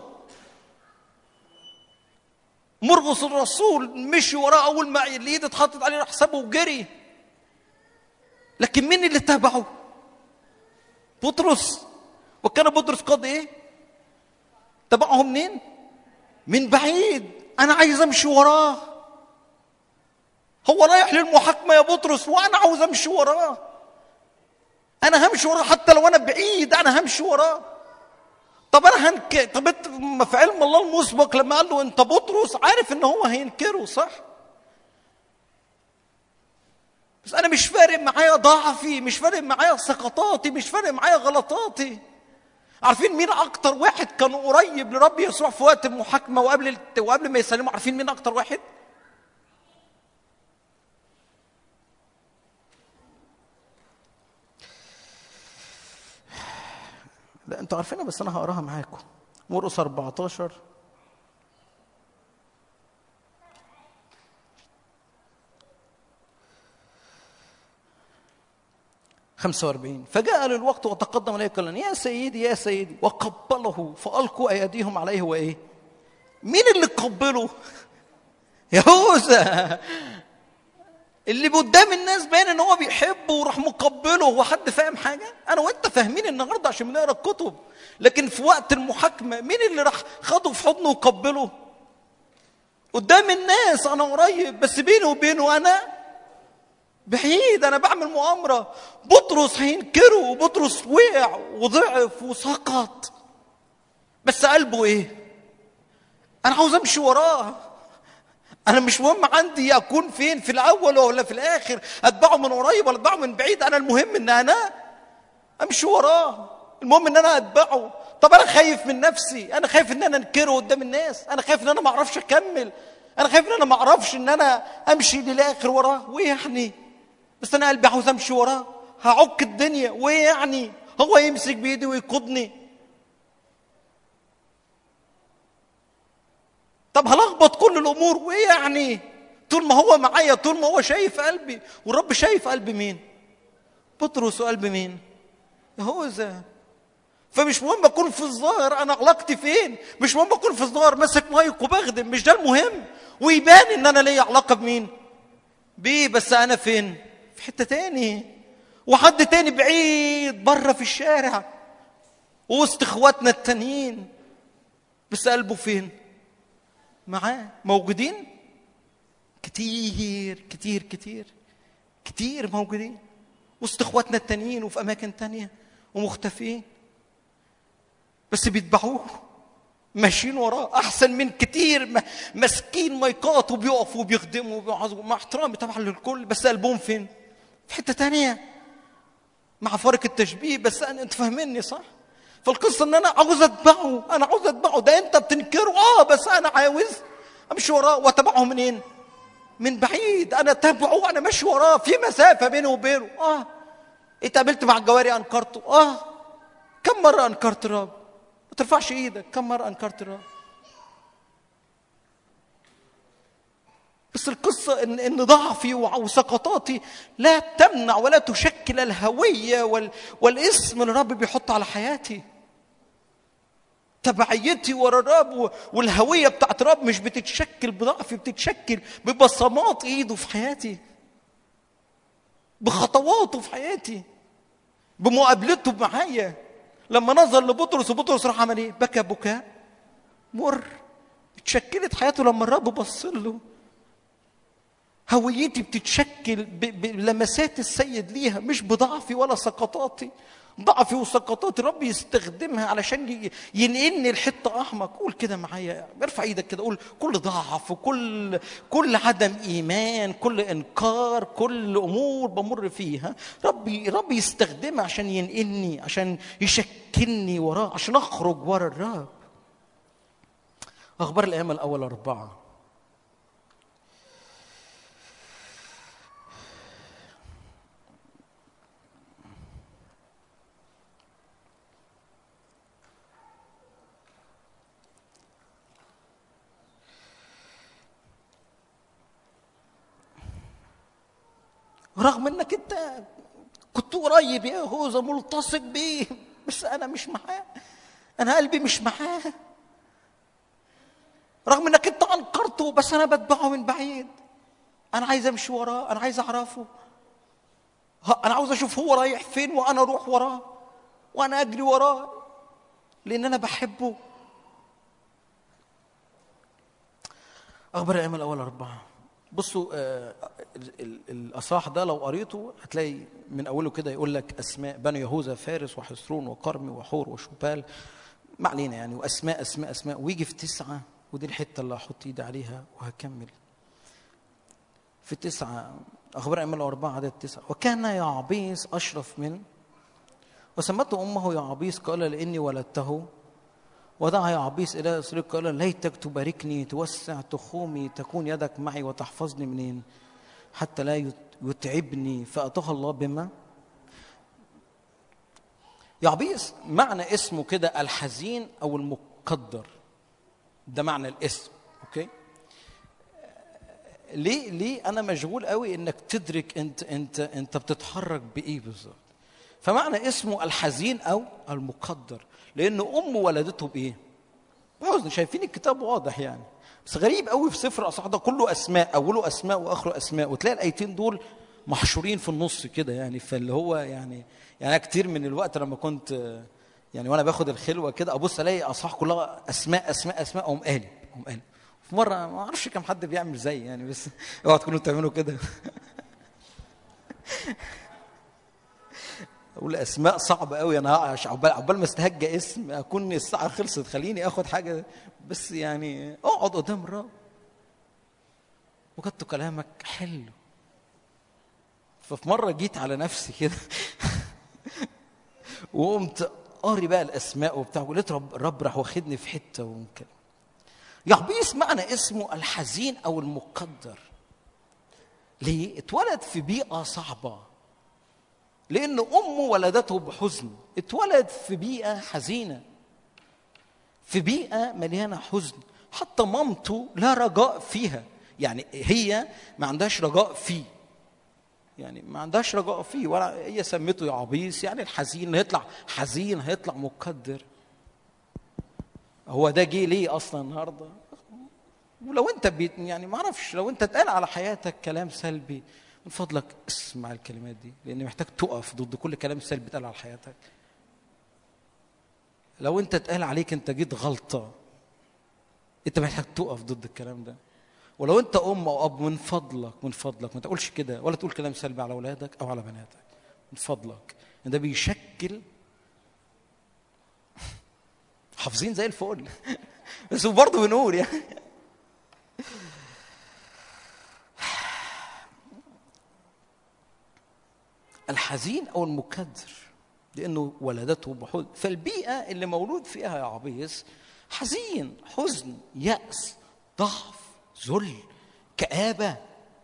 مرقص الرسول مشي وراه اول ما الايد اتحطت عليه راح سابه وجري لكن مين اللي تبعه بطرس وكان بطرس قد ايه تبعه منين من بعيد انا عايز امشي وراه هو رايح للمحاكمه يا بطرس وانا عاوز امشي وراه انا همشي وراه حتى لو انا بعيد انا همشي وراه طب انا هنك طب انت ما في علم الله المسبق لما قال له انت بطرس عارف ان هو هينكره صح بس انا مش فارق معايا ضعفي مش فارق معايا سقطاتي مش فارق معايا غلطاتي عارفين مين اكتر واحد كان قريب لرب يسوع في وقت المحاكمه وقبل وقبل ما يسلموا عارفين مين اكتر واحد لا انتوا عارفينها بس انا هقراها معاكم مرقس 14 45 فجاء للوقت وتقدم اليه قال يا سيدي يا سيدي وقبله فالقوا ايديهم عليه وايه مين اللي قبله يهوذا اللي قدام الناس باين ان هو بيحبه وراح مقبله هو حد فاهم حاجه انا وانت فاهمين النهارده عشان بنقرا الكتب لكن في وقت المحاكمه مين اللي راح خده في حضنه وقبله قدام الناس انا قريب بس بيني وبينه انا بعيد انا بعمل مؤامره بطرس هينكره وبطرس وقع وضعف وسقط بس قلبه ايه انا عاوز امشي وراه انا مش مهم عندي اكون فين في الاول ولا في الاخر اتبعه من قريب ولا اتبعه من بعيد انا المهم ان انا امشي وراه المهم ان انا اتبعه طب انا خايف من نفسي انا خايف ان انا انكره قدام الناس انا خايف ان انا ما اعرفش اكمل انا خايف ان انا ما اعرفش ان انا امشي للاخر وراه وايه يعني بس انا قلبي عاوز امشي وراه هعك الدنيا وايه يعني هو يمسك بايدي ويقودني طب هلخبط كل الامور وايه يعني طول ما هو معايا طول ما هو شايف قلبي والرب شايف قلب مين بطرس وقلب مين يهوذا فمش مهم اكون في الظاهر انا علاقتي فين مش مهم اكون في الظاهر ماسك مايك وبخدم مش ده المهم ويبان ان انا ليا علاقه بمين بيه بس انا فين في حته تاني وحد تاني بعيد بره في الشارع وسط اخواتنا التانيين بس قلبه فين معاه موجودين كتير كتير كتير كتير موجودين وسط اخواتنا التانيين وفي اماكن تانية ومختفيين بس بيتبعوه ماشيين وراه احسن من كتير ماسكين مايكات وبيقفوا وبيخدموا وبيعظموا مع احترامي طبعا للكل بس قلبهم فين؟ في حته تانية مع فارق التشبيه بس أنا انت فاهميني صح؟ فالقصه ان انا عاوز اتبعه انا عاوز اتبعه ده انت بتنكره اه بس انا عاوز امشي وراه واتبعه منين؟ من بعيد انا اتبعه انا ماشي وراه في مسافه بيني وبينه اه اتقابلت مع الجواري انكرته اه كم مره انكرت الرب؟ ما ترفعش ايدك كم مره انكرت الرب؟ بس القصة إن إن ضعفي وسقطاتي لا تمنع ولا تشكل الهوية وال والاسم اللي الرب بيحطه على حياتي. تبعيتي ورا الرب و- والهويه بتاعت الرب مش بتتشكل بضعفي بتتشكل ببصمات ايده في حياتي بخطواته في حياتي بمقابلته معايا لما نظر لبطرس وبطرس راح عمل ايه؟ بكى بكاء مر اتشكلت حياته لما الرب بص له هويتي بتتشكل ب- بلمسات السيد ليها مش بضعفي ولا سقطاتي ضعفي وسقطاتي الرب يستخدمها علشان ي- ينقلني الحته اعمق قول كده معايا ارفع ايدك كده قول كل ضعف وكل كل عدم ايمان كل انكار كل امور بمر فيها ربي ربي يستخدمها عشان ينقلني عشان يشكلني وراه عشان اخرج ورا الرب اخبار الايام الاول اربعه رغم انك انت كنت قريب يا يهوذا ملتصق بيه بس انا مش معاه انا قلبي مش معاه رغم انك انت انكرته بس انا بتبعه من بعيد انا عايز امشي وراه انا عايز اعرفه ها، انا عاوز اشوف هو رايح فين وانا اروح وراه وانا اجري وراه لان انا بحبه اخبار الايام الاول اربعه بصوا آه، ال- ال- الاصحاح ده لو قريته هتلاقي من اوله كده يقول لك اسماء بني يهوذا فارس وحصرون وقرمي وحور وشوبال ما علينا يعني واسماء اسماء اسماء ويجي في تسعه ودي الحته اللي هحط ايدي عليها وهكمل في تسعه اخبار الايام الاربعه عدد تسعه وكان يعبيس اشرف من وسمته امه يعبيس قال لاني ولدته ودعا يعبيس الى اسرائيل قال ليتك تباركني توسع تخومي تكون يدك معي وتحفظني منين حتى لا يت- يتعبني فاتاها الله بما يعبيس معنى اسمه كده الحزين او المقدر ده معنى الاسم اوكي ليه ليه انا مشغول قوي انك تدرك انت انت انت بتتحرك بايه بالظبط فمعنى اسمه الحزين او المقدر لان امه ولدته بايه بحزن شايفين الكتاب واضح يعني بس غريب قوي في سفر الاصحاح ده كله اسماء اوله اسماء واخره اسماء وتلاقي الايتين دول محشورين في النص كده يعني فاللي هو يعني يعني أنا كتير من الوقت لما كنت آه، يعني وانا باخد الخلوه كده ابص الاقي اصحاح كلها اسماء اسماء اسماء اقوم قالب اقوم قالب في مره ما اعرفش كم حد بيعمل زي يعني بس اوعوا تكونوا بتعملوا كده اقول اسماء صعبه قوي انا هقعش عقبال عقبال ما استهجى اسم اكون الساعه خلصت خليني اخد حاجه بس يعني اقعد قدام الرب وجدت كلامك حلو ففي مره جيت على نفسي كده وقمت قاري بقى الاسماء وبتاع ولقيت رب الرب راح واخدني في حته وممكن يعبيس معنى اسمه الحزين او المقدر ليه اتولد في بيئه صعبه لأن أمه ولدته بحزن اتولد في بيئة حزينة في بيئة مليانة حزن حتى مامته لا رجاء فيها يعني هي ما عندهاش رجاء فيه يعني ما عندهاش رجاء فيه ولا هي سمته يا عبيس يعني الحزين هيطلع حزين هيطلع مقدر هو ده جه ليه اصلا النهارده ولو انت بي يعني ما اعرفش لو انت اتقال على حياتك كلام سلبي من فضلك اسمع الكلمات دي لان محتاج تقف ضد كل كلام سلبي اتقال على حياتك لو انت اتقال عليك انت جيت غلطه انت محتاج تقف ضد الكلام ده ولو انت ام او اب من فضلك من فضلك ما تقولش كده ولا تقول كلام سلبي على اولادك او على بناتك من فضلك ده بيشكل حافظين زي الفل بس برضه بنقول يعني الحزين او المكدر لانه ولدته بحزن فالبيئه اللي مولود فيها يا عبيس حزين حزن ياس ضعف ذل كابه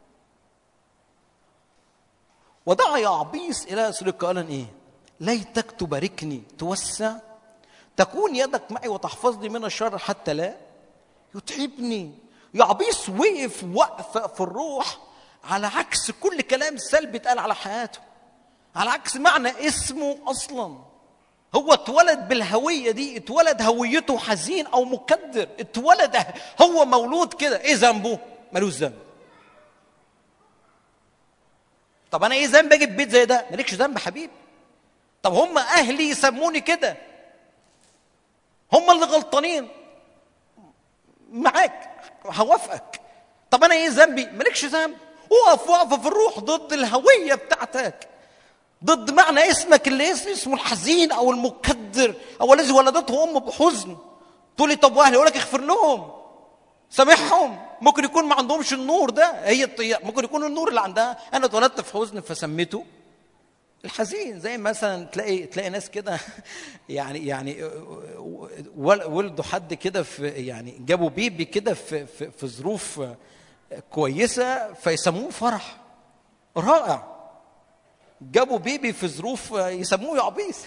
ودعا يعبيس الى اسرائيل قائلا ايه ليتك تباركني توسع تكون يدك معي وتحفظني من الشر حتى لا يتعبني يعبيس وقف وقفه في الروح على عكس كل كلام سلبي اتقال على حياته على عكس معنى اسمه اصلا هو اتولد بالهوية دي اتولد هويته حزين أو مكدر اتولد هو مولود كده إيه ذنبه؟ ملوش ذنب طب أنا إيه ذنب أجي في بيت زي ده؟ مالكش ذنب حبيبي طب هم أهلي يسموني كده هم اللي غلطانين معاك هوافقك طب أنا إيه ذنبي؟ مالكش ذنب وقف وقفة في الروح ضد الهوية بتاعتك ضد معنى اسمك اللي اسم اسمه الحزين او المكدر او الذي ولدته امه بحزن تقول لي طب واهلي يقول لك اغفر لهم سامحهم ممكن يكون ما عندهمش النور ده هي الطي... ممكن يكون النور اللي عندها انا اتولدت في حزن فسميته الحزين زي مثلا تلاقي تلاقي ناس كده يعني يعني ول- ولدوا حد كده في يعني جابوا بيبي كده في في, في ظروف كويسه فيسموه فرح رائع جابوا بيبي في ظروف يسموه يعبيس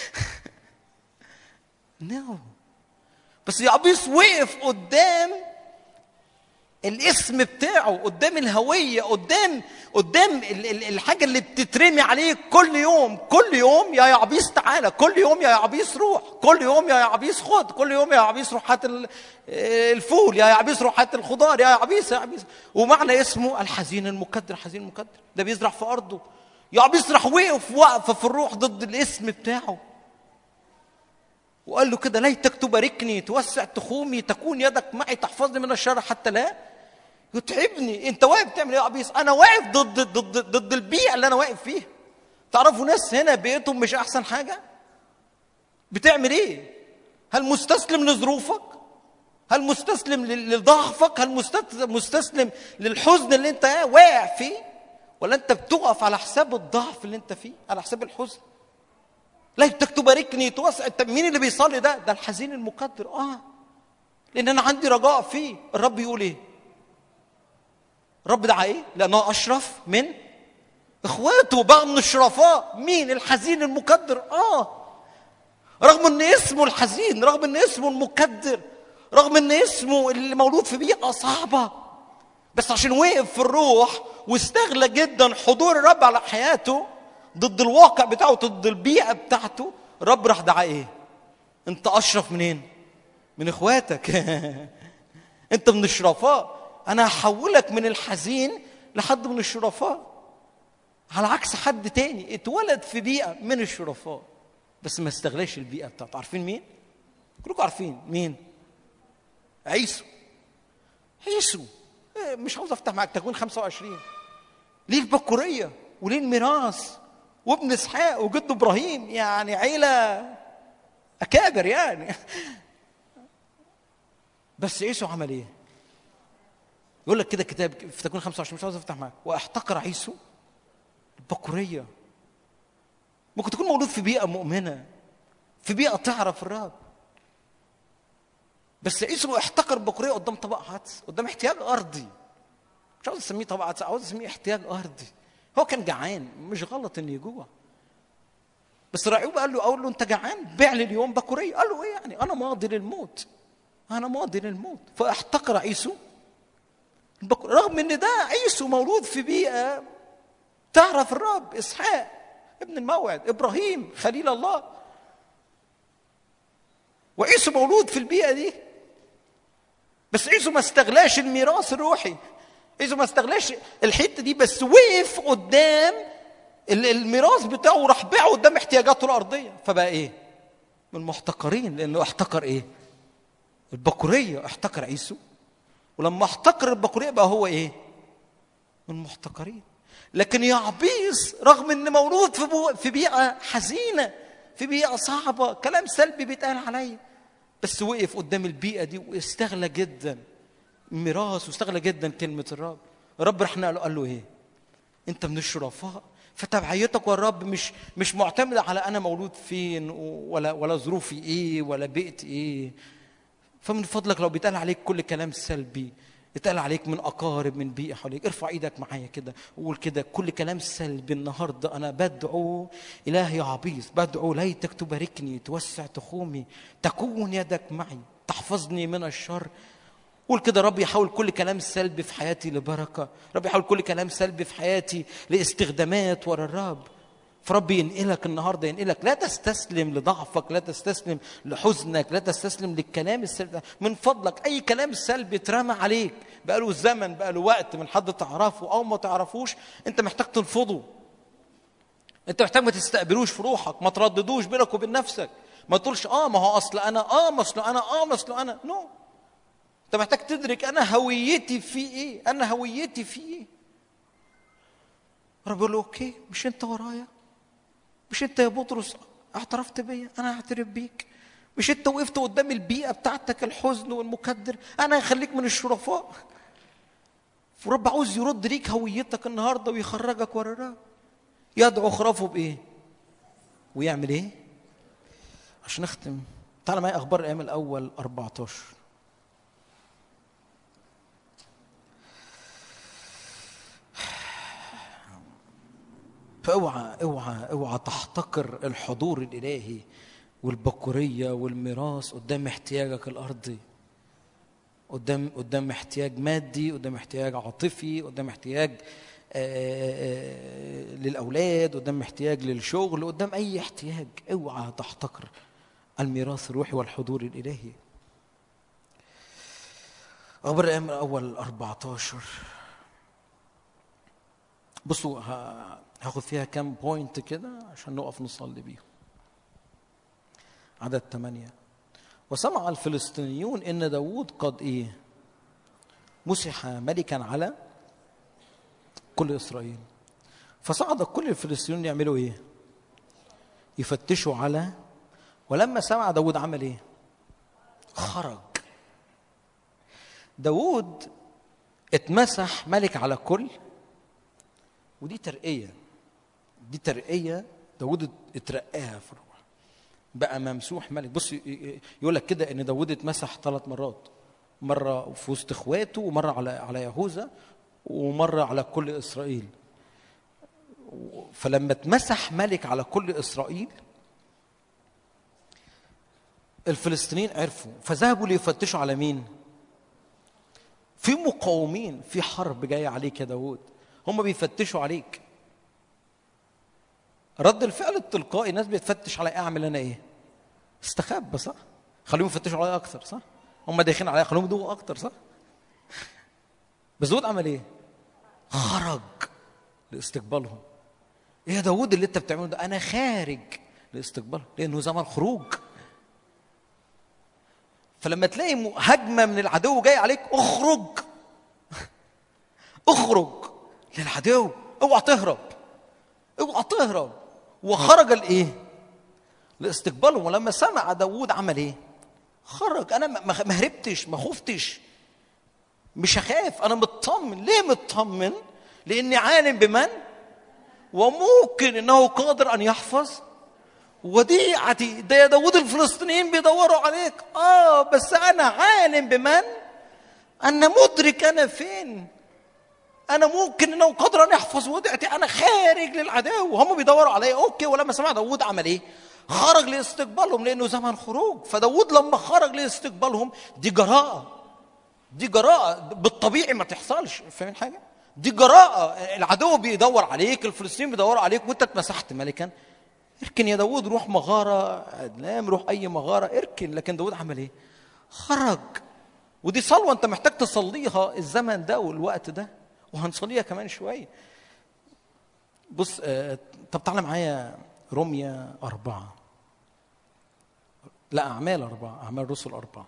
نو بس يعبيس وقف قدام الاسم بتاعه قدام الهوية قدام قدام ال- ال- الحاجة اللي بتترمي عليه كل يوم كل يوم يا يعبيس تعالى كل يوم يا يعبيس روح كل يوم يا يعبيس خد كل يوم يا يعبيس روح هات ال- الفول يا يعبيس روح هات الخضار يا يعبيس يا يعبيس ومعنى اسمه الحزين المكدر الحزين المكدر ده بيزرع في أرضه يعبيس راح وقف وقفة في الروح ضد الاسم بتاعه وقال له كده ليتك تباركني توسع تخومي تكون يدك معي تحفظني من الشر حتى لا يتعبني انت واقف تعمل ايه يا عبيس انا واقف ضد ضد ضد البيئه اللي انا واقف فيها تعرفوا ناس هنا بيئتهم مش احسن حاجه بتعمل ايه هل مستسلم لظروفك هل مستسلم لل- لضعفك هل مستت- مستسلم للحزن اللي انت واقع فيه ولا انت بتقف على حساب الضعف اللي انت فيه على حساب الحزن ليتك تباركني توسع طب مين اللي بيصلي ده ده الحزين المقدر اه لان انا عندي رجاء فيه الرب يقول ايه الرب دعا ايه لانه اشرف من اخواته بقى من الشرفاء مين الحزين المكدر اه رغم ان اسمه الحزين رغم ان اسمه المكدر رغم ان اسمه اللي مولود في بيئه صعبه بس عشان وقف في الروح واستغلى جدا حضور الرب على حياته ضد الواقع بتاعه ضد البيئه بتاعته الرب راح دعاه ايه انت اشرف منين من اخواتك انت من الشرفاء انا هحولك من الحزين لحد من الشرفاء على عكس حد تاني اتولد في بيئه من الشرفاء بس ما استغلاش البيئه بتاعته عارفين مين كلكم عارفين مين عيسو عيسو إيه، مش عاوز افتح معاك تكوين 25 ليه البكوريه وليه الميراث وابن اسحاق وجد ابراهيم يعني عيله اكابر يعني بس عيسو عمل ايه؟ يقول لك كده كتاب في تكوين 25 مش عاوز افتح معاك واحتقر عيسو البكوريه ممكن تكون مولود في بيئه مؤمنه في بيئه تعرف الرب بس عيسو احتقر البكوريه قدام طبق عدس قدام احتياج ارضي مش عاوز اسميه طبق عدس عاوز اسميه احتياج ارضي هو كان جعان مش غلط انه يجوع بس راعيوب قال له قال له انت جعان بيع لي اليوم بكوريه قال له ايه يعني انا ماضي للموت انا ماضي للموت فاحتقر عيسو البكور رغم ان ده عيسو مولود في بيئه تعرف الرب اسحاق ابن الموعد ابراهيم خليل الله وعيسو مولود في البيئه دي بس عيسو ما استغلاش الميراث الروحي عيسو ما استغلاش الحته دي بس وقف قدام ال- الميراث بتاعه وراح باعه قدام احتياجاته الارضيه فبقى ايه من المحتقرين لانه احتقر ايه البكوريه احتقر عيسو ولما احتقر البكوريه بقى هو ايه من المحتقرين لكن يعبيس رغم ان مولود في بو- في بيئه حزينه في بيئه صعبه كلام سلبي بيتقال عليا بس وقف قدام البيئه دي واستغلى جدا الميراث واستغلى جدا كلمه الرب الرب راح نقله قال له ايه انت من الشرفاء فتبعيتك والرب مش مش معتمده على انا مولود فين ولا ولا ظروفي ايه ولا بيئتي ايه فمن فضلك لو بيتقال عليك كل كلام سلبي يتقال عليك من اقارب من بيئه حواليك ارفع ايدك معايا كده وقول كده كل كلام سلبي النهارده انا بدعو الهي عبيس بدعو ليتك تباركني توسع تخومي تكون يدك معي تحفظني من الشر قول كده رب يحول كل كلام سلبي في حياتي لبركه رب يحول كل كلام سلبي في حياتي لاستخدامات ورا الرب فرب ينقلك النهارده ينقلك لا تستسلم لضعفك لا تستسلم لحزنك لا تستسلم للكلام السلبي من فضلك اي كلام سلبي اترمى عليك بقاله زمن بقاله وقت من حد تعرفه او ما تعرفوش انت محتاج ترفضه انت محتاج ما تستقبلوش في روحك ما ترددوش بينك وبين نفسك ما تقولش اه ما هو اصل انا اه ما اصل انا اه ما اصل انا نو no. انت محتاج تدرك انا هويتي في ايه انا هويتي في ايه رب يقول له اوكي مش انت ورايا مش انت يا بطرس اعترفت بيا انا هعترف بيك مش انت وقفت قدام البيئه بتاعتك الحزن والمكدر انا هخليك من الشرفاء ورب عاوز يرد ليك هويتك النهارده ويخرجك ورا الرب يدعو خرافه بايه ويعمل ايه عشان نختم تعال معايا اخبار الايام الاول 14 فاوعى اوعى اوعى تحتقر الحضور الالهي والبكوريه والميراث قدام احتياجك الارضي قدام قدام احتياج مادي قدام احتياج عاطفي قدام احتياج آه، آه، للاولاد قدام احتياج للشغل قدام اي احتياج اوعى تحتقر الميراث الروحي والحضور الالهي اخبار الايام الاول 14 بصوا ه- هاخد فيها كام بوينت كده عشان نقف نصلي بيهم عدد ثمانية وسمع الفلسطينيون ان داوود قد ايه مسح ملكا على كل اسرائيل فصعد كل الفلسطينيون يعملوا ايه يفتشوا على ولما سمع داود عمل ايه خرج داود اتمسح ملك على كل ودي ترقية دي ترقية داود اترقاها في الروح بقى ممسوح ملك بص ي- ي- يقول لك كده ان داود اتمسح ثلاث مرات مرة في وسط اخواته ومرة على على يهوذا ومرة على كل اسرائيل فلما اتمسح ملك على كل اسرائيل الفلسطينيين عرفوا فذهبوا ليفتشوا على مين؟ في مقاومين في حرب جايه عليك يا داوود هم بيفتشوا عليك رد الفعل التلقائي الناس بتفتش علي اعمل انا ايه استخبى صح خليهم يفتشوا عليا اكتر صح هم داخلين عليا خليهم يدوقوا اكتر صح بس داود عمل ايه خرج لاستقبالهم ايه يا داود اللي انت بتعمله ده انا خارج لاستقبالهم لانه زمن خروج فلما تلاقي م- هجمه من العدو جاي عليك اخرج اخرج للعدو اوعى تهرب اوعى تهرب وخرج الايه لاستقبالهم ولما سمع داوود عمل ايه خرج انا ما ما- ما هربتش ما خفتش مش هخاف انا مطمن ليه مطمن لاني عالم بمن وممكن انه قادر ان يحفظ وديعتي ده يا داوود الفلسطينيين بيدوروا عليك اه بس انا عالم بمن انا مدرك انا فين انا ممكن انه قادر ان يحفظ وديعتي انا خارج للعدو هم بيدوروا عليا اوكي ولما سمع داوود عمل ايه خرج لاستقبالهم لانه زمن خروج فداوود لما خرج لاستقبالهم دي جراءه دي جراءة بالطبيعي ما تحصلش فاهمين حاجة؟ دي جراءة العدو بيدور عليك الفلسطينيين بيدوروا عليك وانت اتمسحت ملكا اركن يا داوود روح مغارة ادلام روح اي مغارة اركن لكن داوود عمل ايه؟ خرج ودي صلوة انت محتاج تصليها الزمن ده والوقت ده وهنصليها كمان شوية بص آه، طب تعالى معايا رمية أربعة لا أعمال أربعة أعمال رسل أربعة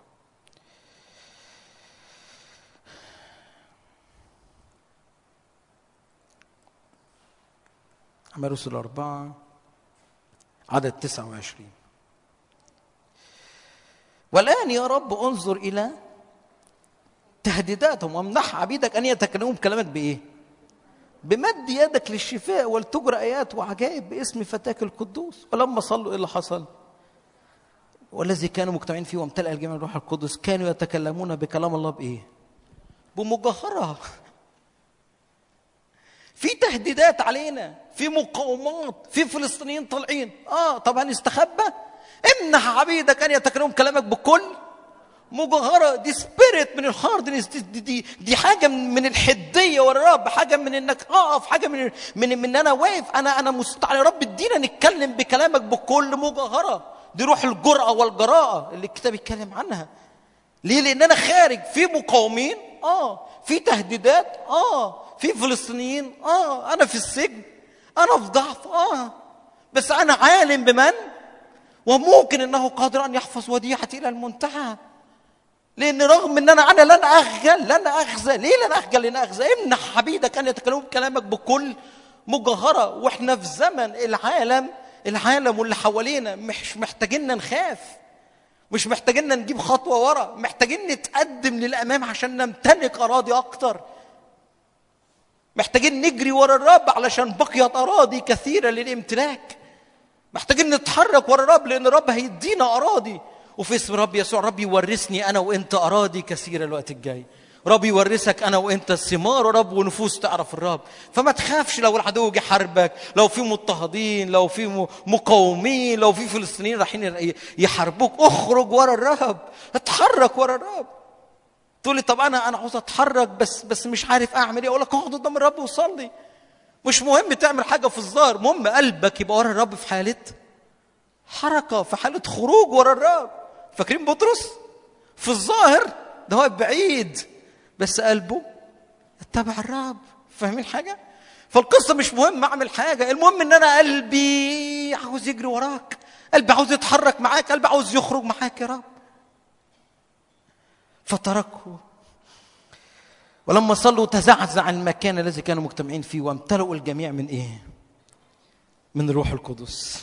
أعمال رسل أربعة عدد تسعة وعشرين والآن يا رب انظر إلى تهديداتهم وامنح عبيدك أن يتكلموا بكلامك بإيه؟ بمد يدك للشفاء ولتجرى آيات وعجائب باسم فتاك القدوس ولما صلوا إيه اللي حصل؟ والذي كانوا مجتمعين فيه وامتلأ الجميع الروح القدس كانوا يتكلمون بكلام الله بإيه؟ بمجاهرة في تهديدات علينا في مقاومات في فلسطينيين طالعين اه طب هنستخبى امنح عبيدك ان يتكلموا كلامك بكل مجاهرة دي سبيريت من الهاردنس دي, دي, دي, دي حاجة من, من الحدية والرب حاجة من انك اقف حاجة من من من ان انا واقف انا انا مستعد يا رب ادينا نتكلم بكلامك بكل مجاهرة دي روح الجرأة والجراءة اللي الكتاب يتكلم عنها ليه؟ لأن أنا خارج في مقاومين آه في تهديدات آه في فلسطينيين آه أنا في السجن أنا في ضعف آه بس أنا عالم بمن وممكن أنه قادر أن يحفظ وديعتي إلى المنتهى لأن رغم أن أنا أنا لن أخجل لن أخزى ليه لن أخجل لن أخزى امنح حبيبك أن يتكلموا بكلامك بكل مجاهرة وإحنا في زمن العالم العالم واللي حوالينا مش محتاجين نخاف مش محتاجين نجيب خطوة ورا محتاجين نتقدم للأمام عشان نمتلك أراضي أكتر محتاجين نجري ورا الرب علشان بقيت أراضي كثيرة للامتلاك محتاجين نتحرك ورا الرب لأن الرب هيدينا أراضي وفي اسم رب يسوع رب يورثني أنا وأنت أراضي كثيرة الوقت الجاي رب يورثك انا وانت الثمار رب ونفوس تعرف الرب فما تخافش لو العدو جه حاربك لو في مضطهدين لو في مقاومين لو في فلسطينيين رايحين يحاربوك اخرج ورا الرب اتحرك ورا الرب تقول لي طب انا انا عاوز اتحرك بس بس مش عارف اعمل ايه اقول لك اقعد قدام الرب وصلي مش مهم تعمل حاجه في الظاهر المهم قلبك يبقى ورا الرب في حاله حركه في حاله خروج ورا الرب فاكرين بطرس في الظاهر ده واقف بعيد بس قلبه اتبع الرب فاهمين حاجه فالقصه مش مهم اعمل حاجه المهم ان انا قلبي عاوز يجري وراك قلبي عاوز يتحرك معاك قلبي عاوز يخرج معاك يا رب فتركه ولما صلوا تزعزع المكان الذي كانوا مجتمعين فيه وامتلئوا الجميع من ايه من روح القدس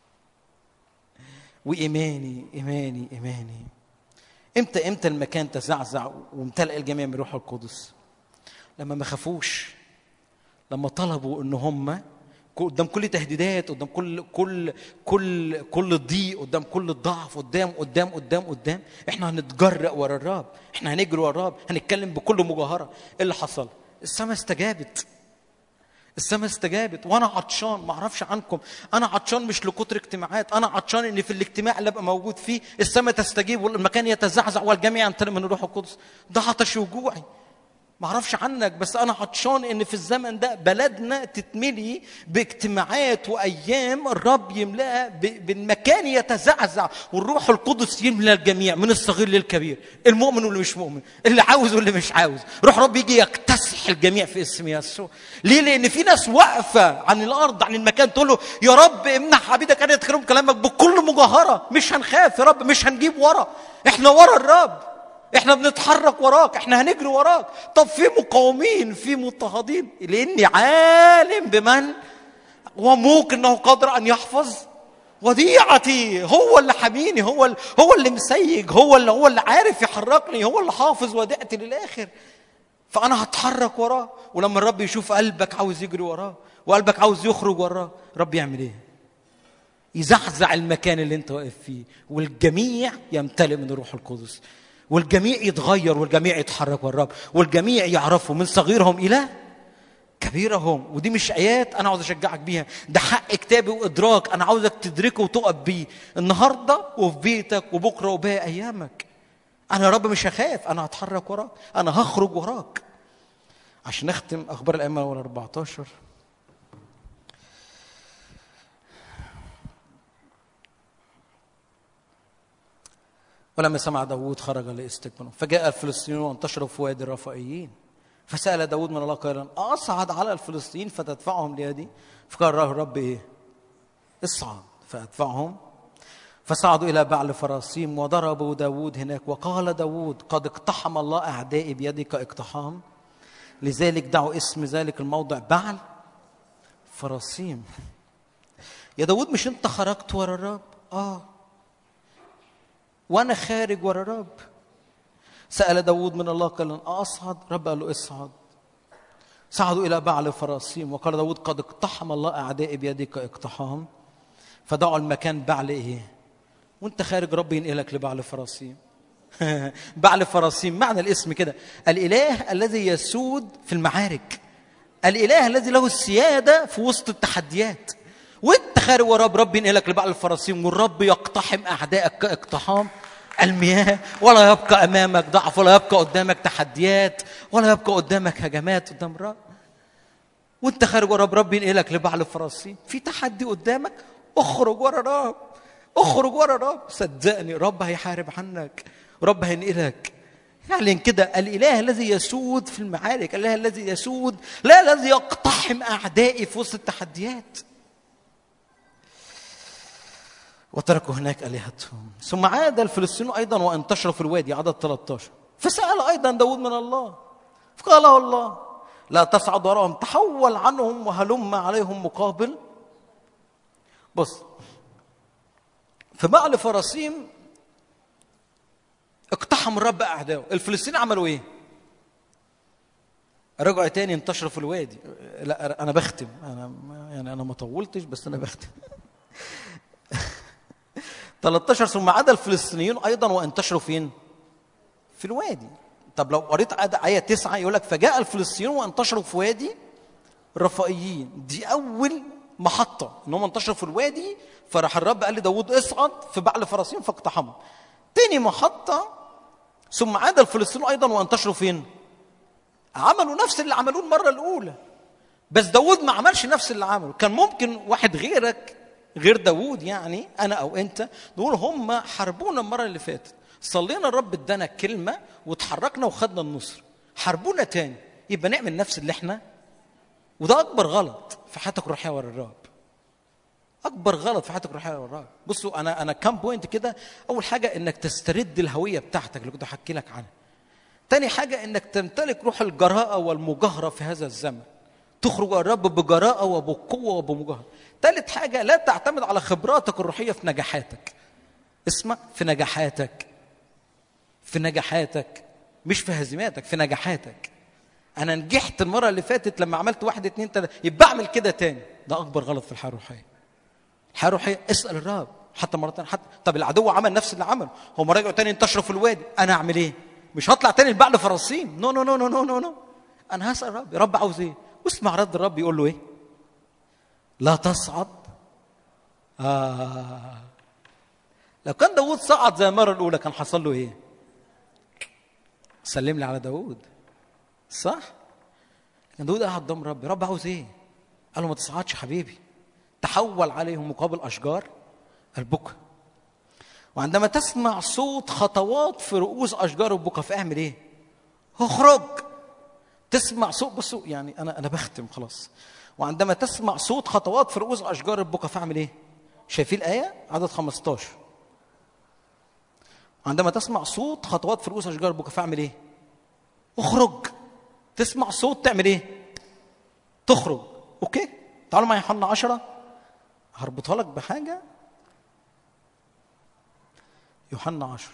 وايماني ايماني ايماني امتى امتى المكان تزعزع وامتلأ الجميع من روح القدس لما ما خافوش لما طلبوا ان هم قدام كل تهديدات قدام كل كل كل كل ضيق قدام كل الضعف قدام قدام قدام قدام احنا هنتجرأ ورا الرب احنا هنجري ورا الرب هنتكلم بكل مجاهره ايه اللي حصل السماء استجابت السماء استجابت وانا عطشان ما اعرفش عنكم انا عطشان مش لكتر اجتماعات انا عطشان ان في الاجتماع اللي ابقى موجود فيه السماء تستجيب والمكان يتزعزع والجميع يمتلئ من الروح القدس ده عطشي وجوعي ما اعرفش عنك بس انا عطشان ان في الزمن ده بلدنا تتملي باجتماعات وايام الرب يملاها بالمكان يتزعزع والروح القدس يملى الجميع من الصغير للكبير المؤمن واللي مش مؤمن اللي عاوز واللي مش عاوز روح رب يجي يكتسح الجميع في اسم يسوع ليه لان في ناس واقفه عن الارض عن المكان تقول له يا رب امنح عبيدك ان يتكلموا كلامك بكل مجاهره مش هنخاف يا رب مش هنجيب ورا احنا ورا الرب احنا بنتحرك وراك احنا هنجري وراك طب في مقاومين في مضطهدين لاني عالم بمن وممكن انه قادر ان يحفظ وديعتي هو اللي حميني هو اللي هو اللي مسيج هو اللي هو اللي عارف يحركني هو اللي حافظ وديعتي للاخر فانا هتحرك وراه ولما الرب يشوف قلبك عاوز يجري وراه وقلبك عاوز يخرج وراه رب يعمل ايه يزعزع المكان اللي انت واقف فيه والجميع يمتلئ من الروح القدس والجميع يتغير والجميع يتحرك والرب والجميع يعرفوا من صغيرهم الى كبيرهم ودي مش ايات انا عاوز اشجعك بيها ده حق كتابي وادراك انا عاوزك تدركه وتقف بيه النهارده وفي بيتك وبكره وباقي ايامك انا يا رب مش هخاف انا هتحرك وراك انا هخرج وراك عشان نختم اخبار الائمه الاول 14 ولما سمع داود خرج لاستكماله فجاء الفلسطينيون وانتشروا في وادي الرفائيين فسأل داود من الله قائلا أصعد على الفلسطينيين فتدفعهم ليدي فقال له الرب إيه اصعد فأدفعهم فصعدوا إلى بعل فراسيم وضربوا داود هناك وقال داود قد اقتحم الله أعدائي بيدك اقتحام لذلك دعوا اسم ذلك الموضع بعل فراسيم يا داود مش انت خرجت ورا الرب اه وانا خارج ورا الرب سال داود من الله قال اصعد رب قال له اصعد صعدوا الى بعل فراسيم وقال داود قد اقتحم الله اعدائي بيدك اقتحام فدعوا المكان بعل ايه وانت خارج رب ينقلك لبعل فراسيم بعل فراسيم معنى الاسم كده الاله الذي يسود في المعارك الاله الذي له السياده في وسط التحديات وانت خارج ورا رب ينقلك لبعل الفراسيم والرب يقتحم اعدائك كاقتحام المياه ولا يبقى امامك ضعف ولا يبقى قدامك تحديات ولا يبقى قدامك هجمات قدام الرب وانت خارج ورا الرب ينقلك لبعل فراسين في تحدي قدامك اخرج ورا الرب اخرج ورا الرب صدقني رب هيحارب عنك رب هينقلك يعلن كده الاله الذي يسود في المعارك الاله الذي يسود لا الذي يقتحم اعدائي في وسط التحديات وتركوا هناك الهتهم ثم عاد الفلسطينيون ايضا وانتشروا في الوادي عدد 13 فسال ايضا داود من الله فقال له الله لا تصعد وراهم تحول عنهم وهلم عليهم مقابل بص في بعل فراسيم اقتحم الرب اعدائه الفلسطينيين عملوا ايه رجعوا تاني انتشروا في الوادي لا انا بختم انا يعني انا ما طولتش بس انا بختم 13 ثم عاد الفلسطينيون ايضا وانتشروا فين في الوادي طب لو قريت عاد- آية تسعة يقول لك فجاء الفلسطينيون وانتشروا في وادي الرفائيين دي أول محطة إن هم انتشروا في الوادي فراح الرب قال لداود اصعد في بعل فراسين فاقتحموا تاني محطة ثم عاد الفلسطينيون أيضا وانتشروا فين؟ عملوا نفس اللي عملوه المرة الأولى بس داود ما عملش نفس اللي عمله كان ممكن واحد غيرك غير داود يعني انا او انت نقول هم حاربونا المره اللي فاتت صلينا الرب ادانا كلمه وتحركنا وخدنا النصر حاربونا تاني يبقى نعمل نفس اللي احنا وده اكبر غلط في حياتك الروحيه ورا الرب اكبر غلط في حياتك الروحيه ورا الرب بصوا انا انا كام بوينت كده اول حاجه انك تسترد الهويه بتاعتك اللي كنت احكي لك عنها تاني حاجة انك تمتلك روح الجراءة والمجاهرة في هذا الزمن تخرج الرب بجراءة وبقوة وبمجاهرة تالت حاجة لا تعتمد على خبراتك الروحية في نجاحاتك اسمع في نجاحاتك في نجاحاتك مش في هزيماتك في نجاحاتك انا نجحت المرة اللي فاتت لما عملت واحد اتنين تلاتة يبقى اعمل كده تاني ده اكبر غلط في الحياة الروحية الحياة الروحية اسأل الرب حتى مرة تانية حتى طب العدو عمل نفس اللي عمله هم رجعوا تاني انتشروا في الوادي انا اعمل ايه؟ مش هطلع تاني لبعل فراسين نو نو نو نو نو نو نو انا هسأل الرب يا رب عاوز ايه؟ واسمع رد الرب يقول له ايه؟ لا تصعد آه لو كان داوود صعد زي المرة الأولى كان حصل له إيه؟ سلم لي على داوود صح؟ كان داوود قاعد قدام رب رب عاوز إيه؟ قال له ما تصعدش حبيبي تحول عليهم مقابل أشجار البكا وعندما تسمع صوت خطوات في رؤوس أشجار البكا فاعمل إيه؟ اخرج تسمع صوت بصوا يعني أنا أنا بختم خلاص وعندما تسمع صوت خطوات في رؤوس أشجار البكا فاعمل إيه؟ شايفين الآية؟ عدد 15 عندما تسمع صوت خطوات في رؤوس اشجار البكا فاعمل ايه؟ اخرج تسمع صوت تعمل ايه؟ تخرج اوكي؟ تعالوا معايا يوحنا 10 هربطها لك بحاجه يوحنا 10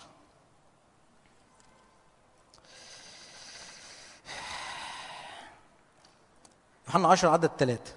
يوحنا 10 عدد ثلاثة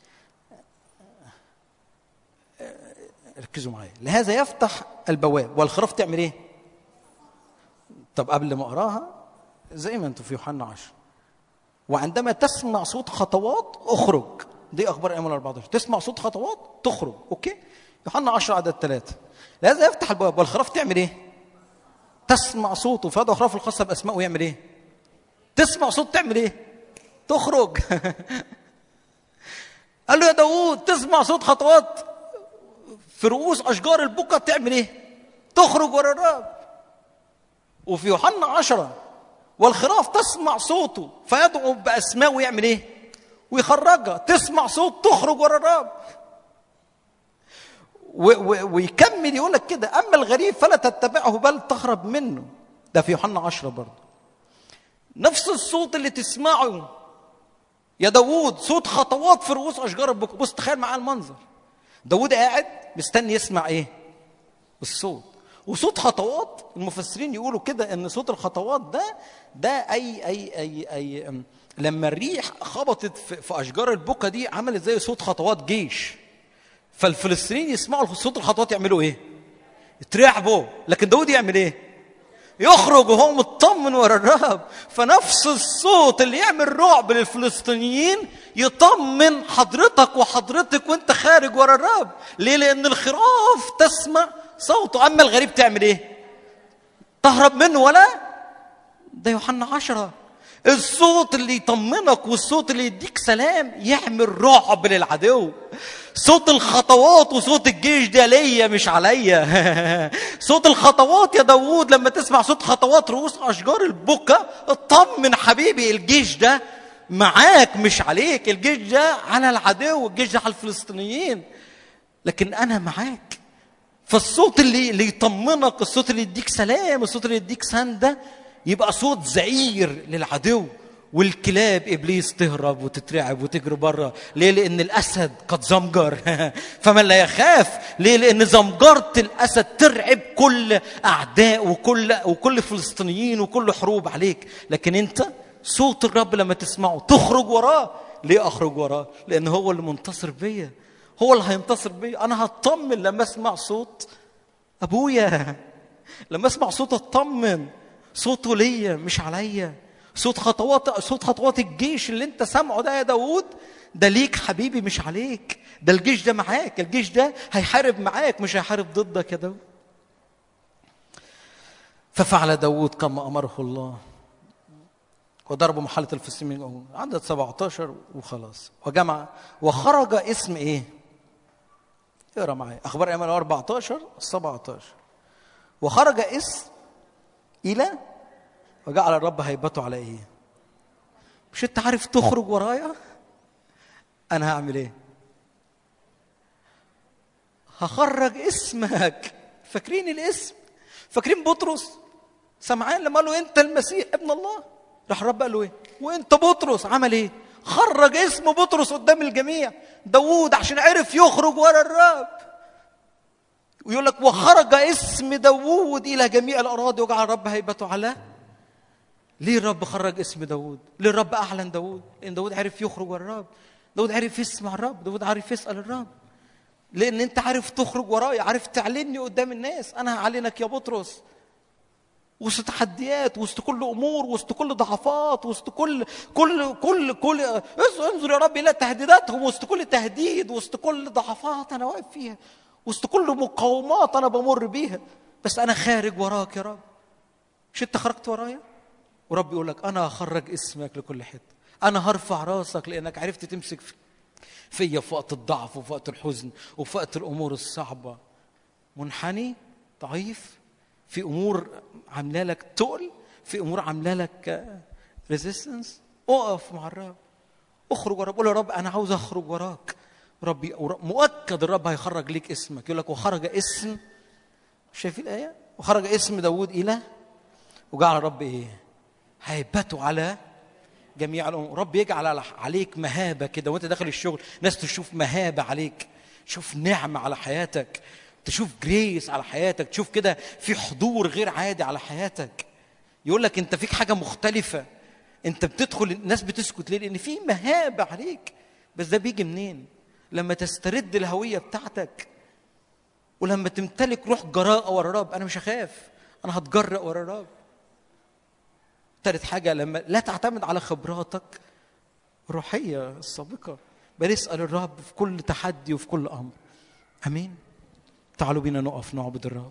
ركزوا معايا لهذا يفتح البواب والخراف تعمل ايه؟ طب قبل ما اقراها زي ما انتم في يوحنا 10 وعندما تسمع صوت خطوات اخرج دي اخبار ايام 14 تسمع صوت خطوات تخرج اوكي يوحنا 10 عدد 3 لهذا يفتح البواب والخراف تعمل ايه؟ تسمع صوته فهذا خراف الخاصه باسمائه يعمل ايه؟ تسمع صوت تعمل ايه؟ تخرج قال له يا داوود تسمع صوت خطوات في رؤوس اشجار البكا تعمل ايه؟ تخرج ورا الرب وفي يوحنا عشرة والخراف تسمع صوته فيدعو باسماء ويعمل ايه؟ ويخرجها تسمع صوت تخرج ورا الرب و- و- ويكمل يقول لك كده اما الغريب فلا تتبعه بل تهرب منه ده في يوحنا عشرة برضه نفس الصوت اللي تسمعه يا داوود صوت خطوات في رؤوس اشجار البكا بص تخيل معاه المنظر داوود قاعد مستني يسمع ايه الصوت وصوت خطوات المفسرين يقولوا كده ان صوت الخطوات ده ده اي اي اي اي أم، لما الريح خبطت في, في اشجار البكا دي عملت زي صوت خطوات جيش فالفلسطينيين يسمعوا صوت الخطوات يعملوا ايه؟ يترعبوا لكن داود يعمل ايه؟ يخرج وهو مطمن ورا الرب فنفس الصوت اللي يعمل رعب للفلسطينيين يطمن حضرتك وحضرتك وانت خارج ورا الرب ليه لان الخراف تسمع صوته اما الغريب تعمل ايه تهرب منه ولا ده يوحنا عشرة الصوت اللي يطمنك والصوت اللي يديك سلام يعمل رعب للعدو صوت الخطوات وصوت الجيش ده ليا مش عليا صوت الخطوات يا داوود لما تسمع صوت خطوات رؤوس اشجار البكا اطمن حبيبي الجيش ده معاك مش عليك الجيش ده على العدو الجيش ده على الفلسطينيين لكن انا معاك فالصوت اللي اللي يطمنك الصوت اللي يديك سلام الصوت اللي يديك سنده يبقى صوت زعير للعدو والكلاب ابليس تهرب وتترعب وتجري بره ليه لان الاسد قد زمجر فمن لا يخاف ليه لان زمجره الاسد ترعب كل اعداء وكل وكل فلسطينيين وكل حروب عليك لكن انت صوت الرب لما تسمعه تخرج وراه ليه اخرج وراه لان هو اللي منتصر بيا هو اللي هينتصر بيا انا هطمن لما اسمع صوت ابويا لما اسمع صوت اطمن صوته ليا مش عليا صوت خطوات صوت خطوات الجيش اللي انت سامعه ده يا داوود ده ليك حبيبي مش عليك ده الجيش ده معاك الجيش ده هيحارب معاك مش هيحارب ضدك يا داوود ففعل داوود كما امره الله وضربوا محلة الفلسطينيين عدد 17 وخلاص وجمع وخرج اسم ايه؟ اقرا معايا اخبار ايمان 14 17 وخرج اسم الى وجعل الرب هيبته على ايه؟ مش انت عارف تخرج ورايا؟ انا هعمل ايه؟ هخرج اسمك فاكرين الاسم؟ فاكرين بطرس؟ سمعان لما قال له انت المسيح ابن الله راح الرب قال له ايه؟ وانت بطرس عمل ايه؟ خرج اسم بطرس قدام الجميع داوود عشان عرف يخرج ورا الرب ويقول لك وخرج اسم داوود الى جميع الاراضي وجعل الرب هيبته على ليه الرب خرج اسم داوود؟ ليه الرب اعلن داوود؟ لان داوود عرف يخرج ورا الرب داوود عرف يسمع الرب داوود عرف يسال الرب لان انت عارف تخرج ورايا عارف تعلني قدام الناس انا هعلنك يا بطرس وسط تحديات وسط كل امور وسط كل ضعفات وسط كل كل كل كل انظر يا رب الى تهديداتهم وسط كل تهديد وسط كل ضعفات انا واقف فيها وسط كل مقاومات انا بمر بيها بس انا خارج وراك يا رب مش انت خرجت ورايا ورب يقول لك انا هخرج اسمك لكل حته انا هرفع راسك لانك عرفت تمسك في فيا في وقت الضعف وفي وقت الحزن وفي وقت الامور الصعبه منحني ضعيف في امور عامله لك تقل في امور عامله لك ريزيستنس اقف مع الرب اخرج ورا قول يا رب انا عاوز اخرج وراك ربي مؤكد الرب هيخرج ليك اسمك يقول لك وخرج اسم شايفين الايه وخرج اسم داوود الى وجعل الرب ايه هيبته على جميع الامور رب يجعل عليك مهابه كده وانت داخل الشغل ناس تشوف مهابه عليك تشوف نعمه على حياتك تشوف جريس على حياتك تشوف كده في حضور غير عادي على حياتك يقول لك انت فيك حاجه مختلفه انت بتدخل الناس بتسكت ليه لان في مهابه عليك بس ده بيجي منين لما تسترد الهويه بتاعتك ولما تمتلك روح جراءه ورا الرب انا مش هخاف انا هتجرأ ورا الرب تالت حاجه لما لا تعتمد على خبراتك الروحيه السابقه بل اسال الرب في كل تحدي وفي كل امر امين تعالوا بينا نقف نعبد الرب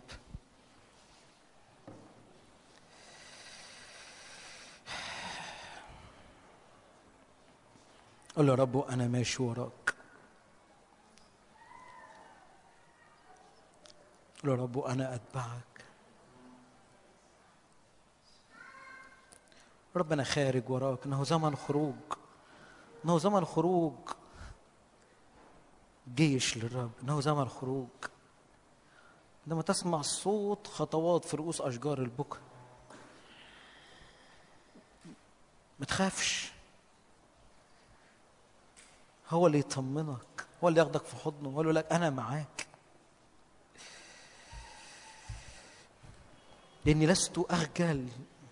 قل يا رب انا ماشي وراك قل يا رب انا اتبعك رب انا خارج وراك انه زمن خروج انه زمن خروج جيش للرب انه زمن خروج عندما تسمع صوت خطوات في رؤوس اشجار البكا ما تخافش هو اللي يطمنك هو اللي ياخدك في حضنه هو اللي يقول لك انا معاك لاني لست اخجل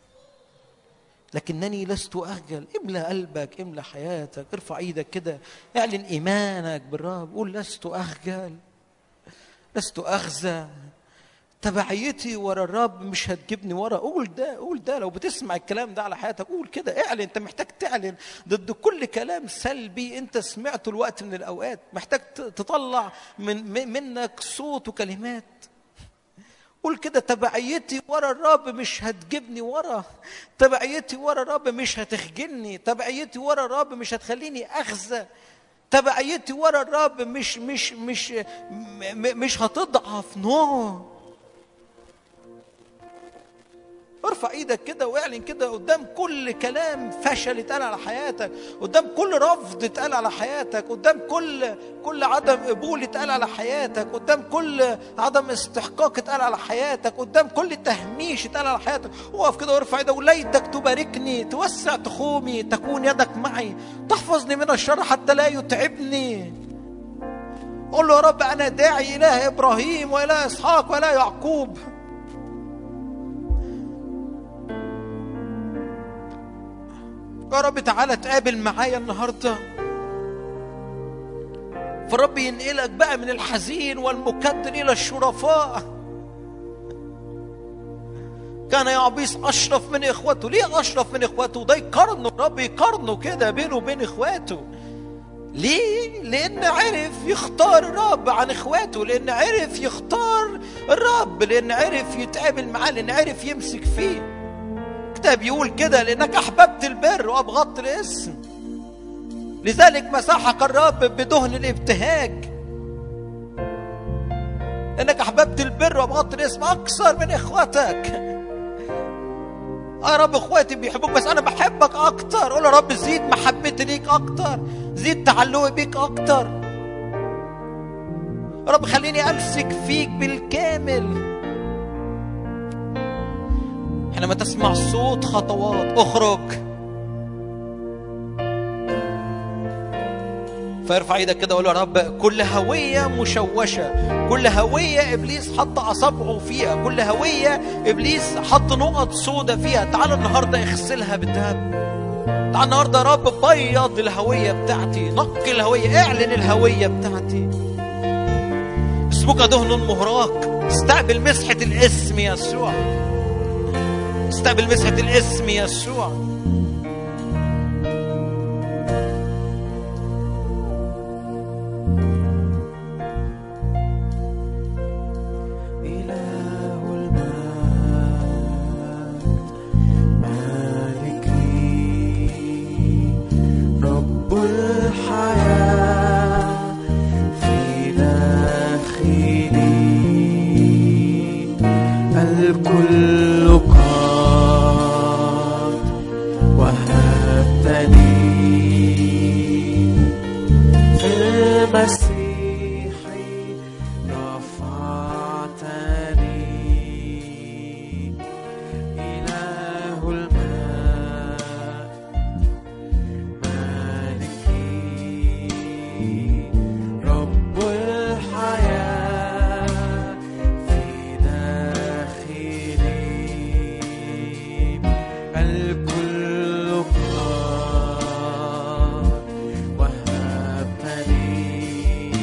لكنني لست اخجل املا قلبك املا حياتك ارفع ايدك كده اعلن ايمانك بالرب قول لست اخجل لست اخزى تبعيتي ورا الرب مش هتجيبني ورا قول ده قول ده لو بتسمع الكلام ده على حياتك قول كده اعلن انت محتاج تعلن ضد كل كلام سلبي انت سمعته الوقت من الاوقات محتاج تطلع من منك صوت وكلمات قول كده تبعيتي ورا الرب مش هتجيبني ورا تبعيتي ورا الرب مش هتخجلني تبعيتي ورا الرب مش هتخليني اخزى تبعيتي ورا الرب مش مش مش م- م- مش هتضعف نو ارفع ايدك كده واعلن كده قدام كل كلام فشل اتقال على حياتك قدام كل رفض اتقال على حياتك قدام كل كل عدم قبول اتقال على حياتك قدام كل عدم استحقاق اتقال على حياتك قدام كل تهميش اتقال على حياتك اقف كده وارفع ايدك وليتك تباركني توسع تخومي تكون يدك معي تحفظني من الشر حتى لا يتعبني قول له يا رب انا داعي اله ابراهيم واله اسحاق واله يعقوب يا رب تعالى تقابل معايا النهارده فرب ينقلك بقى من الحزين والمكدر الى الشرفاء كان يعبيس اشرف من اخوته ليه اشرف من اخوته ده يقارنه رب يقارنه كده بينه وبين اخواته ليه لان عرف يختار الرب عن اخواته لان عرف يختار الرب لان عرف يتقابل معاه لان عرف يمسك فيه الكتاب يقول كده لانك احببت البر وابغضت الاسم لذلك مسحك الرب بدهن الابتهاج لانك احببت البر وابغضت الاسم اكثر من اخواتك يا رب اخواتي بيحبوك بس انا بحبك اكتر قول يا رب زيد محبتي ليك اكتر زيد تعلقي بيك اكتر يا رب خليني امسك فيك بالكامل حينما تسمع صوت خطوات اخرج فارفع ايدك كده وقول يا رب كل هويه مشوشه كل هويه ابليس حط اصابعه فيها كل هويه ابليس حط نقط سودة فيها تعال النهارده اغسلها بالذهب تعال النهارده يا رب بيض الهويه بتاعتي نقي الهويه اعلن الهويه بتاعتي اسمك دهن مهراق استقبل مسحه الاسم يسوع استقبل مسحة الاسم يسوع إله المجد مالكي رب الحياة في داخلي الكل قد وهبتني في المسيح رفعتني إله الماء مالكي رب الحياة في داخلي الكل قد وهبتني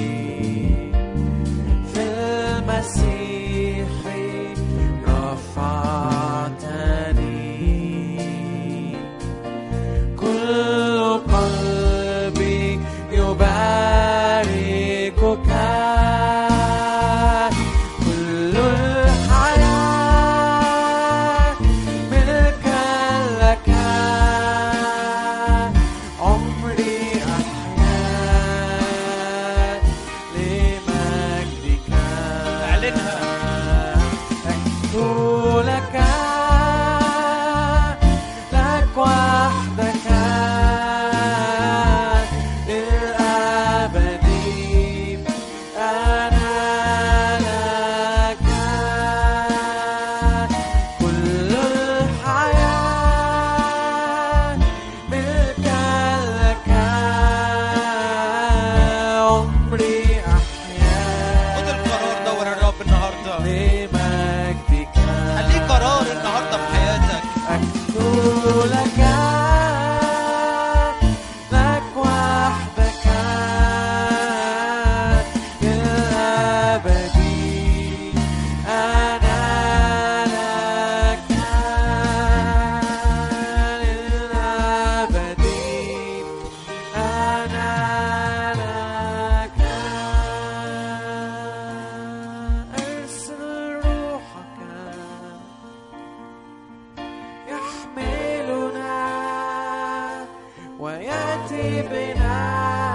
ويأتي بنا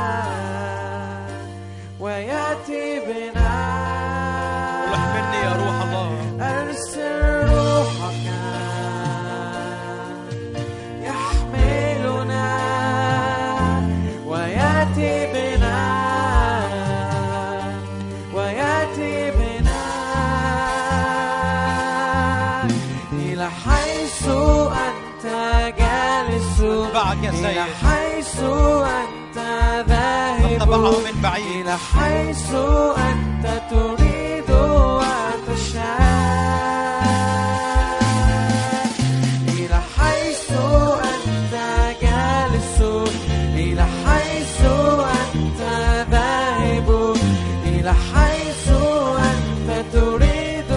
ويأتي بنا قول احملني يا روح الله أرسل روحك يحملنا ويأتي بنا ويأتي بنا إلى حيث أنت جالس نتبعك يا إلى سيد حيث أنت ذاهب نتبعه من بعيد إلى حيث أنت تريد وتشاء إلى حيث أنت جالس إلى حيث أنت ذاهب إلى حيث أنت تريد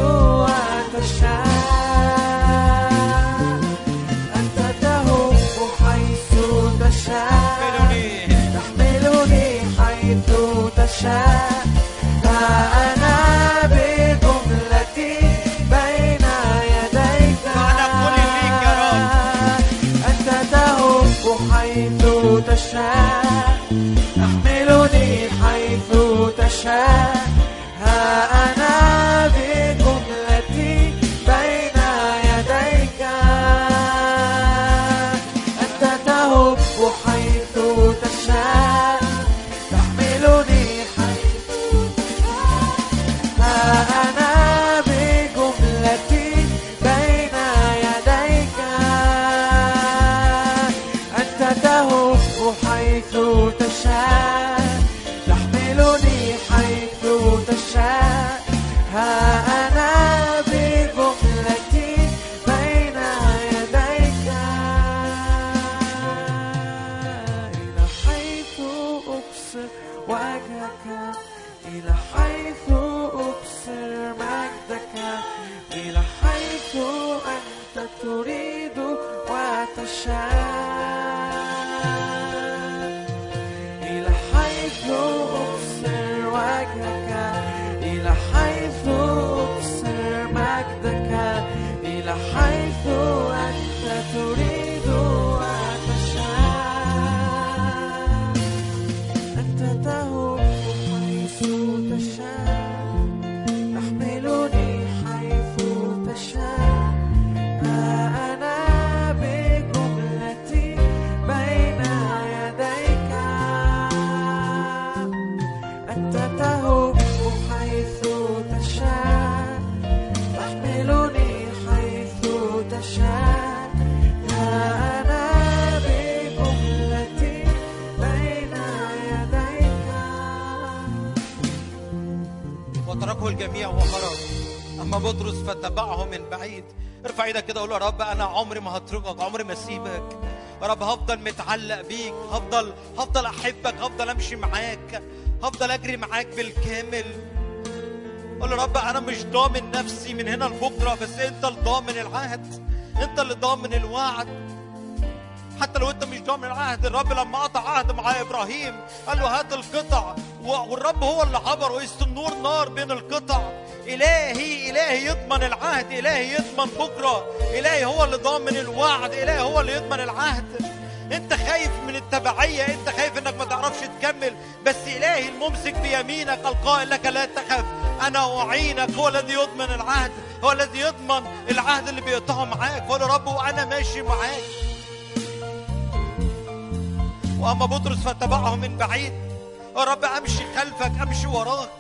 وتشاء أنت تهب حيث تشاء احملني تحملني حيث تشاء ها أنا بجملتي بين يديك فأنا كل ليك يا رب. أنت تهب حيث تشاء تحملني حيث تشاء ها أنا بجملتي بين يديك أنت تهب حيث تشاء تحملني حيث ها أنا بجملتي بين يديك أنت تهب حيث تشاء تحملني حيث تشاء ها أنا بجملتي بين يديك إلى حيث أبصر وجهك إلى حيث أبصر مجدك إلى حيث أنت تريد وتشاء إلى حيث أبصر وجهك إلى حيث أبصر مجدك إلى حيث أنت تريد وتشاء أنت تهب حيث تشاء تحملني حيث تشاء ها أنا بجملتي بين يديك أنت تهب حيث تشاء تحملني حيث تشاء ها أنا بجملتي بين يديك وتركه الجميع وهرب اما بطرس فتبعه من بعيد ارفع ايدك كده قول يا رب انا عمري ما هتركك عمري ما اسيبك يا رب هفضل متعلق بيك هفضل هفضل احبك هفضل امشي معاك هفضل اجري معاك بالكامل قول يا رب انا مش ضامن نفسي من هنا لبكره بس انت اللي ضامن العهد انت اللي ضامن الوعد حتى لو انت مش ضامن العهد الرب لما قطع عهد مع ابراهيم قال له هات القطع و- والرب هو اللي عبر وقست النور نار بين القطع الهي الهي يضمن العهد الهي يضمن بكره الهي هو اللي ضامن الوعد الهي هو اللي يضمن العهد انت خايف من التبعيه انت خايف انك ما تعرفش تكمل بس الهي الممسك بيمينك القائل لك لا تخف انا اعينك هو الذي يضمن العهد هو الذي يضمن العهد اللي بيقطعه معاك قول يا رب وانا ماشي معاك واما بطرس فتبعه من بعيد يا رب امشي خلفك امشي وراك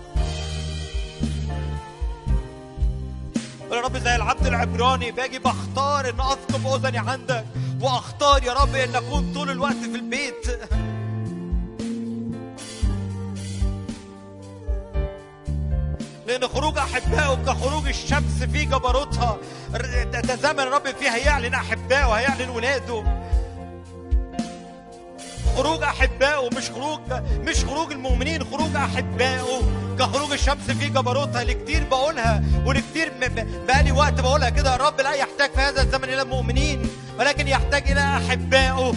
يا رب زي العبد العبراني باجي بختار ان اثقب اذني عندك واختار يا رب ان اكون طول الوقت في البيت لان خروج احبائه كخروج الشمس في جبروتها ده زمن الرب فيه هيعلن احبائه هيعلن ولاده خروج احبائه مش خروج مش خروج المؤمنين خروج احبائه كخروج الشمس في جبروتها لكتير بقولها ولكتير م- ب- بقالي وقت بقولها كده الرب لا يحتاج في هذا الزمن الى المؤمنين ولكن يحتاج الى احبائه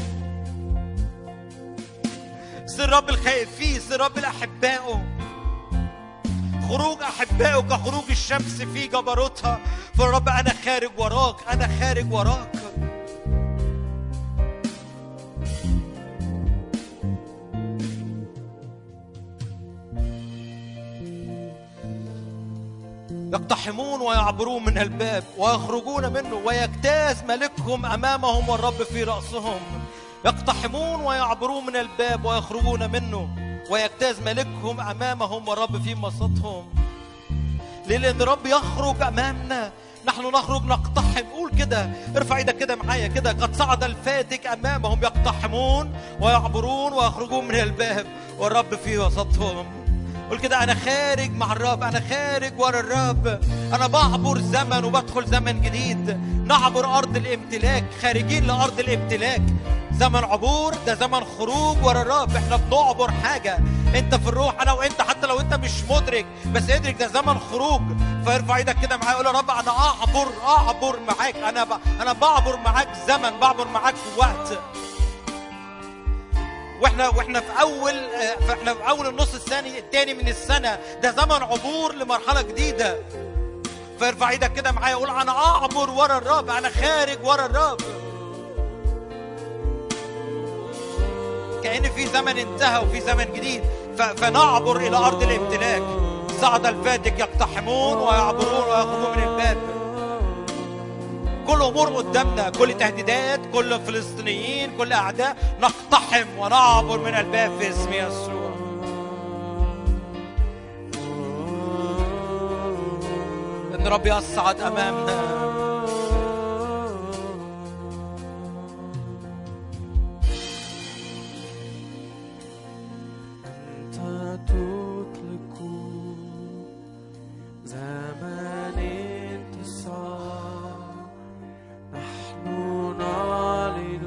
سر رب الخائفين سر رب الاحبائه خروج احبائه كخروج الشمس في جبروتها فالرب انا خارج وراك انا خارج وراك يقتحمون ويعبرون من الباب ويخرجون منه ويجتاز ملكهم امامهم والرب في راسهم يقتحمون ويعبرون من الباب ويخرجون منه ويجتاز ملكهم امامهم والرب في وسطهم ليه لان الرب يخرج امامنا نحن نخرج نقتحم قول كده ارفع ايدك كده معايا كده قد صعد الفاتك امامهم يقتحمون ويعبرون ويخرجون من الباب والرب في وسطهم قول كده انا خارج مع الرب انا خارج ورا الرب انا بعبر زمن وبدخل زمن جديد نعبر ارض الامتلاك خارجين لارض الامتلاك زمن عبور ده زمن خروج ورا الرب احنا بنعبر حاجه انت في الروح انا وانت حتى لو انت مش مدرك بس ادرك ده زمن خروج فارفع ايدك كده معايا قول يا رب انا اعبر اعبر معاك انا ب... انا بعبر معاك زمن بعبر معاك في وقت واحنا واحنا في اول آه، احنا في اول النص الثاني الثاني من السنه ده زمن عبور لمرحله جديده فارفع ايدك كده معايا قول انا اعبر ورا الرب انا خارج ورا الرب كأن في زمن انتهى وفي زمن جديد ف- فنعبر إلى أرض الامتلاك صعد الفاتك يقتحمون ويعبرون ويخرجون من الباب كل أمور قدامنا كل تهديدات كل فلسطينيين كل أعداء نقتحم ونعبر من الباب في اسم يسوع إن رب يصعد أمامنا أنت تطلق زمن انتصار نحن نعلن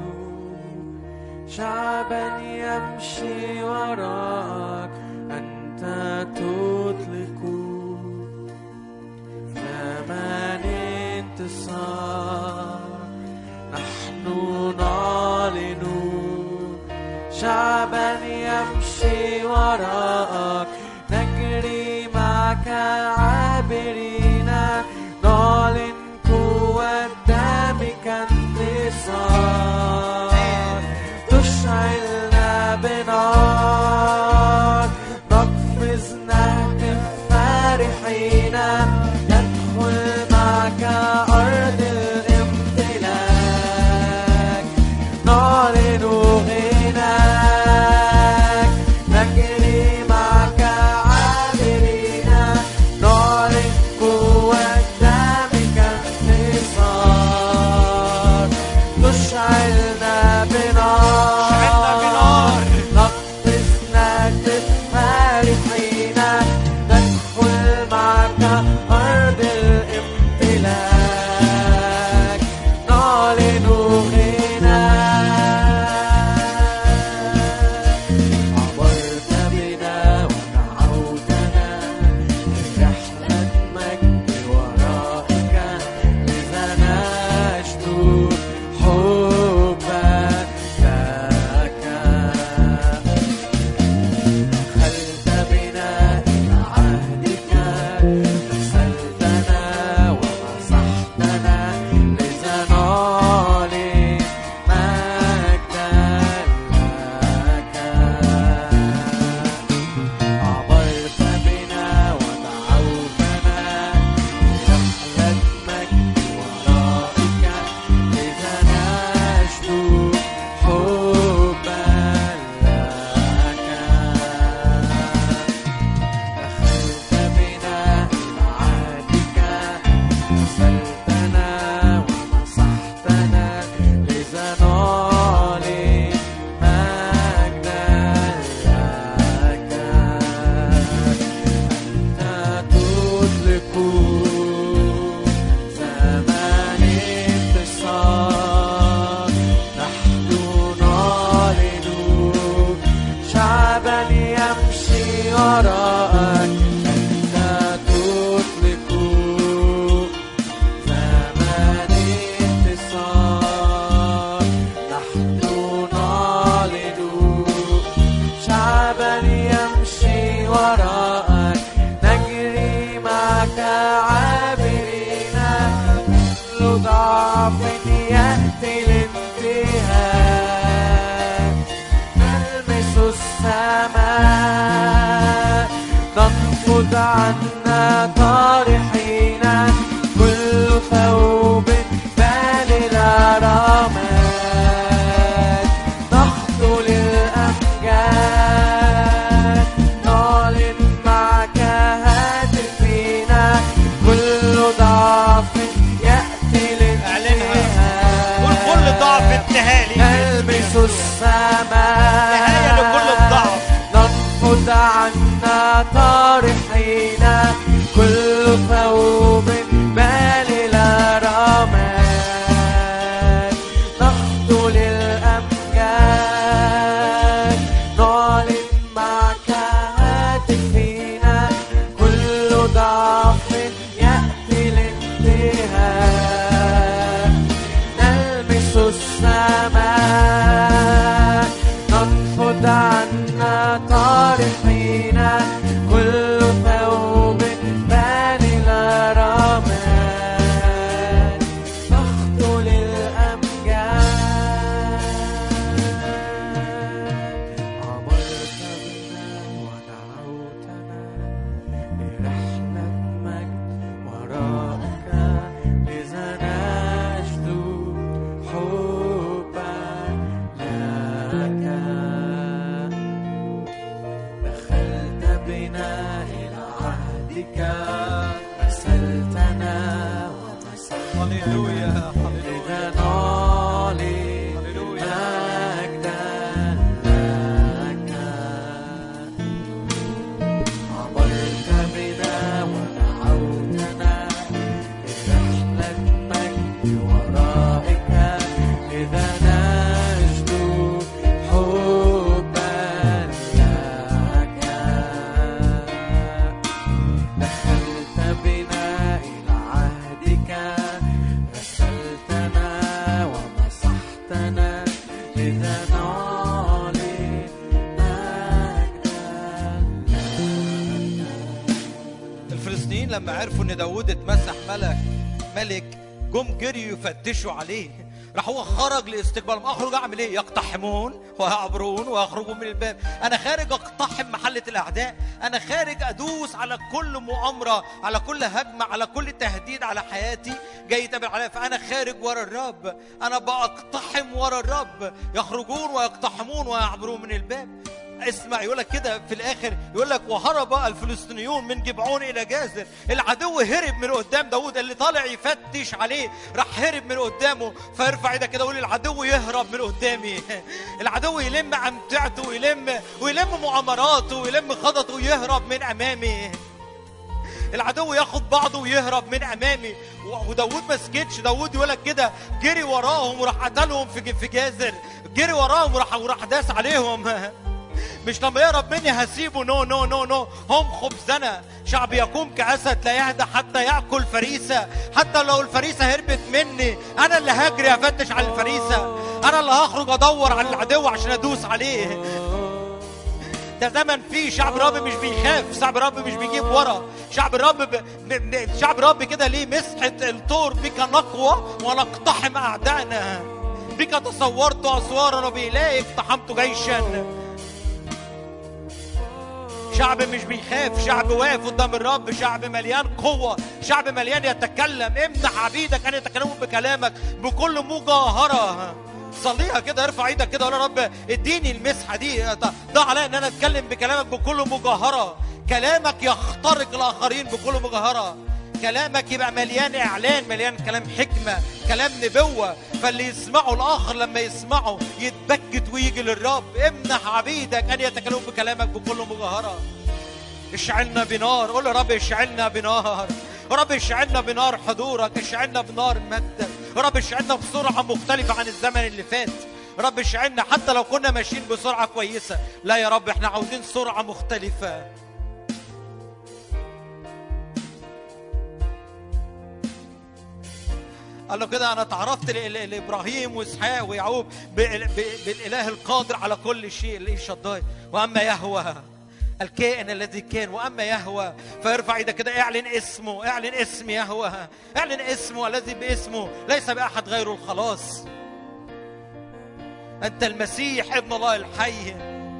شعبا يمشي وراك أنت تطلق زمن انتصار نحن نعلن شعبا يمشي وراءك نجري معك عابرين نعلن قوة دمك انتصار تشعلنا بنار نقفز نهتف فرحين ندخل معك أرض الامتلاك نعلن غناك نجري معك عابرين نعلن قوة دمك انتصار تشعلنا بنار تشعلنا بنار. نقفز نهتف فرحين ندخل معك أرض الامتلاك نعلن غناك عبرت بنا ودعوتنا لرحلة مجد ورائك لذا نشدو حبا لك دخلت بنا إلى عهدك غسلتنا ومسحتنا لذا نعلن مجدا لك عبرت بنا ودعوتنا لرحلة مجد ورائك لذا نشدو حبا لك دخلت بنا إلى عهدك غسلتنا ومسحتنا لذا نعلن مجدا لك أنت تطلق زمان انتصار نحن نعلن شعبا يمشي وراءك أنت تطلق زمان انتصار نحن نعلن شعبا يمشي وراءك نجري معك عابرين كل ضعف يأتي الانتهاء نلمس السماء ننفض عنا طارحين ننفض عنا طارحين كل ثوب بال إلى رماد نخطو للأمجاد نعلن معك هاتفين كل ضعف يأتي الانتهاء نلمس السماء ننفض عنا طارحين كل ثوب بان إلى رماد نخطو للأمجاد عبرت بنا ودعوتنا لرحلة مجد وراءك لذا نجد حبا لك دخلت بنا إلى عهدك غسلتنا ومسحتنا هللويا هللويا إذا نعلن هللويا. مجدا لك عبرت بنا ودعوتنا لرحلة مجد ورائك إذا نجد حبا لك دخلت بنا إلى عهدك غسلتنا ومسحتنا إذا نعلن مجدا الفلسطينيين لما عرفوا ان داوود اتمسح ملك ملك جم جريوا يفتشوا عليه راح هو خرج لاستقبالهم اخرج اعمل ايه يقتحمون ويعبرون ويخرجون من الباب انا خارج اقتحم محله الاعداء انا خارج ادوس على كل مؤامره على كل هجمه على كل تهديد على حياتي جاي يتقابل عليا فانا خارج ورا الرب انا بقتحم ورا الرب يخرجون ويقتحمون ويعبرون من الباب اسمع يقول لك كده في الاخر يقول لك وهرب الفلسطينيون من جبعون الى جازر العدو هرب من قدام داوود اللي طالع يفتش عليه راح هرب من قدامه فيرفع ايدك كده يقول العدو يهرب من قدامي العدو يلم امتعته ويلم ويلم مؤامراته ويلم خططه ويهرب من امامي العدو ياخد بعضه ويهرب من امامي و- وداود ما سكتش داود يقول لك كده جري وراهم وراح قتلهم في ج- في جازر جري وراهم وراح وراح داس عليهم مش لما يهرب مني هسيبه نو نو نو نو هم خبزنا شعب يقوم كأسد لا يهدى حتى يأكل فريسة حتى لو الفريسة هربت مني أنا اللي هجري أفتش على الفريسة أنا اللي هخرج أدور على العدو عشان أدوس عليه ده زمن فيه شعب الرب مش بيخاف شعب الرب مش بيجيب ورا شعب الرب ب... ب... ب... شعب الرب كده ليه مسحة الطور بك نقوى ونقتحم أعدائنا بك تصورت أسوارا وبإلهي اقتحمت جيشا شعب مش بيخاف شعب واقف قدام الرب شعب مليان قوة شعب مليان يتكلم امنع عبيدك أن يتكلموا بكلامك بكل مجاهرة صليها كده ارفع ايدك كده قول يا رب اديني المسحة دي ضع عليا ان انا اتكلم بكلامك بكل مجاهرة كلامك يخترق الاخرين بكل مجاهرة كلامك يبقى مليان اعلان مليان كلام حكمه كلام نبوه فاللي يسمعه الاخر لما يسمعه يتبكت ويجي للرب امنح عبيدك ان يتكلموا بكلامك بكل مجاهره اشعلنا بنار قول يا رب اشعلنا بنار يا رب اشعلنا بنار حضورك اشعلنا بنار مجدك يا رب اشعلنا بسرعه مختلفه عن الزمن اللي فات يا رب اشعلنا حتى لو كنا ماشيين بسرعه كويسه لا يا رب احنا عاوزين سرعه مختلفه قال له كده انا تعرفت ل- ل- لابراهيم واسحاق ويعقوب بال- ب- بالاله القادر على كل شيء اللي شداي واما يهوى الكائن الذي كان واما يهوى فيرفع ايدك كده اعلن اسمه اعلن اسم يهوى اعلن اسمه الذي باسمه ليس باحد غيره الخلاص انت المسيح ابن الله الحي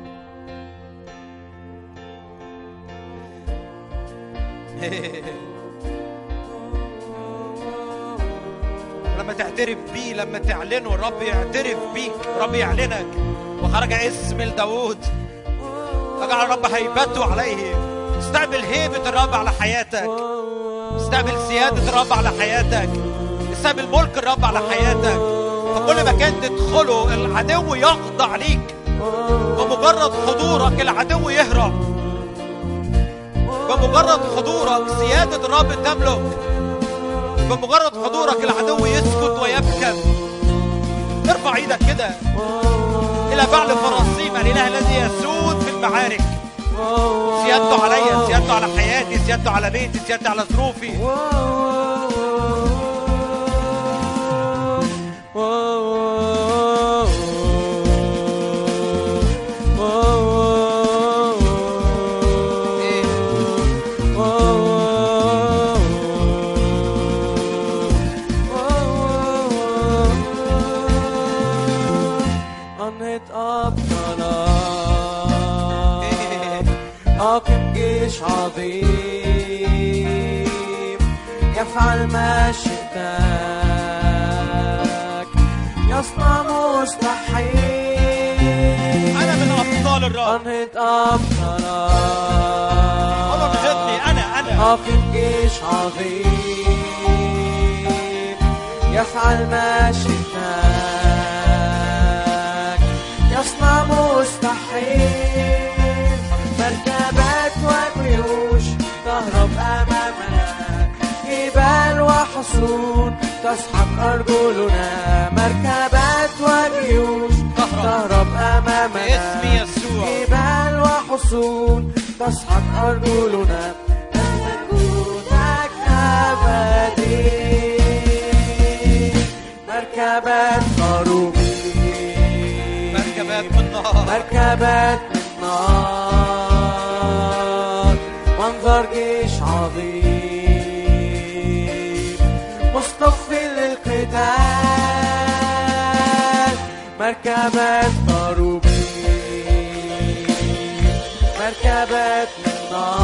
لما تعترف بيه لما تعلنه الرب يعترف بيك الرب يعلنك وخرج اسم لداود فجعل الرب هيبته عليه استقبل هيبة الرب على حياتك استقبل سيادة الرب على حياتك استقبل ملك الرب على حياتك فكل مكان تدخله العدو يخضع ليك بمجرد حضورك العدو يهرب بمجرد حضورك سيادة الرب تملك بمجرد حضورك العدو يسكت ويبكم ارفع ايدك كده الى بعل فراسيم الاله الذي يسود في المعارك سيادته عليا سيادته على حياتي سيادته على بيتي سيادته على ظروفي إيه؟ أنهت أبطالا إيه؟ أقم جيش عظيم يفعل ما شئتك يصنع مستحيل انا من ابطال الرب أنهت أبطالا الله بيغني انا انا أقم جيش عظيم يفعل ما شئتك يصنع مستحيل مركبات وجيوش تهرب أمامنا جبال وحصون تسحق أرجلنا مركبات وجيوش تهرب. تهرب أمامنا باسم يسوع جبال وحصون تسحق أرجلنا ملكوتك أبدي مركبات خروبين مركبات من نار مركبات من نار منظر جيش عظيم مصطفي للقتال مركبات ضروبين مركبات من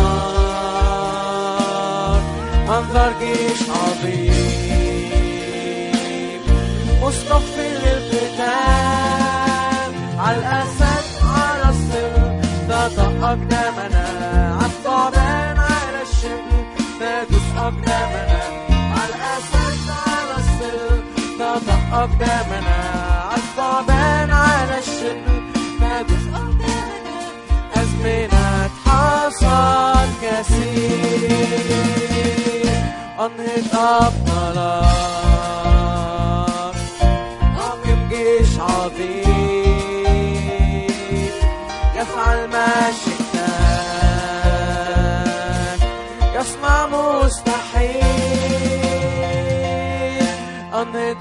نار منظر جيش عظيم مصطفي للقتال على الأسد على الصبر تطأ أقدامنا على الثعبان على الشبل تدوس أقدامنا على الأسد على الصبر تطأ أقدامنا على الثعبان على الشبل تدوس أقدامنا أزمنة حصاد كثير أنهض أبطالك أقم جيش عظيم يفعل ما شئتك يصنع مستحيل أنهض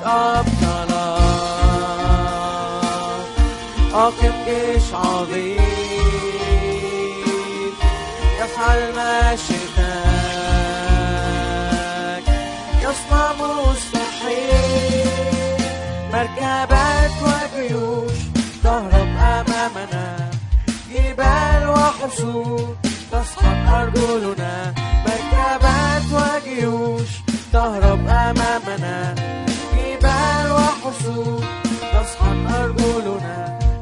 أبطالك أقم جيش عظيم يفعل ما شئتك يصنع مستحيل مركبات وجيوش تهرب أمامنا جبال وحصون تسحق أرجلنا مركبات وجيوش تهرب أمامنا جبال وحصون تسحق أرجلنا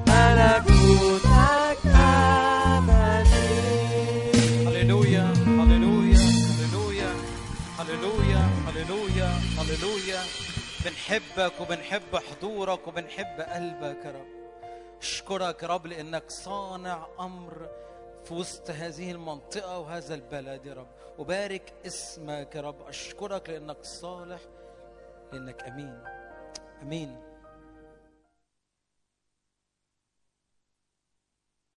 ملكوتك أبدي هللويا هللويا هللويا هللويا هللويا هللويا بنحبك وبنحب حضورك وبنحب قلبك يا رب اشكرك يا رب لانك صانع امر في وسط هذه المنطقة وهذا البلد يا رب وبارك اسمك يا رب أشكرك لأنك صالح لأنك أمين أمين